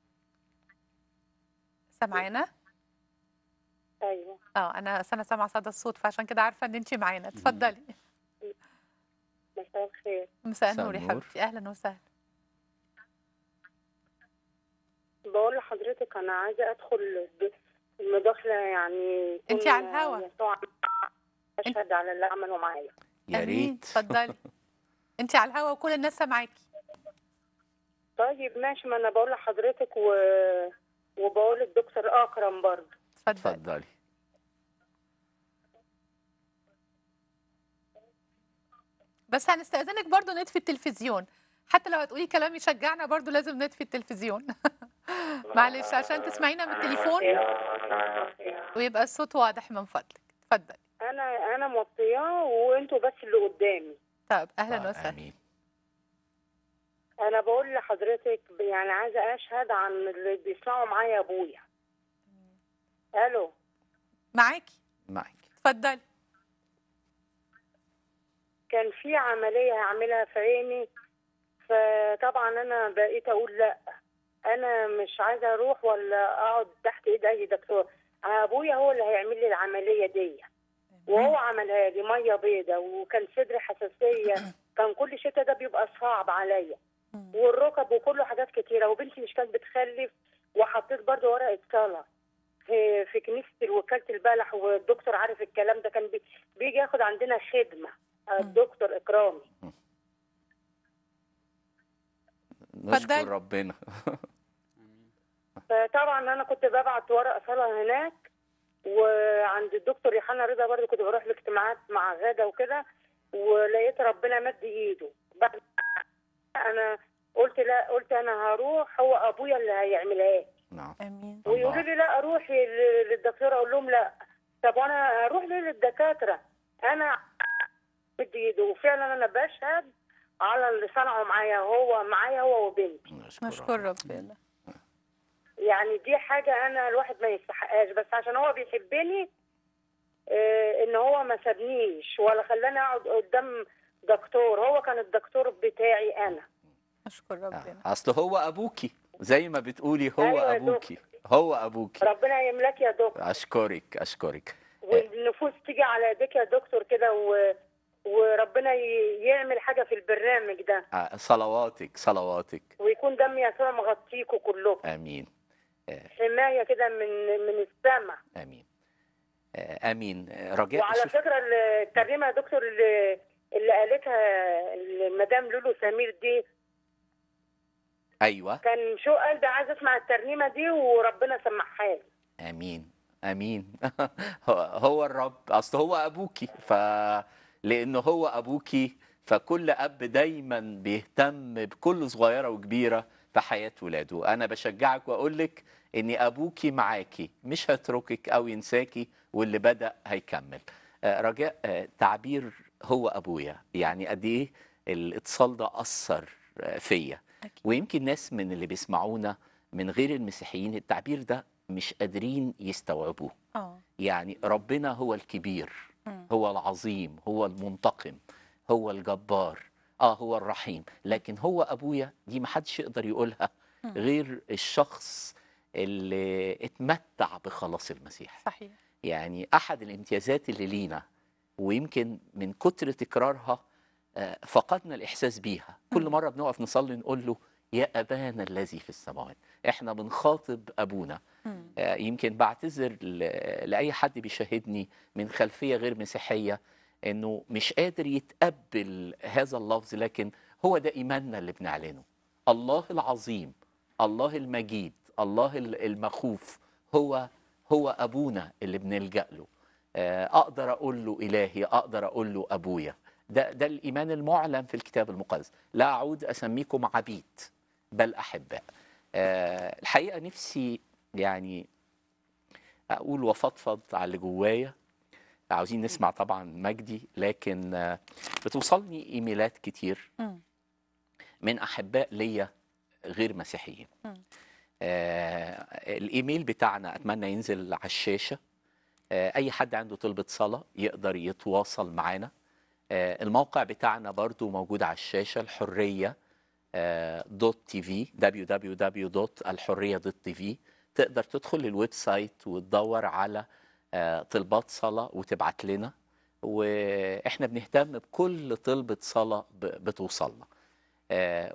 سامعانا ايوه اه انا أصل انا سامعه صدى الصوت فعشان كده عارفه ان انت معانا اتفضلي مساء الخير مساء مساء النور يا النور. حبيبتي اهلا وسهلا بقول لحضرتك انا عايزه ادخل ب- المداخله يعني يكون انتي على الهوا. يسوع اشهد على اللي عمله معايا يا امين اتفضلي انت على الهوا وكل الناس سامعاكي طيب ماشي ما انا بقول لحضرتك و... وبقول للدكتور اكرم برضه اتفضلي بس هنستأذنك برضو نطفي التلفزيون حتى لو هتقولي كلام يشجعنا برضو لازم نطفي التلفزيون معلش عشان تسمعينا من التليفون ويبقى الصوت واضح من فضلك اتفضلي انا انا موطياه وانتوا بس اللي قدامي طب اهلا وسهلا انا بقول لحضرتك يعني عايزه اشهد عن اللي بيسمعوا معايا ابويا الو معاكي معاكي اتفضلي كان في عمليه هعملها في عيني فطبعا انا بقيت اقول لا انا مش عايزه اروح ولا اقعد تحت ايد اي دكتور ابويا هو اللي هيعمل لي العمليه دي وهو عملها لي ميه بيضة وكان صدري حساسيه كان كل شتاء ده بيبقى صعب عليا والركب وكله حاجات كتيره وبنتي مش كانت بتخلف وحطيت برضو ورقه صلاه في في كنيسه وكاله البلح والدكتور عارف الكلام ده كان بي بيجي ياخد عندنا خدمه الدكتور اكرامي نشكر ربنا فطبعا انا كنت ببعت ورق صلاه هناك وعند الدكتور يوحنا رضا برضه كنت بروح الاجتماعات مع غاده وكده ولقيت ربنا مد ايده بعد انا قلت لا قلت انا هروح هو ابويا اللي هيعملها لي نعم امين ويقولوا لي لا اروح لل- للدكتور اقول لهم لا طب وانا اروح ليه للدكاتره انا مد ايده وفعلا انا بشهد على اللي صنعوا معايا هو معايا هو وبنتي نشكر ربنا يعني دي حاجة أنا الواحد ما يستحقهاش بس عشان هو بيحبني آه، إن هو ما سابنيش ولا خلاني أقعد قدام دكتور هو كان الدكتور بتاعي أنا نشكر ربنا أصل هو أبوكي زي ما بتقولي هو أيوة يا أبوكي هو أبوكي ربنا يملك يا دكتور أشكرك أشكرك والنفوس تيجي على ايديك يا دكتور كده و... وربنا ي... يعمل حاجة في البرنامج ده آه، صلواتك صلواتك ويكون دم يسوع مغطيكوا كلكم آمين حماية كده من من السماء آمين آه، آمين آه، رجاء وعلى شوف فكره الترجمه يا دكتور اللي, اللي قالتها المدام لولو سمير دي أيوة كان شو قلبي عايز اسمع الترنيمه دي وربنا سمعها لي آمين امين هو- هو الرب اصل هو ابوكي ف لانه هو ابوكي فكل اب دايما بيهتم بكل صغيره وكبيره في حياه ولاده انا بشجعك واقول لك ان ابوكي معاكي مش هيتركك او ينساكي واللي بدا هيكمل آه، رجاء آه، تعبير هو ابويا يعني قد ايه الاتصال ده اثر آه، فيا ويمكن ناس من اللي بيسمعونا من غير المسيحيين التعبير ده مش قادرين يستوعبوه اه يعني ربنا هو الكبير مم. هو العظيم هو المنتقم هو الجبار اه هو الرحيم لكن هو ابويا دي محدش يقدر يقولها مم. غير الشخص اللي اتمتع بخلاص المسيح صحيح يعني احد الامتيازات اللي لينا ويمكن من كتر تكرارها آه، فقدنا الاحساس بيها كل مره بنقف نصلي نقول له يا ابانا الذي في السماوات احنا بنخاطب ابونا آه، يمكن بعتذر ل- لاي حد بيشاهدني من خلفيه غير مسيحيه انه مش قادر يتقبل هذا اللفظ لكن هو ده ايماننا اللي بنعلنه الله العظيم الله المجيد الله ال- المخوف هو هو ابونا اللي بنلجا له آه، اقدر اقول له الهي اقدر اقول له ابويا ده ده الايمان المعلن في الكتاب المقدس لا اعود اسميكم عبيد بل احباء آه، الحقيقه نفسي يعني اقول وفضفض على اللي جوايا عاوزين نسمع طبعا مجدي لكن آه، بتوصلني ايميلات كتير مم. من احباء ليا غير مسيحيين مم. آه الايميل بتاعنا اتمنى ينزل على الشاشه آه اي حد عنده طلبه صلاه يقدر يتواصل معنا آه الموقع بتاعنا برضو موجود على الشاشه الحريه دوت تي في www.الحريه دوت تي في تقدر تدخل الويب سايت وتدور على آه، طلبات صلاه وتبعت لنا واحنا بنهتم بكل طلبه صلاه ب- بتوصلنا آه،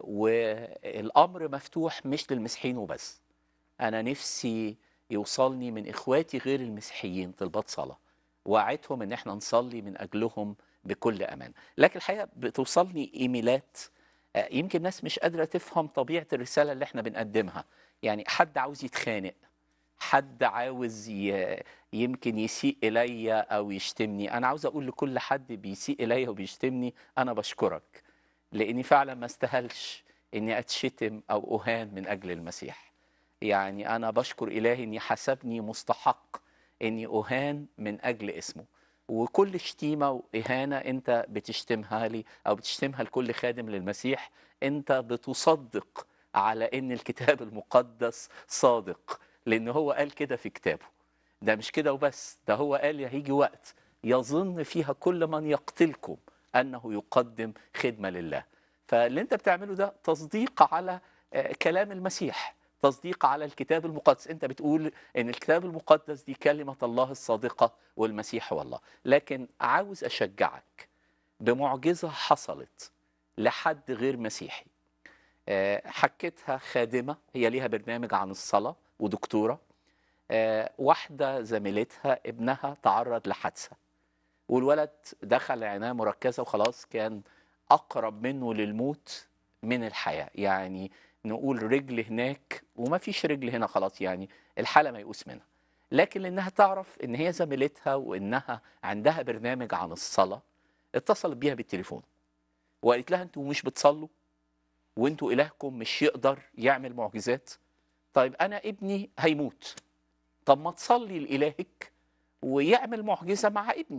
والامر مفتوح مش للمسيحيين وبس انا نفسي يوصلني من اخواتي غير المسيحيين طلبات صلاه وعدتهم ان احنا نصلي من اجلهم بكل امان لكن الحقيقه بتوصلني ايميلات آه، يمكن الناس مش قادره تفهم طبيعه الرساله اللي احنا بنقدمها يعني حد عاوز يتخانق حد عاوز ي... يمكن يسيء الي او يشتمني انا عاوز اقول لكل حد بيسيء الي وبيشتمني انا بشكرك لاني فعلا ما استاهلش اني اتشتم او اهان من اجل المسيح يعني انا بشكر الهي اني حسبني مستحق اني اهان من اجل اسمه وكل شتيمه واهانه انت بتشتمها لي او بتشتمها لكل خادم للمسيح انت بتصدق على ان الكتاب المقدس صادق لان هو قال كده في كتابه ده مش كده وبس ده هو قال هيجي وقت يظن فيها كل من يقتلكم انه يقدم خدمه لله فاللي انت بتعمله ده تصديق على آه، كلام المسيح تصديق على الكتاب المقدس انت بتقول ان الكتاب المقدس دي كلمه الله الصادقه والمسيح هو الله لكن عاوز اشجعك بمعجزه حصلت لحد غير مسيحي آه، حكتها خادمه هي ليها برنامج عن الصلاه ودكتوره آه، واحده زميلتها ابنها تعرض لحادثه والولد دخل عنايه مركزه وخلاص كان اقرب منه للموت من الحياه يعني نقول رجل هناك وما فيش رجل هنا خلاص يعني الحاله ميؤوس منها لكن لانها تعرف ان هي زميلتها وانها عندها برنامج عن الصلاه اتصلت بيها بالتليفون وقالت لها انتوا مش بتصلوا وانتوا الهكم مش يقدر يعمل معجزات طيب انا ابني هيموت طب ما تصلي لالهك ويعمل معجزه مع ابني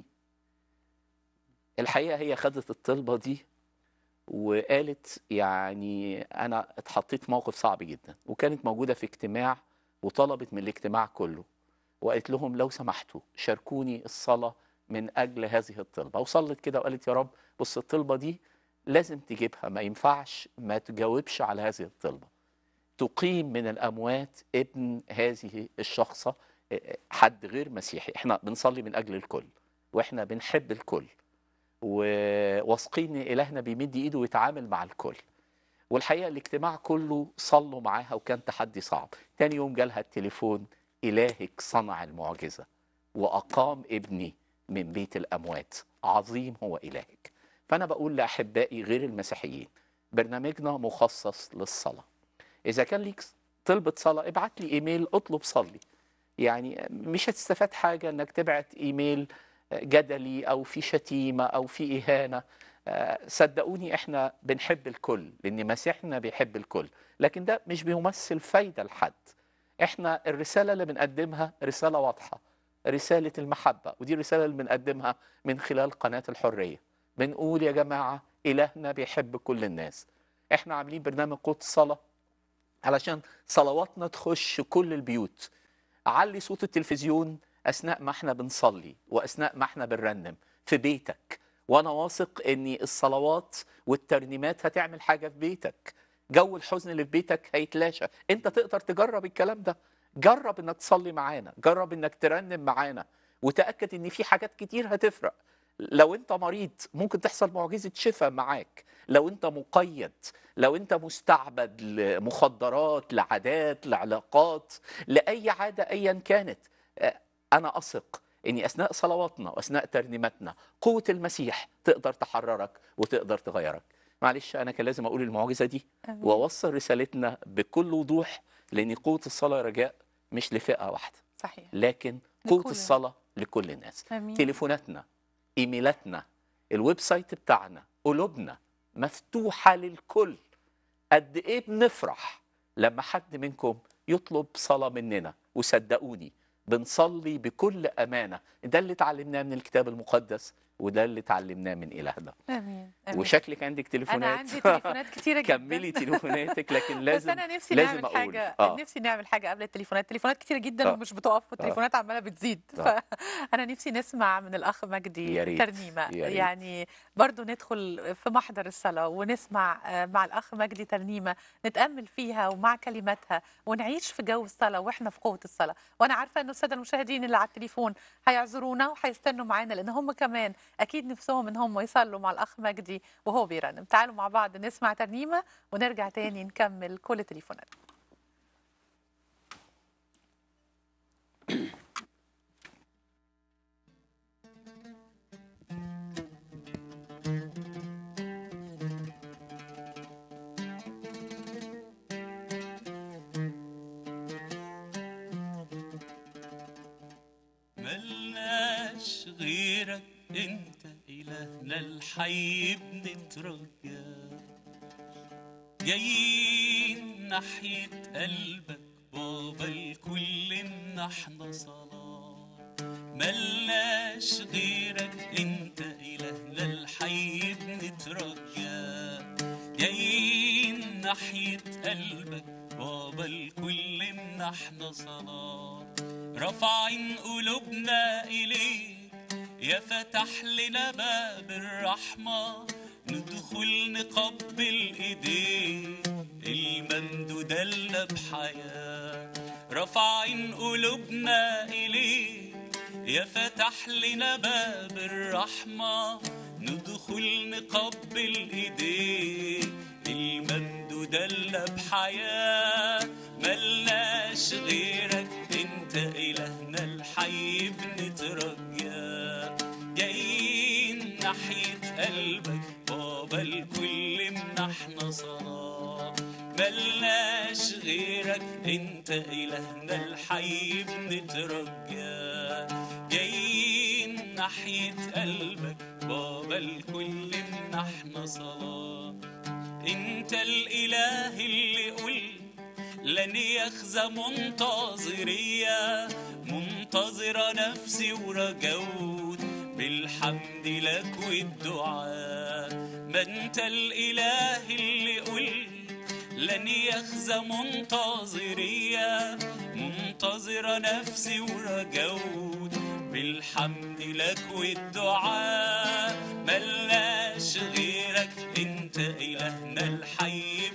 الحقيقه هي خدت الطلبه دي وقالت يعني انا اتحطيت في موقف صعب جدا وكانت موجوده في اجتماع وطلبت من الاجتماع كله وقالت لهم لو سمحتوا شاركوني الصلاه من اجل هذه الطلبه وصلت كده وقالت يا رب بص الطلبه دي لازم تجيبها ما ينفعش ما تجاوبش على هذه الطلبه تقيم من الاموات ابن هذه الشخصه حد غير مسيحي احنا بنصلي من اجل الكل واحنا بنحب الكل وواثقين ان الهنا بيمد ايده ويتعامل مع الكل والحقيقه الاجتماع كله صلوا معاها وكان تحدي صعب تاني يوم جالها التليفون الهك صنع المعجزه واقام ابني من بيت الاموات عظيم هو الهك فانا بقول لاحبائي غير المسيحيين برنامجنا مخصص للصلاه اذا كان ليك طلبة صلاة ابعت لي ايميل اطلب صلي يعني مش هتستفاد حاجه انك تبعت ايميل جدلي او في شتيمه او في اهانه آه، صدقوني احنا بنحب الكل لان مسيحنا بيحب الكل لكن ده مش بيمثل فايده لحد احنا الرساله اللي بنقدمها رساله واضحه رساله المحبه ودي الرساله اللي بنقدمها من خلال قناه الحريه بنقول يا جماعه الهنا بيحب كل الناس احنا عاملين برنامج قوت الصلاه علشان صلواتنا تخش كل البيوت علي صوت التلفزيون اثناء ما احنا بنصلي واثناء ما احنا بنرنم في بيتك وانا واثق ان الصلوات والترنيمات هتعمل حاجه في بيتك جو الحزن اللي في بيتك هيتلاشى انت تقدر تجرب الكلام ده جرب انك تصلي معانا جرب انك ترنم معانا وتاكد ان في حاجات كتير هتفرق لو انت مريض ممكن تحصل معجزه شفاء معاك لو انت مقيد لو انت مستعبد لمخدرات لعادات لعلاقات لاي عاده ايا كانت آه، انا اثق ان اثناء صلواتنا واثناء ترنيماتنا قوه المسيح تقدر تحررك وتقدر تغيرك معلش انا كان لازم اقول المعجزه دي آمين. واوصل رسالتنا بكل وضوح لان قوه الصلاه يا رجاء مش لفئه واحده صحيح لكن قوه لكل الصلاه لكل الناس آمين. تليفوناتنا ايميلاتنا الويب سايت بتاعنا قلوبنا مفتوحه للكل قد ايه بنفرح لما حد منكم يطلب صلاه مننا وصدقوني بنصلي بكل امانه ده اللي اتعلمناه من الكتاب المقدس وده اللي اتعلمناه من الهنا امين امين وشكلك عندك تليفونات انا عندي تليفونات كتيره جدا كملي تليفوناتك لكن لازم بس انا نفسي لازم نعمل أقول. حاجه آه. نفسي نعمل حاجه قبل التليفونات التليفونات كتيره جدا آه. ومش بتقف والتليفونات عماله بتزيد آه. فانا نفسي نسمع من الاخ مجدي يا ريت. ترنيمه يا ريت. يعني برضو ندخل في محضر الصلاه ونسمع آه، مع الاخ مجدي ترنيمه نتامل فيها ومع كلماتها ونعيش في جو الصلاه واحنا في قوه الصلاه وانا عارفه انه الساده المشاهدين اللي على التليفون هيعذرونا وهيستنوا معانا لان هم كمان اكيد نفسهم ان هم يصلوا مع الاخ مجدي وهو بيرنم تعالوا مع بعض نسمع ترنيمه ونرجع تاني نكمل كل تليفونات ملناش غيرك انت الهنا الحي بنترجاك جايين ناحية قلبك بابا الكل من احنا صلاة ملناش غيرك انت الهنا الحي بنترجاك جايين ناحية قلبك بابا الكل من احنا صلاة رافعين قلوبنا إليك يا فتح لنا باب الرحمة ندخل نقبل إيديك الممدودة لنا بحياة رافعين قلوبنا إليك يا فتح لنا باب الرحمة ندخل نقبل إيديك الممدودة لنا بحياة ملناش غيرك انت إلهنا الحي بنترجاك جايين ناحية قلبك بابا الكل من احنا صلاة ملناش غيرك انت إلهنا الحي بنترجاك جايين ناحية قلبك بابا الكل من احنا صلاة انت الاله اللي قلت لن يخزى منتظرية منتظرة نفسي ورجوت بالحمد لك والدعاء ما انت الاله اللي قلت لن يخزى منتظرية منتظرة نفسي ورجوت بالحمد لك والدعاء ملناش غيرك انت الهنا الحي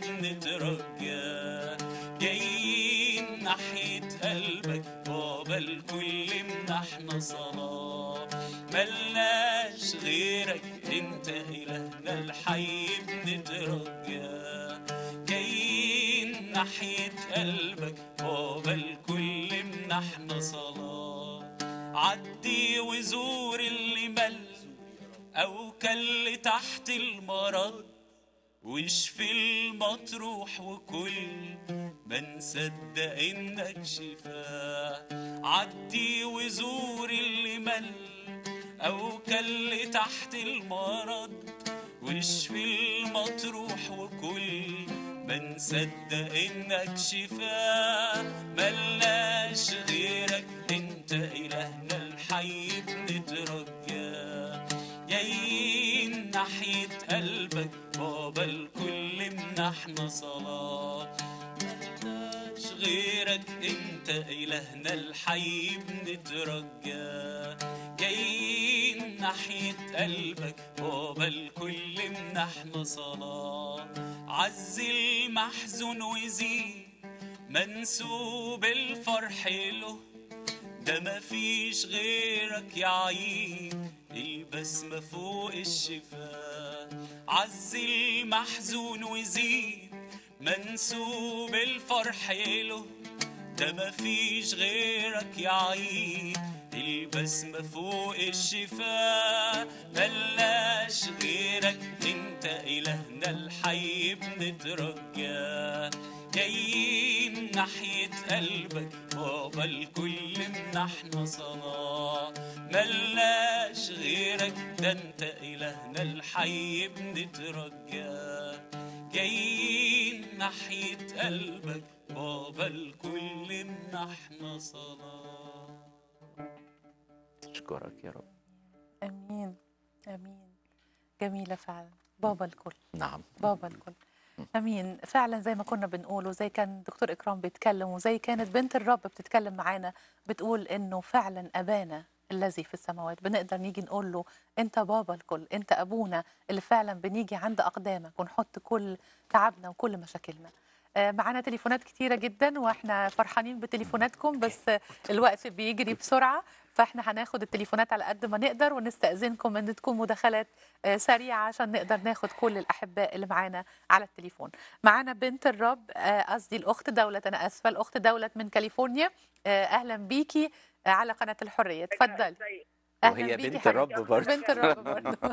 بنترجاك جايين ناحية قلبك بابا الكل من احنا صلاة ملناش غيرك انت الهنا الحي بنترجاك جايين ناحية قلبك بابا الكل من احنا صلاة عدي وزور اللي مل او كل تحت المرض واشفي المطروح وكل ما نصدق انك شفاه عدي وزور اللي مل او كل تحت المرض واشفي المطروح وكل ما نصدق انك شفاه ملناش غيرك انت الهنا الحي بنترجاه جايين ناحية قلبك بابا الكل منحنا صلاة ملناش غيرك انت الهنا الحي بنترجاه جايين ناحية قلبك بابا الكل منحنا صلاة عزي المحزون وزيد منسوب الفرح له ده مفيش غيرك يا عيد البسمة فوق الشفاه عزي المحزون وزيد منسوب الفرح له ده مفيش غيرك يا عيد البسمة فوق الشفاه ملناش غيرك انت إلهنا الحي بنترجاه جايين ناحية قلبك بابا الكل منحنا صلاة ملناش غيرك ده انت إلهنا الحي بنترجاه جايين ناحية قلبك بابا الكل منحنا صلاة أشكرك يا رب امين امين جميله فعلا بابا الكل نعم بابا الكل امين فعلا زي ما كنا بنقول وزي كان دكتور اكرام بيتكلم وزي كانت بنت الرب بتتكلم معانا بتقول انه فعلا ابانا الذي في السماوات بنقدر نيجي نقول له انت بابا الكل انت ابونا اللي فعلا بنيجي عند اقدامك ونحط كل تعبنا وكل مشاكلنا آه، معانا تليفونات كتيرة جدا واحنا فرحانين بتليفوناتكم بس آه، الوقت بيجري بسرعة فاحنا هناخد التليفونات على قد ما نقدر ونستأذنكم ان تكون مداخلات آه، سريعة عشان نقدر ناخد كل الأحباء اللي معانا على التليفون معانا بنت الرب آه، قصدي الأخت دولة أنا آسفة الأخت دولة من كاليفورنيا آه، أهلا بيكي آه، على قناة الحرية اتفضلي أهلا وهي بيكي بنت الرب حبيبتي. برضه. بنت الرب برضه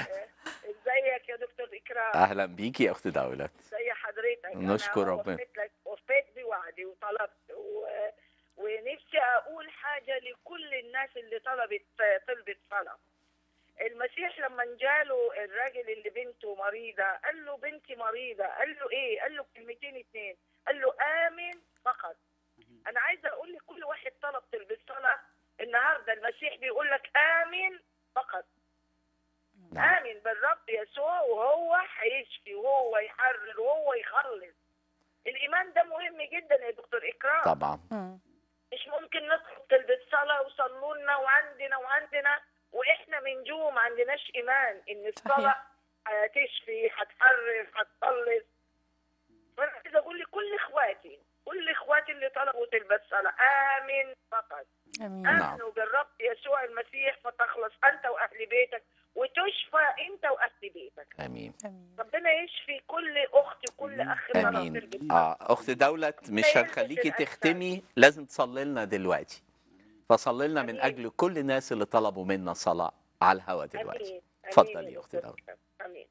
ازيك يا دكتور اكرام أهلا بيكي يا أخت دولة زي حضرتك نشكر أنا ربنا. وفيت لك وفيت بوعدي وطلبت و... ونفسي اقول حاجه لكل الناس اللي طلبت طلبت صلاه المسيح لما جاله الراجل اللي بنته مريضه قال له بنتي مريضه قال له ايه قال له كلمتين اتنين قال له امن فقط انا عايزه اقول لكل واحد طلب تلبس صلاه النهارده المسيح بيقول لك امن فقط آمن بالرب يسوع وهو هيشفي وهو يحرر وهو يخلص الإيمان ده مهم جدا يا دكتور إكرام طبعا مش ممكن ندخل بالصلاة وصلوا لنا وعندنا وعندنا وإحنا من جوه ما عندناش إيمان إن الصلاة هتشفي هتحرر هتخلص فأنا عايزة أقول لكل إخواتي كل إخواتي اللي طلبوا تلبس صلاة آمن فقط امين آمنوا بالرب يسوع المسيح فتخلص أنت وأهل بيتك وتشفى أنت وأهل بيتك امين ربنا يشفي كل أخت وكل أخ طلب امين تلبس اه اخت دولة مش هنخليكي تختمي لازم تصلي لنا دلوقتي فصلي لنا من اجل كل الناس اللي طلبوا منا صلاة على الهوا دلوقتي آمين. اتفضلي آمين يا اخت دولة آمين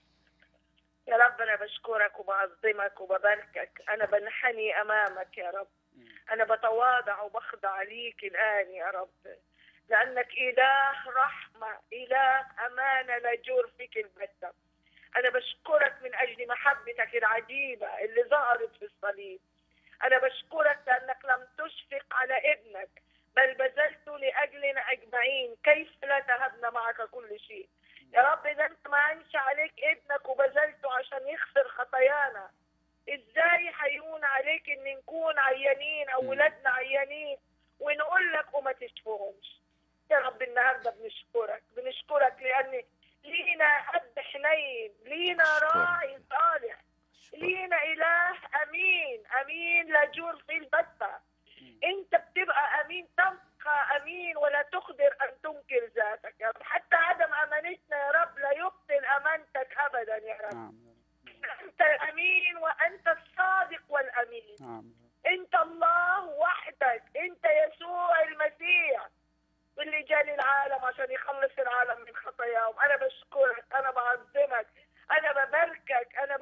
يا رب أنا بشكرك وبعظمك وبباركك أنا بنحني أمامك يا رب أنا بتواضع وبخضع ليك الآن يا رب لأنك إله رحمة إله أمانة لا جور فيك البتة أنا بشكرك من أجل محبتك العجيبة اللي ظهرت في الصليب أنا بشكرك لأنك لم تشفق على ابنك بل بذلته لأجلنا أجمعين كيف لا تهبنا معك كل شيء يا رب ده أنت ما أنش عليك ابنك وبذلته عشان يغفر خطايانا ازاي هيهون عليك ان نكون عيانين او ولادنا عيانين ونقول لك وما تشفوهمش يا رب النهارده بنشكرك بنشكرك لان لينا اب حنين لينا راعي صالح لينا اله امين امين لا جور في البتة انت بتبقى امين تبقى امين ولا تقدر ان تنكر ذاتك يا رب حتى عدم امانتنا يا رب لا يبطل امانتك ابدا يا رب انت الامين وانت الصادق والامين انت الله وحدك انت يسوع المسيح واللي جاء للعالم عشان يخلص العالم من خطاياهم انا بشكرك انا بعظمك انا بباركك انا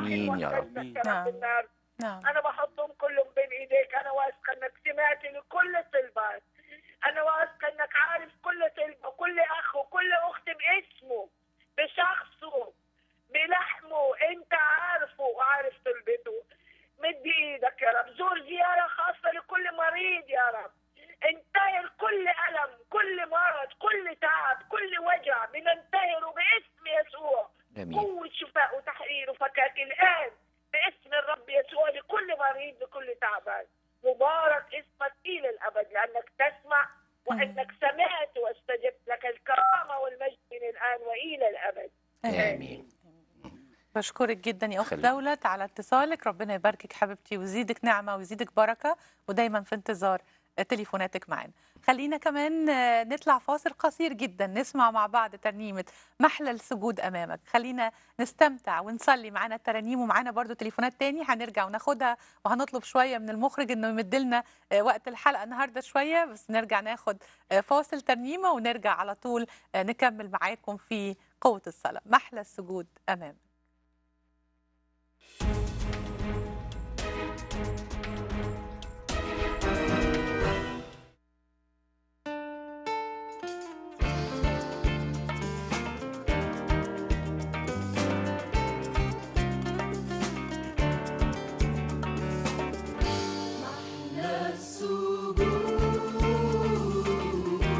امين يا رب وحدك يا رب النار نعم انا بحطهم كلهم بين ايديك انا واثقه انك سمعت لكل طلبات انا واثقه انك عارف كل طلبه وكل اخ وكل اخت باسمه بشخصه بلحمه انت عارفه وعارف طلبته مد ايدك يا رب زور زياره خاصه لكل مريض يا رب انتهر كل الم كل مرض كل تعب كل وجع بننتهره باسم يسوع امين قوة شفاء وتحرير وفكاك الآن باسم الرب يسوع لكل مريض لكل تعبان مبارك اسمك إلى الأبد لأنك تسمع وأنك سمعت واستجبت لك الكرامة والمجد من الآن وإلى الأبد امين بشكرك جدا يا اخت خليك. دولت على اتصالك ربنا يباركك حبيبتي ويزيدك نعمه ويزيدك بركه ودايما في انتظار تليفوناتك معانا خلينا كمان آه، نطلع فاصل قصير جدا نسمع مع بعض ترنيمه محلى السجود امامك خلينا نستمتع ونصلي معانا الترانيم ومعانا برضو تليفونات تاني هنرجع وناخدها وهنطلب شويه من المخرج انه يمد لنا آه، وقت الحلقه النهارده شويه بس نرجع ناخد آه، فاصل ترنيمه ونرجع على طول آه، نكمل معاكم في قوه الصلاه محلى السجود امامك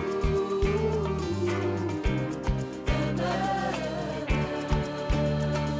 السجود أمامك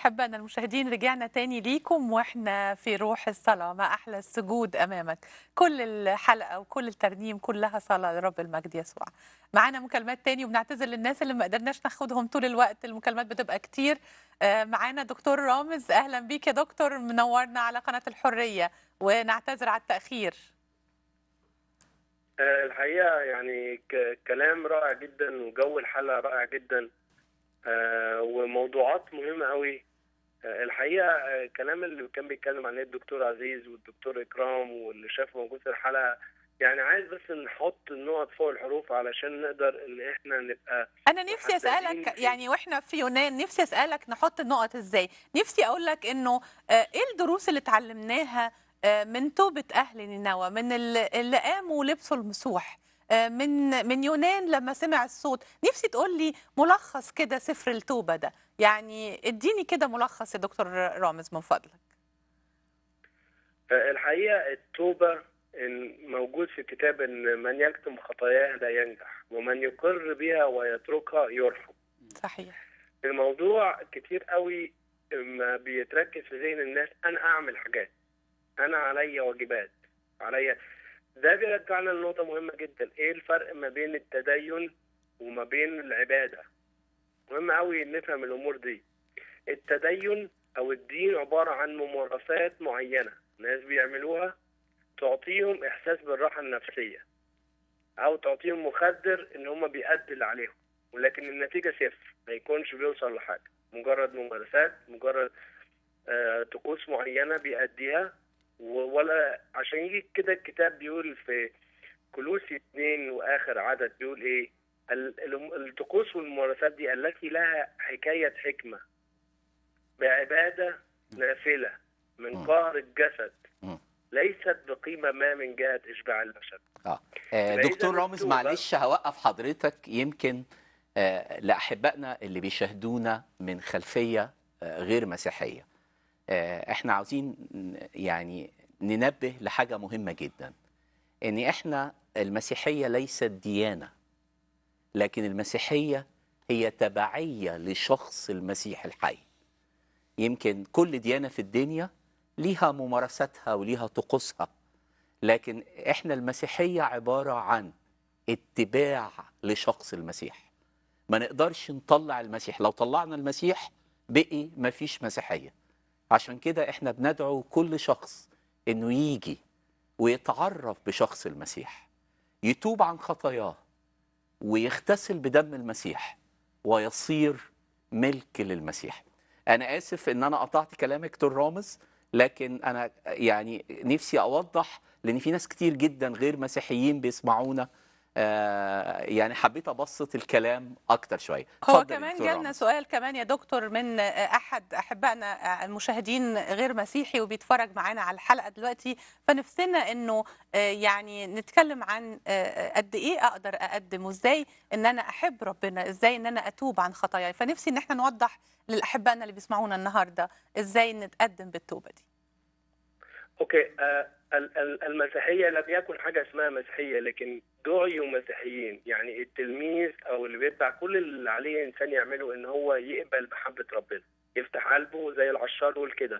أحبائنا المشاهدين رجعنا تاني ليكم وإحنا في روح الصلاة ما أحلى السجود أمامك كل الحلقة وكل الترنيم كلها صلاة لرب المجد يسوع معانا مكالمات تاني وبنعتذر للناس اللي ما قدرناش ناخدهم طول الوقت المكالمات بتبقى كتير آه، معانا دكتور رامز أهلا بيك يا دكتور منورنا على قناة الحرية ونعتذر على التأخير آه، الحقيقة يعني ك- كلام رائع جدا وجو الحلقة رائع جدا آه، وموضوعات مهمة قوي آه، الحقيقة آه، الكلام اللي كان بيتكلم عليه الدكتور عزيز والدكتور إكرام واللي شاف موجود في الحلقة يعني عايز بس نحط النقط فوق الحروف علشان نقدر إن إحنا نبقى أنا نفسي محددين أسألك في- يعني وإحنا في يونان نفسي أسألك نحط النقط إزاي نفسي أقول لك إنه آه، إيه الدروس اللي اتعلمناها آه، من توبة أهل نينوى من ال- اللي قاموا ولبسوا المسوح آه، من من يونان لما سمع الصوت نفسي تقول لي ملخص كده سفر التوبة ده يعني اديني كده ملخص يا دكتور رامز من فضلك آه، الحقيقة التوبة إن موجود في الكتاب إن من يكتم خطاياه لا ينجح ومن يقر بها ويتركها يرحم صحيح الموضوع كتير قوي ما بيتركز في ذهن الناس انا اعمل حاجات انا عليا واجبات عليا ده بيرجعنا لنقطة مهمة جدا ايه الفرق ما بين التدين وما بين العبادة مهم قوي نفهم الامور دي التدين او الدين عبارة عن ممارسات معينة ناس بيعملوها تعطيهم احساس بالراحة النفسية او تعطيهم مخدر ان هم بيأدي اللي عليهم ولكن النتيجة صفر ما يكونش بيوصل لحاجة مجرد ممارسات مجرد آه طقوس معينة بيأديها و- ولا عشان يجي كده الكتاب بيقول في كلوسي اتنين واخر عدد بيقول ايه ال- ال- الطقوس والممارسات دي التي لها حكاية حكمة بعبادة نافلة من قهر الجسد ليست بقيمة ما من جهة إشباع البشر اه آه، يبقى دكتور إذا رامز التوبة- معلش هوقف حضرتك يمكن آه، لأحبائنا اللي بيشاهدونا من خلفية آه، غير مسيحية آه، احنا عاوزين ن- يعني ننبه لحاجة مهمة جدا ان احنا المسيحية ليست ديانة لكن المسيحية هي تبعية لشخص المسيح الحي يمكن كل ديانة في الدنيا ليها ممارساتها وليها طقوسها لكن احنا المسيحية عبارة عن اتباع لشخص المسيح ما نقدرش نطلع المسيح لو طلعنا المسيح بقي مفيش مسيحية عشان كده احنا بندعو كل شخص انه يجي ويتعرف بشخص المسيح يتوب عن خطاياه ويغتسل بدم المسيح ويصير ملك للمسيح انا اسف ان انا قطعت كلامك دكتور رامز لكن انا يعني نفسي اوضح لان في ناس كتير جدا غير مسيحيين بيسمعونا آه يعني حبيت ابسط الكلام اكتر شويه هو اتفضل يا كمان دكتور جالنا رامز. سؤال كمان يا دكتور من احد احبائنا المشاهدين غير مسيحي وبيتفرج معانا على الحلقه دلوقتي فنفسنا انه آه، يعني نتكلم عن آه، قد ايه اقدر اقدم وازاي ان انا احب ربنا ازاي ان انا اتوب عن خطاياي فنفسي ان احنا نوضح للاحبائنا اللي بيسمعونا النهارده ازاي نتقدم بالتوبه دي اوكي آه ال- ال- المسيحيه لم يكن حاجه اسمها مسيحيه لكن دعيوا مسيحيين يعني التلميذ او اللي بيتبع كل اللي عليه انسان يعمله ان هو يقبل محبه ربنا يفتح قلبه زي العشار يقول كده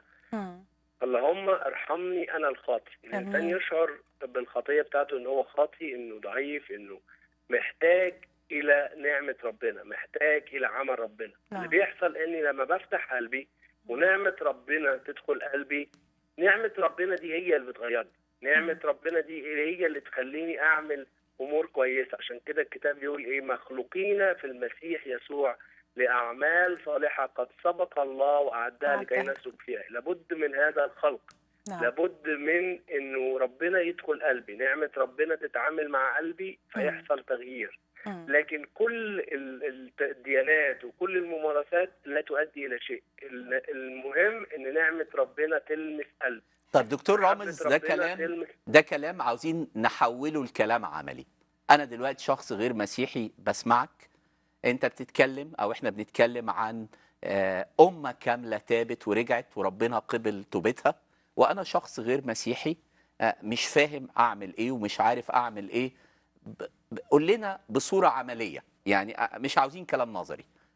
اللهم ارحمني انا الخاطي الانسان آمين. يشعر بالخطيه بتاعته ان هو خاطي انه ضعيف انه محتاج الى نعمه ربنا محتاج الى عمل ربنا نعم. اللي بيحصل اني لما بفتح قلبي ونعمه ربنا تدخل قلبي نعمه ربنا دي هي اللي بتغيرني نعمه ربنا دي هي اللي تخليني اعمل امور كويسه عشان كده الكتاب بيقول ايه مخلوقين في المسيح يسوع لاعمال صالحه قد سبق الله واعدها لكي أعدها. نسلك فيها لابد من هذا الخلق نعم. لابد من انه ربنا يدخل قلبي نعمه ربنا تتعامل مع قلبي فيحصل تغيير لكن كل ال- ال- الديانات وكل الممارسات لا تؤدي الى شيء ال- المهم ان نعمه ربنا تلمس قلبي طب دكتور محبة رامز ده ربنا كلام تلمس ده كلام عاوزين نحوله لكلام عملي انا دلوقتي شخص غير مسيحي بسمعك انت بتتكلم او احنا بنتكلم عن آه، امه كامله تابت ورجعت وربنا قبل توبتها وانا شخص غير مسيحي آه، مش فاهم اعمل ايه ومش عارف اعمل ايه ب- ب- قول لنا بصوره عمليه يعني آه، مش عاوزين كلام نظري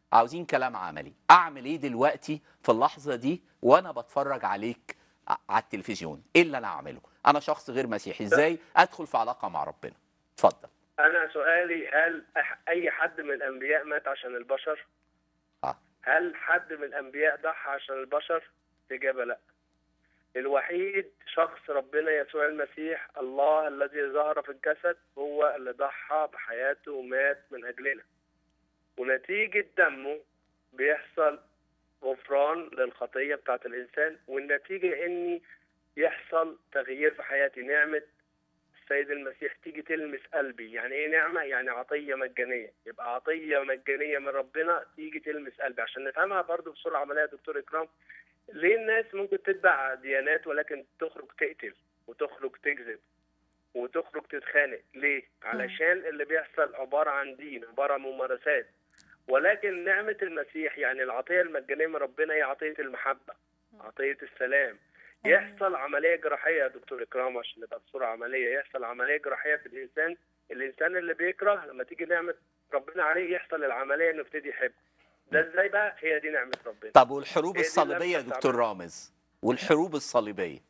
عاوزين كلام عملي اعمل ايه دلوقتي في اللحظه دي وانا بتفرج عليك ع- على التلفزيون ايه اللي انا اعمله انا شخص غير مسيحي ازاي ادخل في علاقه مع ربنا اتفضل انا سؤالي هل أح- اي حد من الانبياء مات عشان البشر آه. هل حد من الانبياء ضحى عشان البشر اجابه لا الوحيد شخص ربنا يسوع المسيح الله الذي ظهر في الجسد هو اللي ضحى بحياته ومات من اجلنا ونتيجه دمه بيحصل غفران للخطيه بتاعت الانسان والنتيجه اني يحصل تغيير في حياتي نعمه السيد المسيح تيجي تلمس قلبي يعني ايه نعمه يعني عطيه مجانيه يبقى عطيه مجانيه من ربنا تيجي تلمس قلبي عشان نفهمها برضو بصوره عمليه يا دكتور اكرام ليه الناس ممكن تتبع ديانات ولكن تخرج تقتل وتخرج تكذب وتخرج تتخانق ليه علشان اللي بيحصل عباره عن دين عباره عن ممارسات ولكن نعمه المسيح يعني العطيه المجانيه من ربنا هي عطيه المحبه عطيه السلام يحصل عمليه جراحيه يا دكتور اكرام عشان نبقى بصوره عمليه يحصل عمليه جراحيه في الانسان الانسان اللي بيكره لما تيجي نعمه ربنا عليه يحصل العمليه انه يبتدي يحب ده ازاي بقى هي دي نعمه ربنا طب والحروب هي دي الصليبيه يا اللمسة دكتور بتاعت رامز والحروب الصليبيه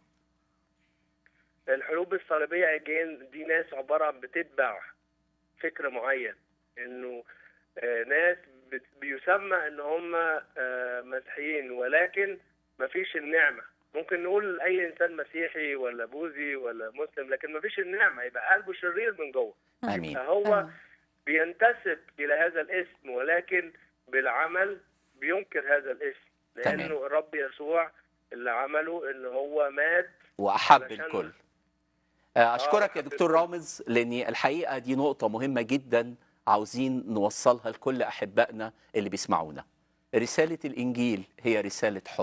الحروب الصليبيه اجين دي ناس عباره عن بتتبع فكر معين انه آه، ناس بت- بيسمى ان هم آه، مسيحيين ولكن ما فيش النعمه ممكن نقول اي انسان مسيحي ولا بوذي ولا مسلم لكن ما فيش النعمه يبقى قلبه شرير من جوه امين فهو بينتسب الى هذا الاسم ولكن بالعمل بينكر هذا الاسم لانه تمام. الرب يسوع اللي عمله ان هو مات واحب علشان- الكل آه، اشكرك يا أحب دكتور الكل. رامز لان الحقيقه دي نقطه مهمه جدا عاوزين نوصلها لكل احبائنا اللي بيسمعونا رساله الانجيل هي رساله حب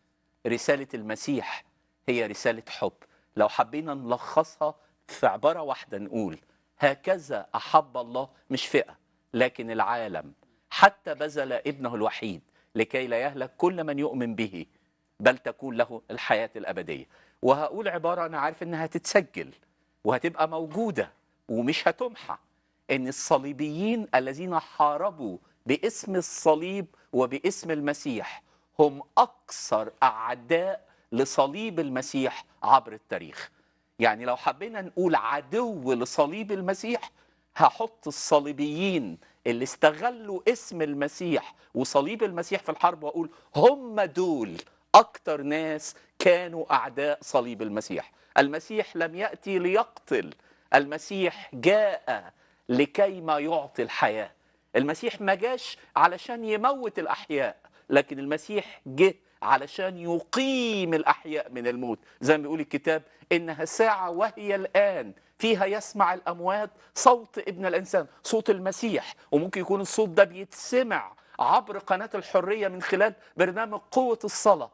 رساله المسيح هي رساله حب لو حبينا نلخصها في عباره واحده نقول هكذا احب الله مش فئه لكن العالم حتى بذل ابنه الوحيد لكي لا يهلك كل من يؤمن به بل تكون له الحياة الأبدية وهقول عبارة أنا عارف إنها هتتسجل وهتبقى موجودة ومش هتمحى إن الصليبيين الذين حاربوا باسم الصليب وباسم المسيح هم أكثر أعداء لصليب المسيح عبر التاريخ يعني لو حبينا نقول عدو لصليب المسيح هحط الصليبيين اللي استغلوا اسم المسيح وصليب المسيح في الحرب واقول هم دول اكتر ناس كانوا اعداء صليب المسيح المسيح لم ياتي ليقتل المسيح جاء لكي ما يعطي الحياه المسيح ما جاش علشان يموت الاحياء لكن المسيح جه علشان يقيم الاحياء من الموت زي ما بيقول الكتاب انها ساعه وهي الان فيها يسمع الاموات صوت ابن الانسان صوت المسيح وممكن يكون الصوت ده بيتسمع عبر قناه الحريه من خلال برنامج قوه الصلاه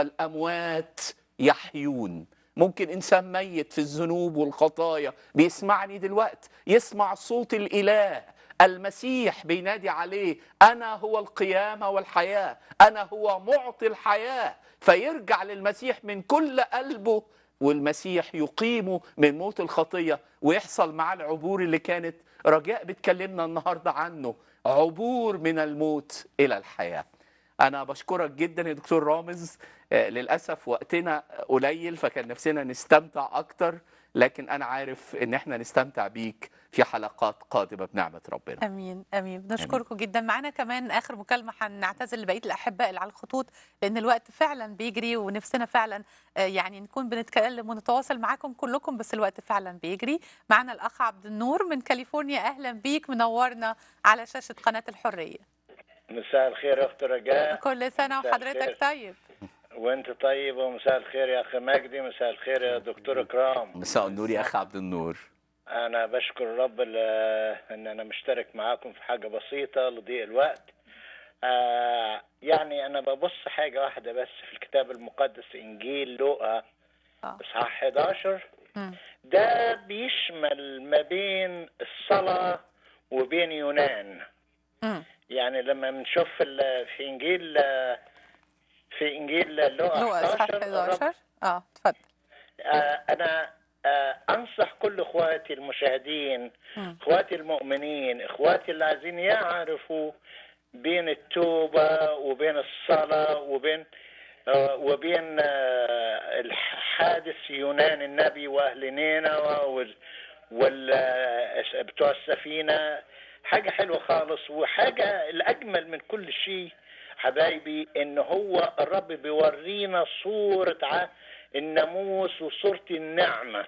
والاموات يحيون ممكن انسان ميت في الذنوب والخطايا بيسمعني دلوقتي يسمع صوت الاله المسيح بينادي عليه انا هو القيامه والحياه انا هو معطي الحياه فيرجع للمسيح من كل قلبه والمسيح يقيمه من موت الخطيه ويحصل معاه العبور اللي كانت رجاء بتكلمنا النهارده عنه عبور من الموت الى الحياه انا بشكرك جدا يا دكتور رامز آه، للاسف وقتنا قليل فكان نفسنا نستمتع اكتر لكن انا عارف ان احنا نستمتع بيك في حلقات قادمه بنعمه ربنا امين امين بنشكركم جدا معانا كمان اخر مكالمه هنعتذر لبقيه الاحباء اللي على الخطوط لان الوقت فعلا بيجري ونفسنا فعلا آه، يعني نكون بنتكلم ونتواصل معاكم كلكم بس الوقت فعلا بيجري معانا الاخ عبد النور من كاليفورنيا اهلا بيك منورنا على شاشه قناه الحريه مساء الخير يا اخت رجاء كل سنه مساء وحضرتك الخير. طيب وانت طيب ومساء الخير يا اخي مجدي مساء الخير يا دكتور اكرام مساء النور يا اخ عبد النور انا بشكر الرب ل- ان انا مشترك معاكم في حاجه بسيطه لضيق الوقت آه يعني انا ببص حاجه واحده بس في الكتاب المقدس انجيل لوقا اصحاح 11 ده بيشمل ما بين الصلاه وبين يونان يعني لما بنشوف ال- في انجيل في انجيل لوقا لو اصحاح 11 الرب 11 اه اتفضل آه، انا آه، انصح كل اخواتي المشاهدين اخواتي المؤمنين اخواتي اللي عايزين يعرفوا بين التوبة وبين الصلاة وبين آه، وبين آه، الحادث يونان النبي وأهل نينوى وال وال آه، بتوع السفينة حاجة حلوة خالص وحاجة الأجمل من كل شيء حبايبي إن هو الرب بيورينا صورة ع- الناموس وصورة النعمة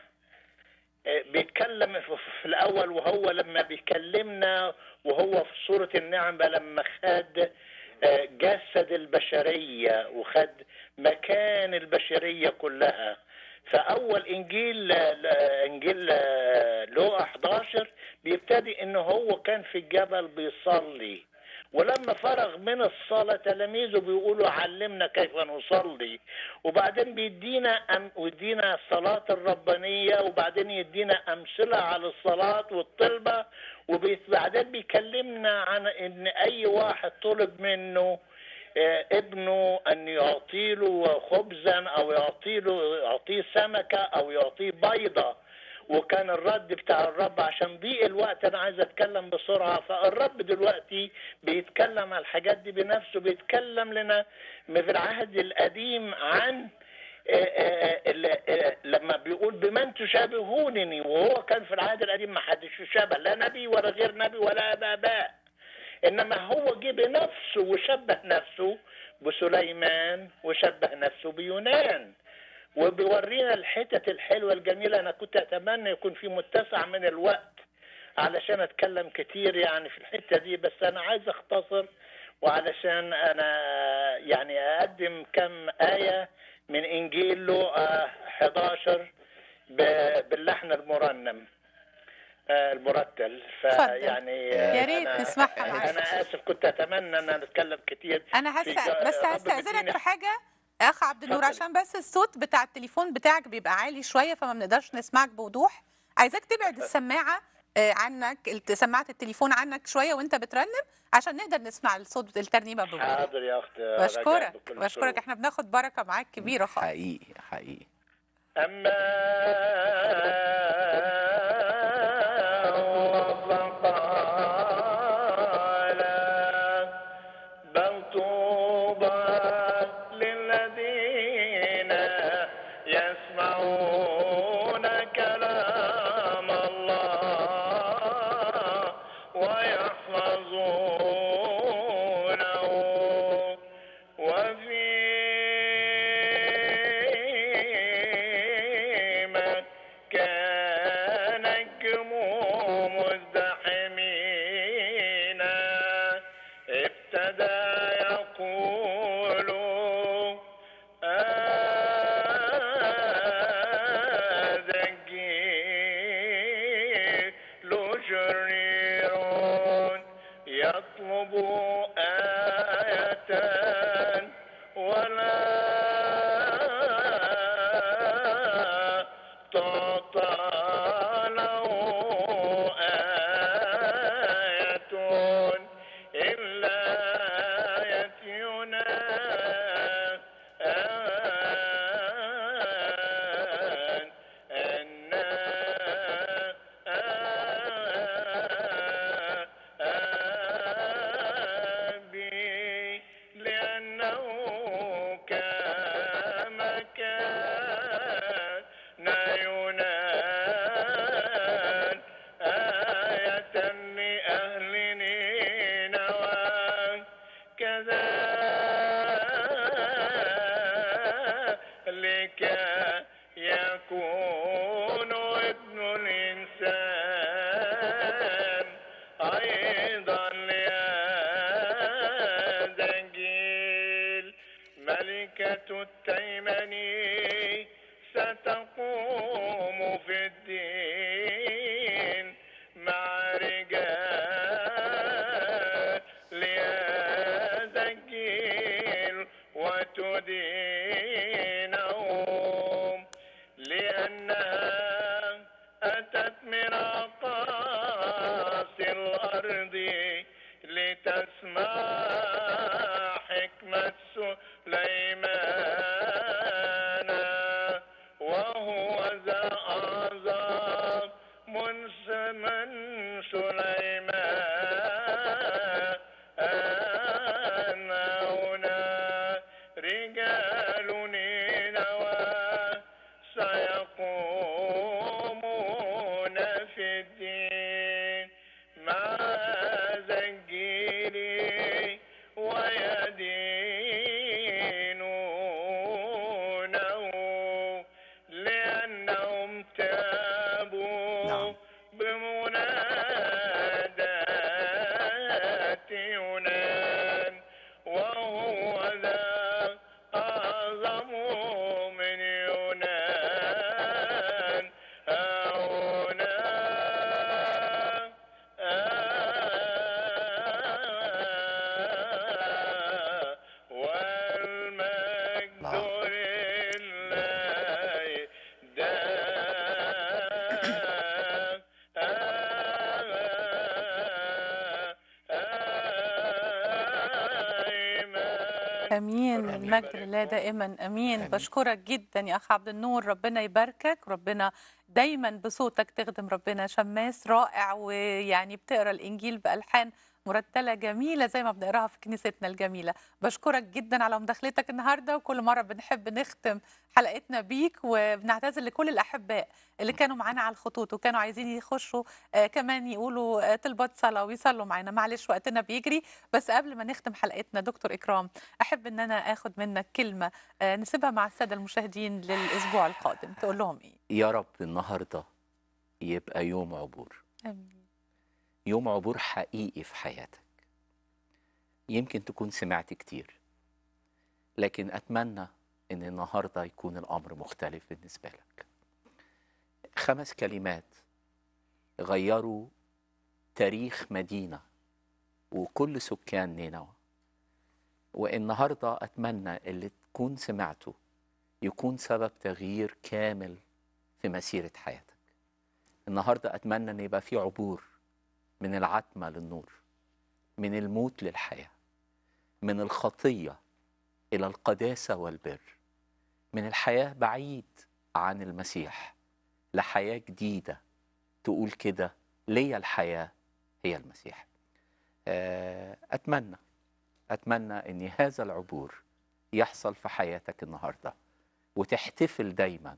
آه، بيتكلم في في الأول وهو لما بيكلمنا وهو في صورة النعمة لما خد آه، جسد البشرية وخد مكان البشرية كلها فأول إنجيل آه، إنجيل آه، لوقا 11 بيبتدي إن هو كان في الجبل بيصلي ولما فرغ من الصلاة تلاميذه بيقولوا علمنا كيف نصلي وبعدين بيدينا أم ويدينا الصلاة الربانية وبعدين يدينا أمثلة على الصلاة والطلبة وبعدين بيكلمنا عن إن أي واحد طلب منه آه، ابنه أن يعطيله خبزا أو يعطيله يعطيه سمكة أو يعطيه بيضة وكان الرد بتاع الرب عشان ضيق الوقت انا عايز اتكلم بسرعه فالرب دلوقتي بيتكلم على الحاجات دي بنفسه بيتكلم لنا في العهد القديم عن آه، آه، ال- آه، لما بيقول بمن تشابهونني وهو كان في العهد القديم ما حدش يشابه لا نبي ولا غير نبي ولا ابا اباء انما هو جه بنفسه وشبه نفسه بسليمان وشبه نفسه بيونان وبيورينا الحتت الحلوه الجميله انا كنت اتمنى يكون في متسع من الوقت علشان اتكلم كتير يعني في الحته دي بس انا عايز اختصر وعلشان انا يعني اقدم كم ايه من انجيل لوقا 11 ب- باللحن المرنم آه، المرتل فيعني يا ريت أنا- نسمعها معاك. انا اسف كنت اتمنى ان انا اتكلم كتير انا في هست... جا- بس رب هستأذنك مديني في حاجة اخ عبد النور اتفضلي. عشان بس الصوت بتاع التليفون بتاعك بيبقى عالي شوية فما بنقدرش نسمعك بوضوح عايزاك تبعد السماعة آه، عنك الت- سماعة التليفون عنك شوية وانت بترنم عشان نقدر نسمع الصوت الترنيمة بوضوح حاضر يا اخت رجاء بشكرك بكل بشكرك سرور. احنا بناخد بركة معاك كبيرة خالص حقيقي حقيقي أما هو فقال بل طوبى للذين يسمعون كلام الله ويحفظونه وفي مكان الجموع مزدحمين ابتدى يقول أزجيل شرير يطلب آية ولا تعطى له آية إلا آية يونان أن أبي لأنه كما كان يونان آية لأهل نينوى كذلك يكون ابن الإنسان أيضا لهذا الجيل ملكة التيمن ستقوم في الدين مع رجال لهذا الجيل وتدينهم لأنها أتت من أقاصي الأرض لتسمع حكمة سليمان وهو ذا أعظم منس من سليمان رجال نينوى سيقومون في الدين مع زنجيري ويدينونه لأنهم تابوا بمنادات يونان وهو ذا أعظم من يونان هنا والمجد لله امين المجد لله دائما امين بشكرك جدا يا اخ عبد النور ربنا يباركك ربنا دايما بصوتك تخدم ربنا شماس رائع ويعني بتقرا الانجيل بالحان مرتله جميله زي ما بنقراها في كنيستنا الجميله بشكرك جدا على مداخلتك النهارده وكل مره بنحب نختم حلقتنا بيك وبنعتذر لكل الاحباء اللي كانوا معانا على الخطوط وكانوا عايزين يخشوا آه، كمان يقولوا آه، طلبات صلاه ويصلوا معانا معلش وقتنا بيجري بس قبل ما نختم حلقتنا دكتور اكرام احب ان انا اخد منك كلمه آه، نسيبها مع الساده المشاهدين للاسبوع القادم تقول لهم ايه يا رب النهارده يبقى يوم عبور امين يوم عبور حقيقي في حياتك يمكن تكون سمعت كتير لكن أتمنى إن النهاردة يكون الأمر مختلف بالنسبة لك خمس كلمات غيروا تاريخ مدينة وكل سكان نينوى والنهاردة أتمنى اللي تكون سمعته يكون سبب تغيير كامل في مسيرة حياتك النهاردة أتمنى أن يبقى في عبور من العتمة للنور من الموت للحياة من الخطية إلى القداسة والبر من الحياة بعيد عن المسيح لحياة جديدة تقول كده ليا الحياة هي المسيح آه، أتمنى أتمنى أن هذا العبور يحصل في حياتك النهاردة وتحتفل دايما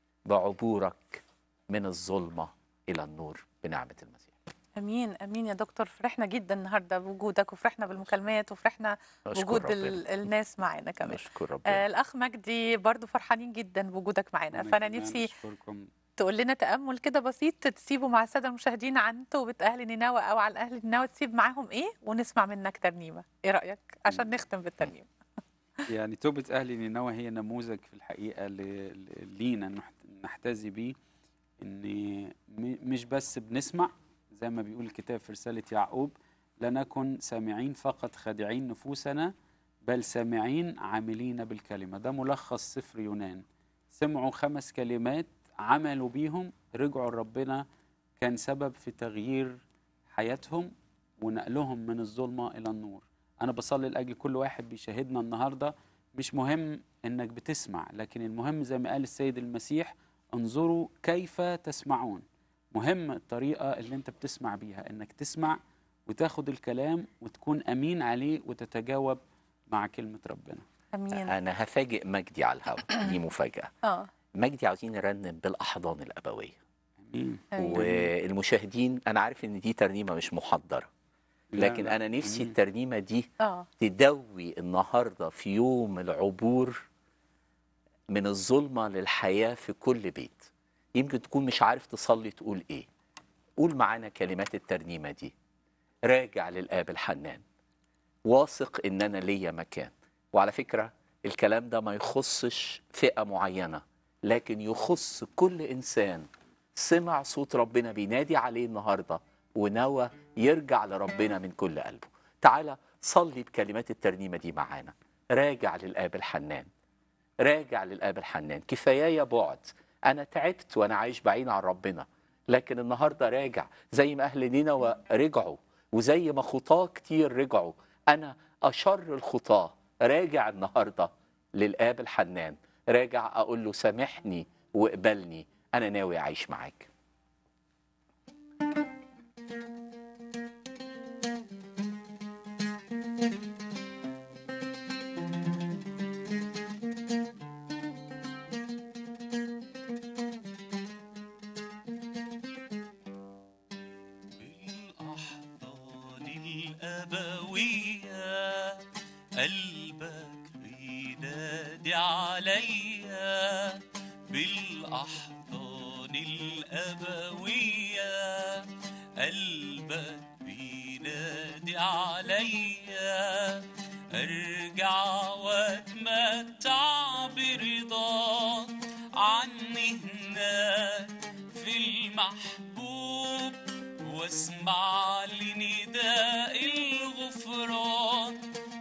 بعبورك من الظلمة إلى النور بنعمة المسيح امين امين يا دكتور فرحنا جدا النهارده بوجودك وفرحنا بالمكالمات وفرحنا أشكر بوجود ربنا. ال- الناس معانا كمان أشكر ربنا آه الاخ مجدي برضو فرحانين جدا بوجودك معانا وأنا فانا كمان نفسي أشكركم تقول لنا تامل كده بسيط تسيبه مع الساده المشاهدين عن توبه اهل نينوى او عن اهل نينوى تسيب معاهم ايه ونسمع منك ترنيمه ايه رايك عشان نختم بالترنيمه يعني توبة أهل نينوى هي نموذج في الحقيقة ل- ل- لينا نحت- نحتذي بيه إن م- مش بس بنسمع زي ما بيقول الكتاب في رسالة يعقوب لا نكن سامعين فقط خادعين نفوسنا بل سامعين عاملين بالكلمة ده ملخص سفر يونان سمعوا خمس كلمات عملوا بيهم رجعوا لربنا كان سبب في تغيير حياتهم ونقلهم من الظلمة إلى النور أنا بصلي لأجل كل واحد بيشاهدنا النهاردة مش مهم إنك بتسمع لكن المهم زي ما قال السيد المسيح انظروا كيف تسمعون مهم الطريقة اللي أنت بتسمع بيها إنك تسمع وتاخد الكلام وتكون أمين عليه وتتجاوب مع كلمة ربنا امين أنا هفاجئ مجدي على الهوا دي مفاجأة اه مجدي عاوزين نرنم بالأحضان الأبوية أمين أيوة. والمشاهدين أنا عارف إن دي ترنيمة مش محضرة لا، لكن لا، أنا نفسي أمين. الترنيمة دي اه تدوي النهاردة في يوم العبور من الظلمة للحياة في كل بيت يمكن تكون مش عارف تصلي تقول إيه قول معانا كلمات الترنيمة دي راجع للآب الحنان واثق إن أنا ليا مكان وعلى فكرة الكلام ده ما يخصش فئة معينة لكن يخص كل إنسان سمع صوت ربنا بينادي عليه النهاردة ونوى يرجع لربنا من كل قلبه تعالى صلي بكلمات الترنيمة دي معانا راجع للآب الحنان راجع للآب الحنان كفايايا بعد أنا تعبت وأنا عايش بعيد عن ربنا لكن النهاردة راجع زي ما أهل نينوى رجعوا وزي ما خطاة كتير رجعوا أنا أشر الخطاة راجع النهاردة للآب الحنان راجع أقول له سامحني واقبلني أنا ناوي أعيش معاك الأبوية قلبك بينادي عليا بالأحضان الأبوية قلبك بينادي عليا ارجع واتمتع برضا عني هناك في المحبوب واسمع لنداء الغفران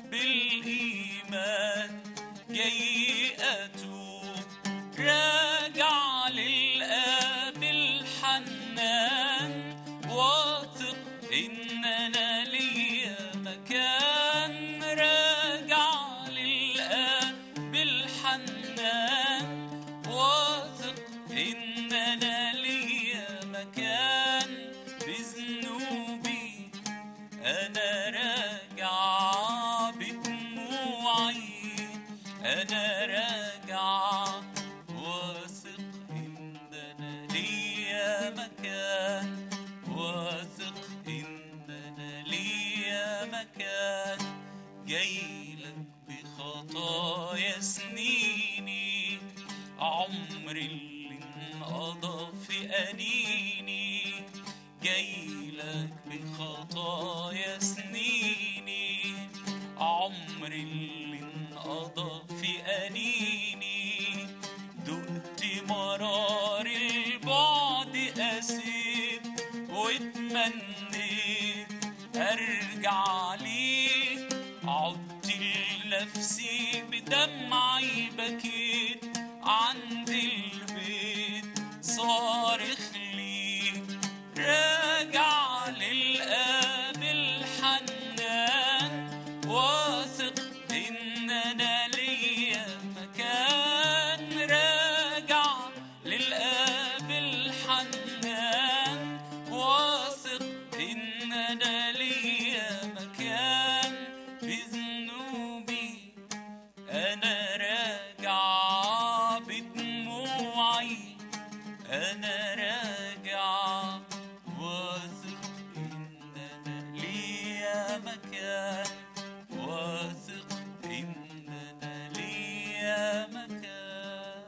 بالإيمان جاي أتوب راجع للآب الحنان واثق إن أنا ليا مكان راجع للآب الحنان واثق إن أنا ليا مكان بذنوبي أنا راجع بدموعي أنا راجع واثق إن أنا ليا مكان واثق إن أنا ليا مكان جايلك بخطايا سنيني عمري اللي انقضى في أنيني جايلك بخطايا سنيني عمري اللي انقضى في أنيني دقت مرار البعد قسيت واتمنيت أرجع ليك عدت لنفسي بدمعي بكيت عند البيت صارخ ليك راجع للآب الحنان واثق إن أنا ليا مكان راجع للآب الحنان واثق إن أنا ليا مكان بذنوبي أنا راجع بدموعي أنا راجع واثق إن أنا ليا مكان واثق إن أنا ليا مكان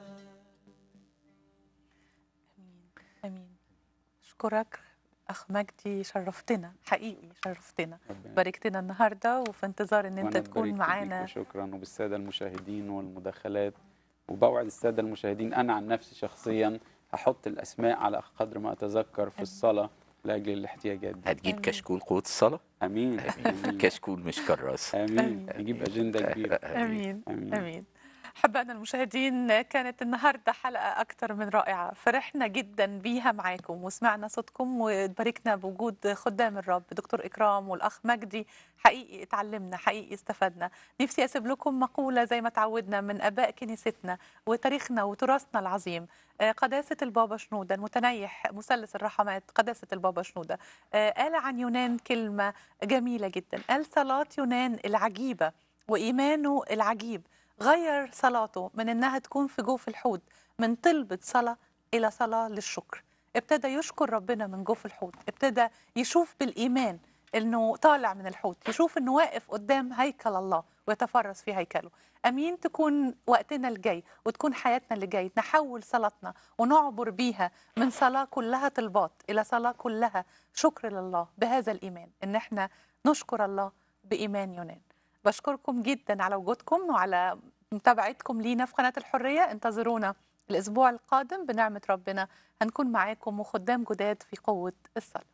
امين اشكرك اخ مجدي شرفتنا حقيقي شرفتنا باركتنا النهارده وفي انتظار ان انت وأنا تكون اتباركت معانا بيك وشكرا وبالساده المشاهدين والمداخلات وبوعد الساده المشاهدين انا عن نفسي شخصيا هحط الاسماء على قدر ما اتذكر في الصلاه لاجل الاحتياجات دي هتجيب كشكول قوة الصلاة امين امين كشكول مش كراسة امين نجيب اجنده كبيره امين امين امين احبائنا المشاهدين كانت النهارده حلقه اكتر من رائعه فرحنا جدا بيها معاكم وسمعنا صوتكم وتباركنا بوجود خدام الرب دكتور اكرام والاخ مجدي حقيقي اتعلمنا حقيقي استفدنا نفسي اسيب لكم مقوله زي ما تعودنا من اباء كنيستنا وتاريخنا وتراثنا العظيم آه، قداسه البابا شنوده المتنيح مثلث الرحمات قداسه البابا شنوده آه، قال عن يونان كلمه جميله جدا قال صلاه يونان العجيبه وايمانه العجيب غير صلاته من انها تكون في جوف الحوت من طلبة صلاة الى صلاة للشكر ابتدى يشكر ربنا من جوف الحوت ابتدى يشوف بالايمان انه طالع من الحوت يشوف انه واقف قدام هيكل الله ويتفرس في هيكله امين تكون وقتنا الجاي وتكون حياتنا اللي جاي نحول صلاتنا ونعبر بيها من صلاة كلها طلبات الى صلاة كلها شكر لله بهذا الايمان ان احنا نشكر الله بايمان يونان بشكركم جدا على وجودكم وعلى متابعتكم لينا في قناة الحرية انتظرونا الأسبوع القادم بنعمة ربنا هنكون معاكم وخدام جداد في قوة الصلاة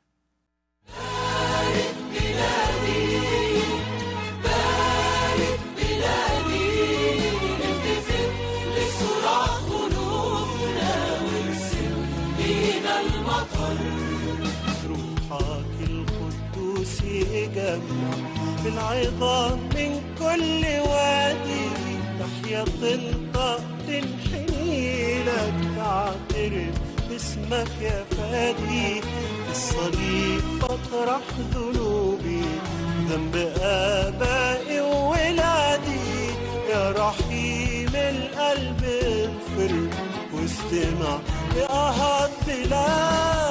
بارك بلادي التفت لصراخ قلوبنا وارسل بينا المطر روحك القدوس يجمع العظام من كل وادي تحيا تنطق تنحني لك تعترف باسمك يا فادي الصليب بطرح ذنوبي ذنب آبائي وولادي يا رحيم القلب اغفر واستمع لآهات بلادي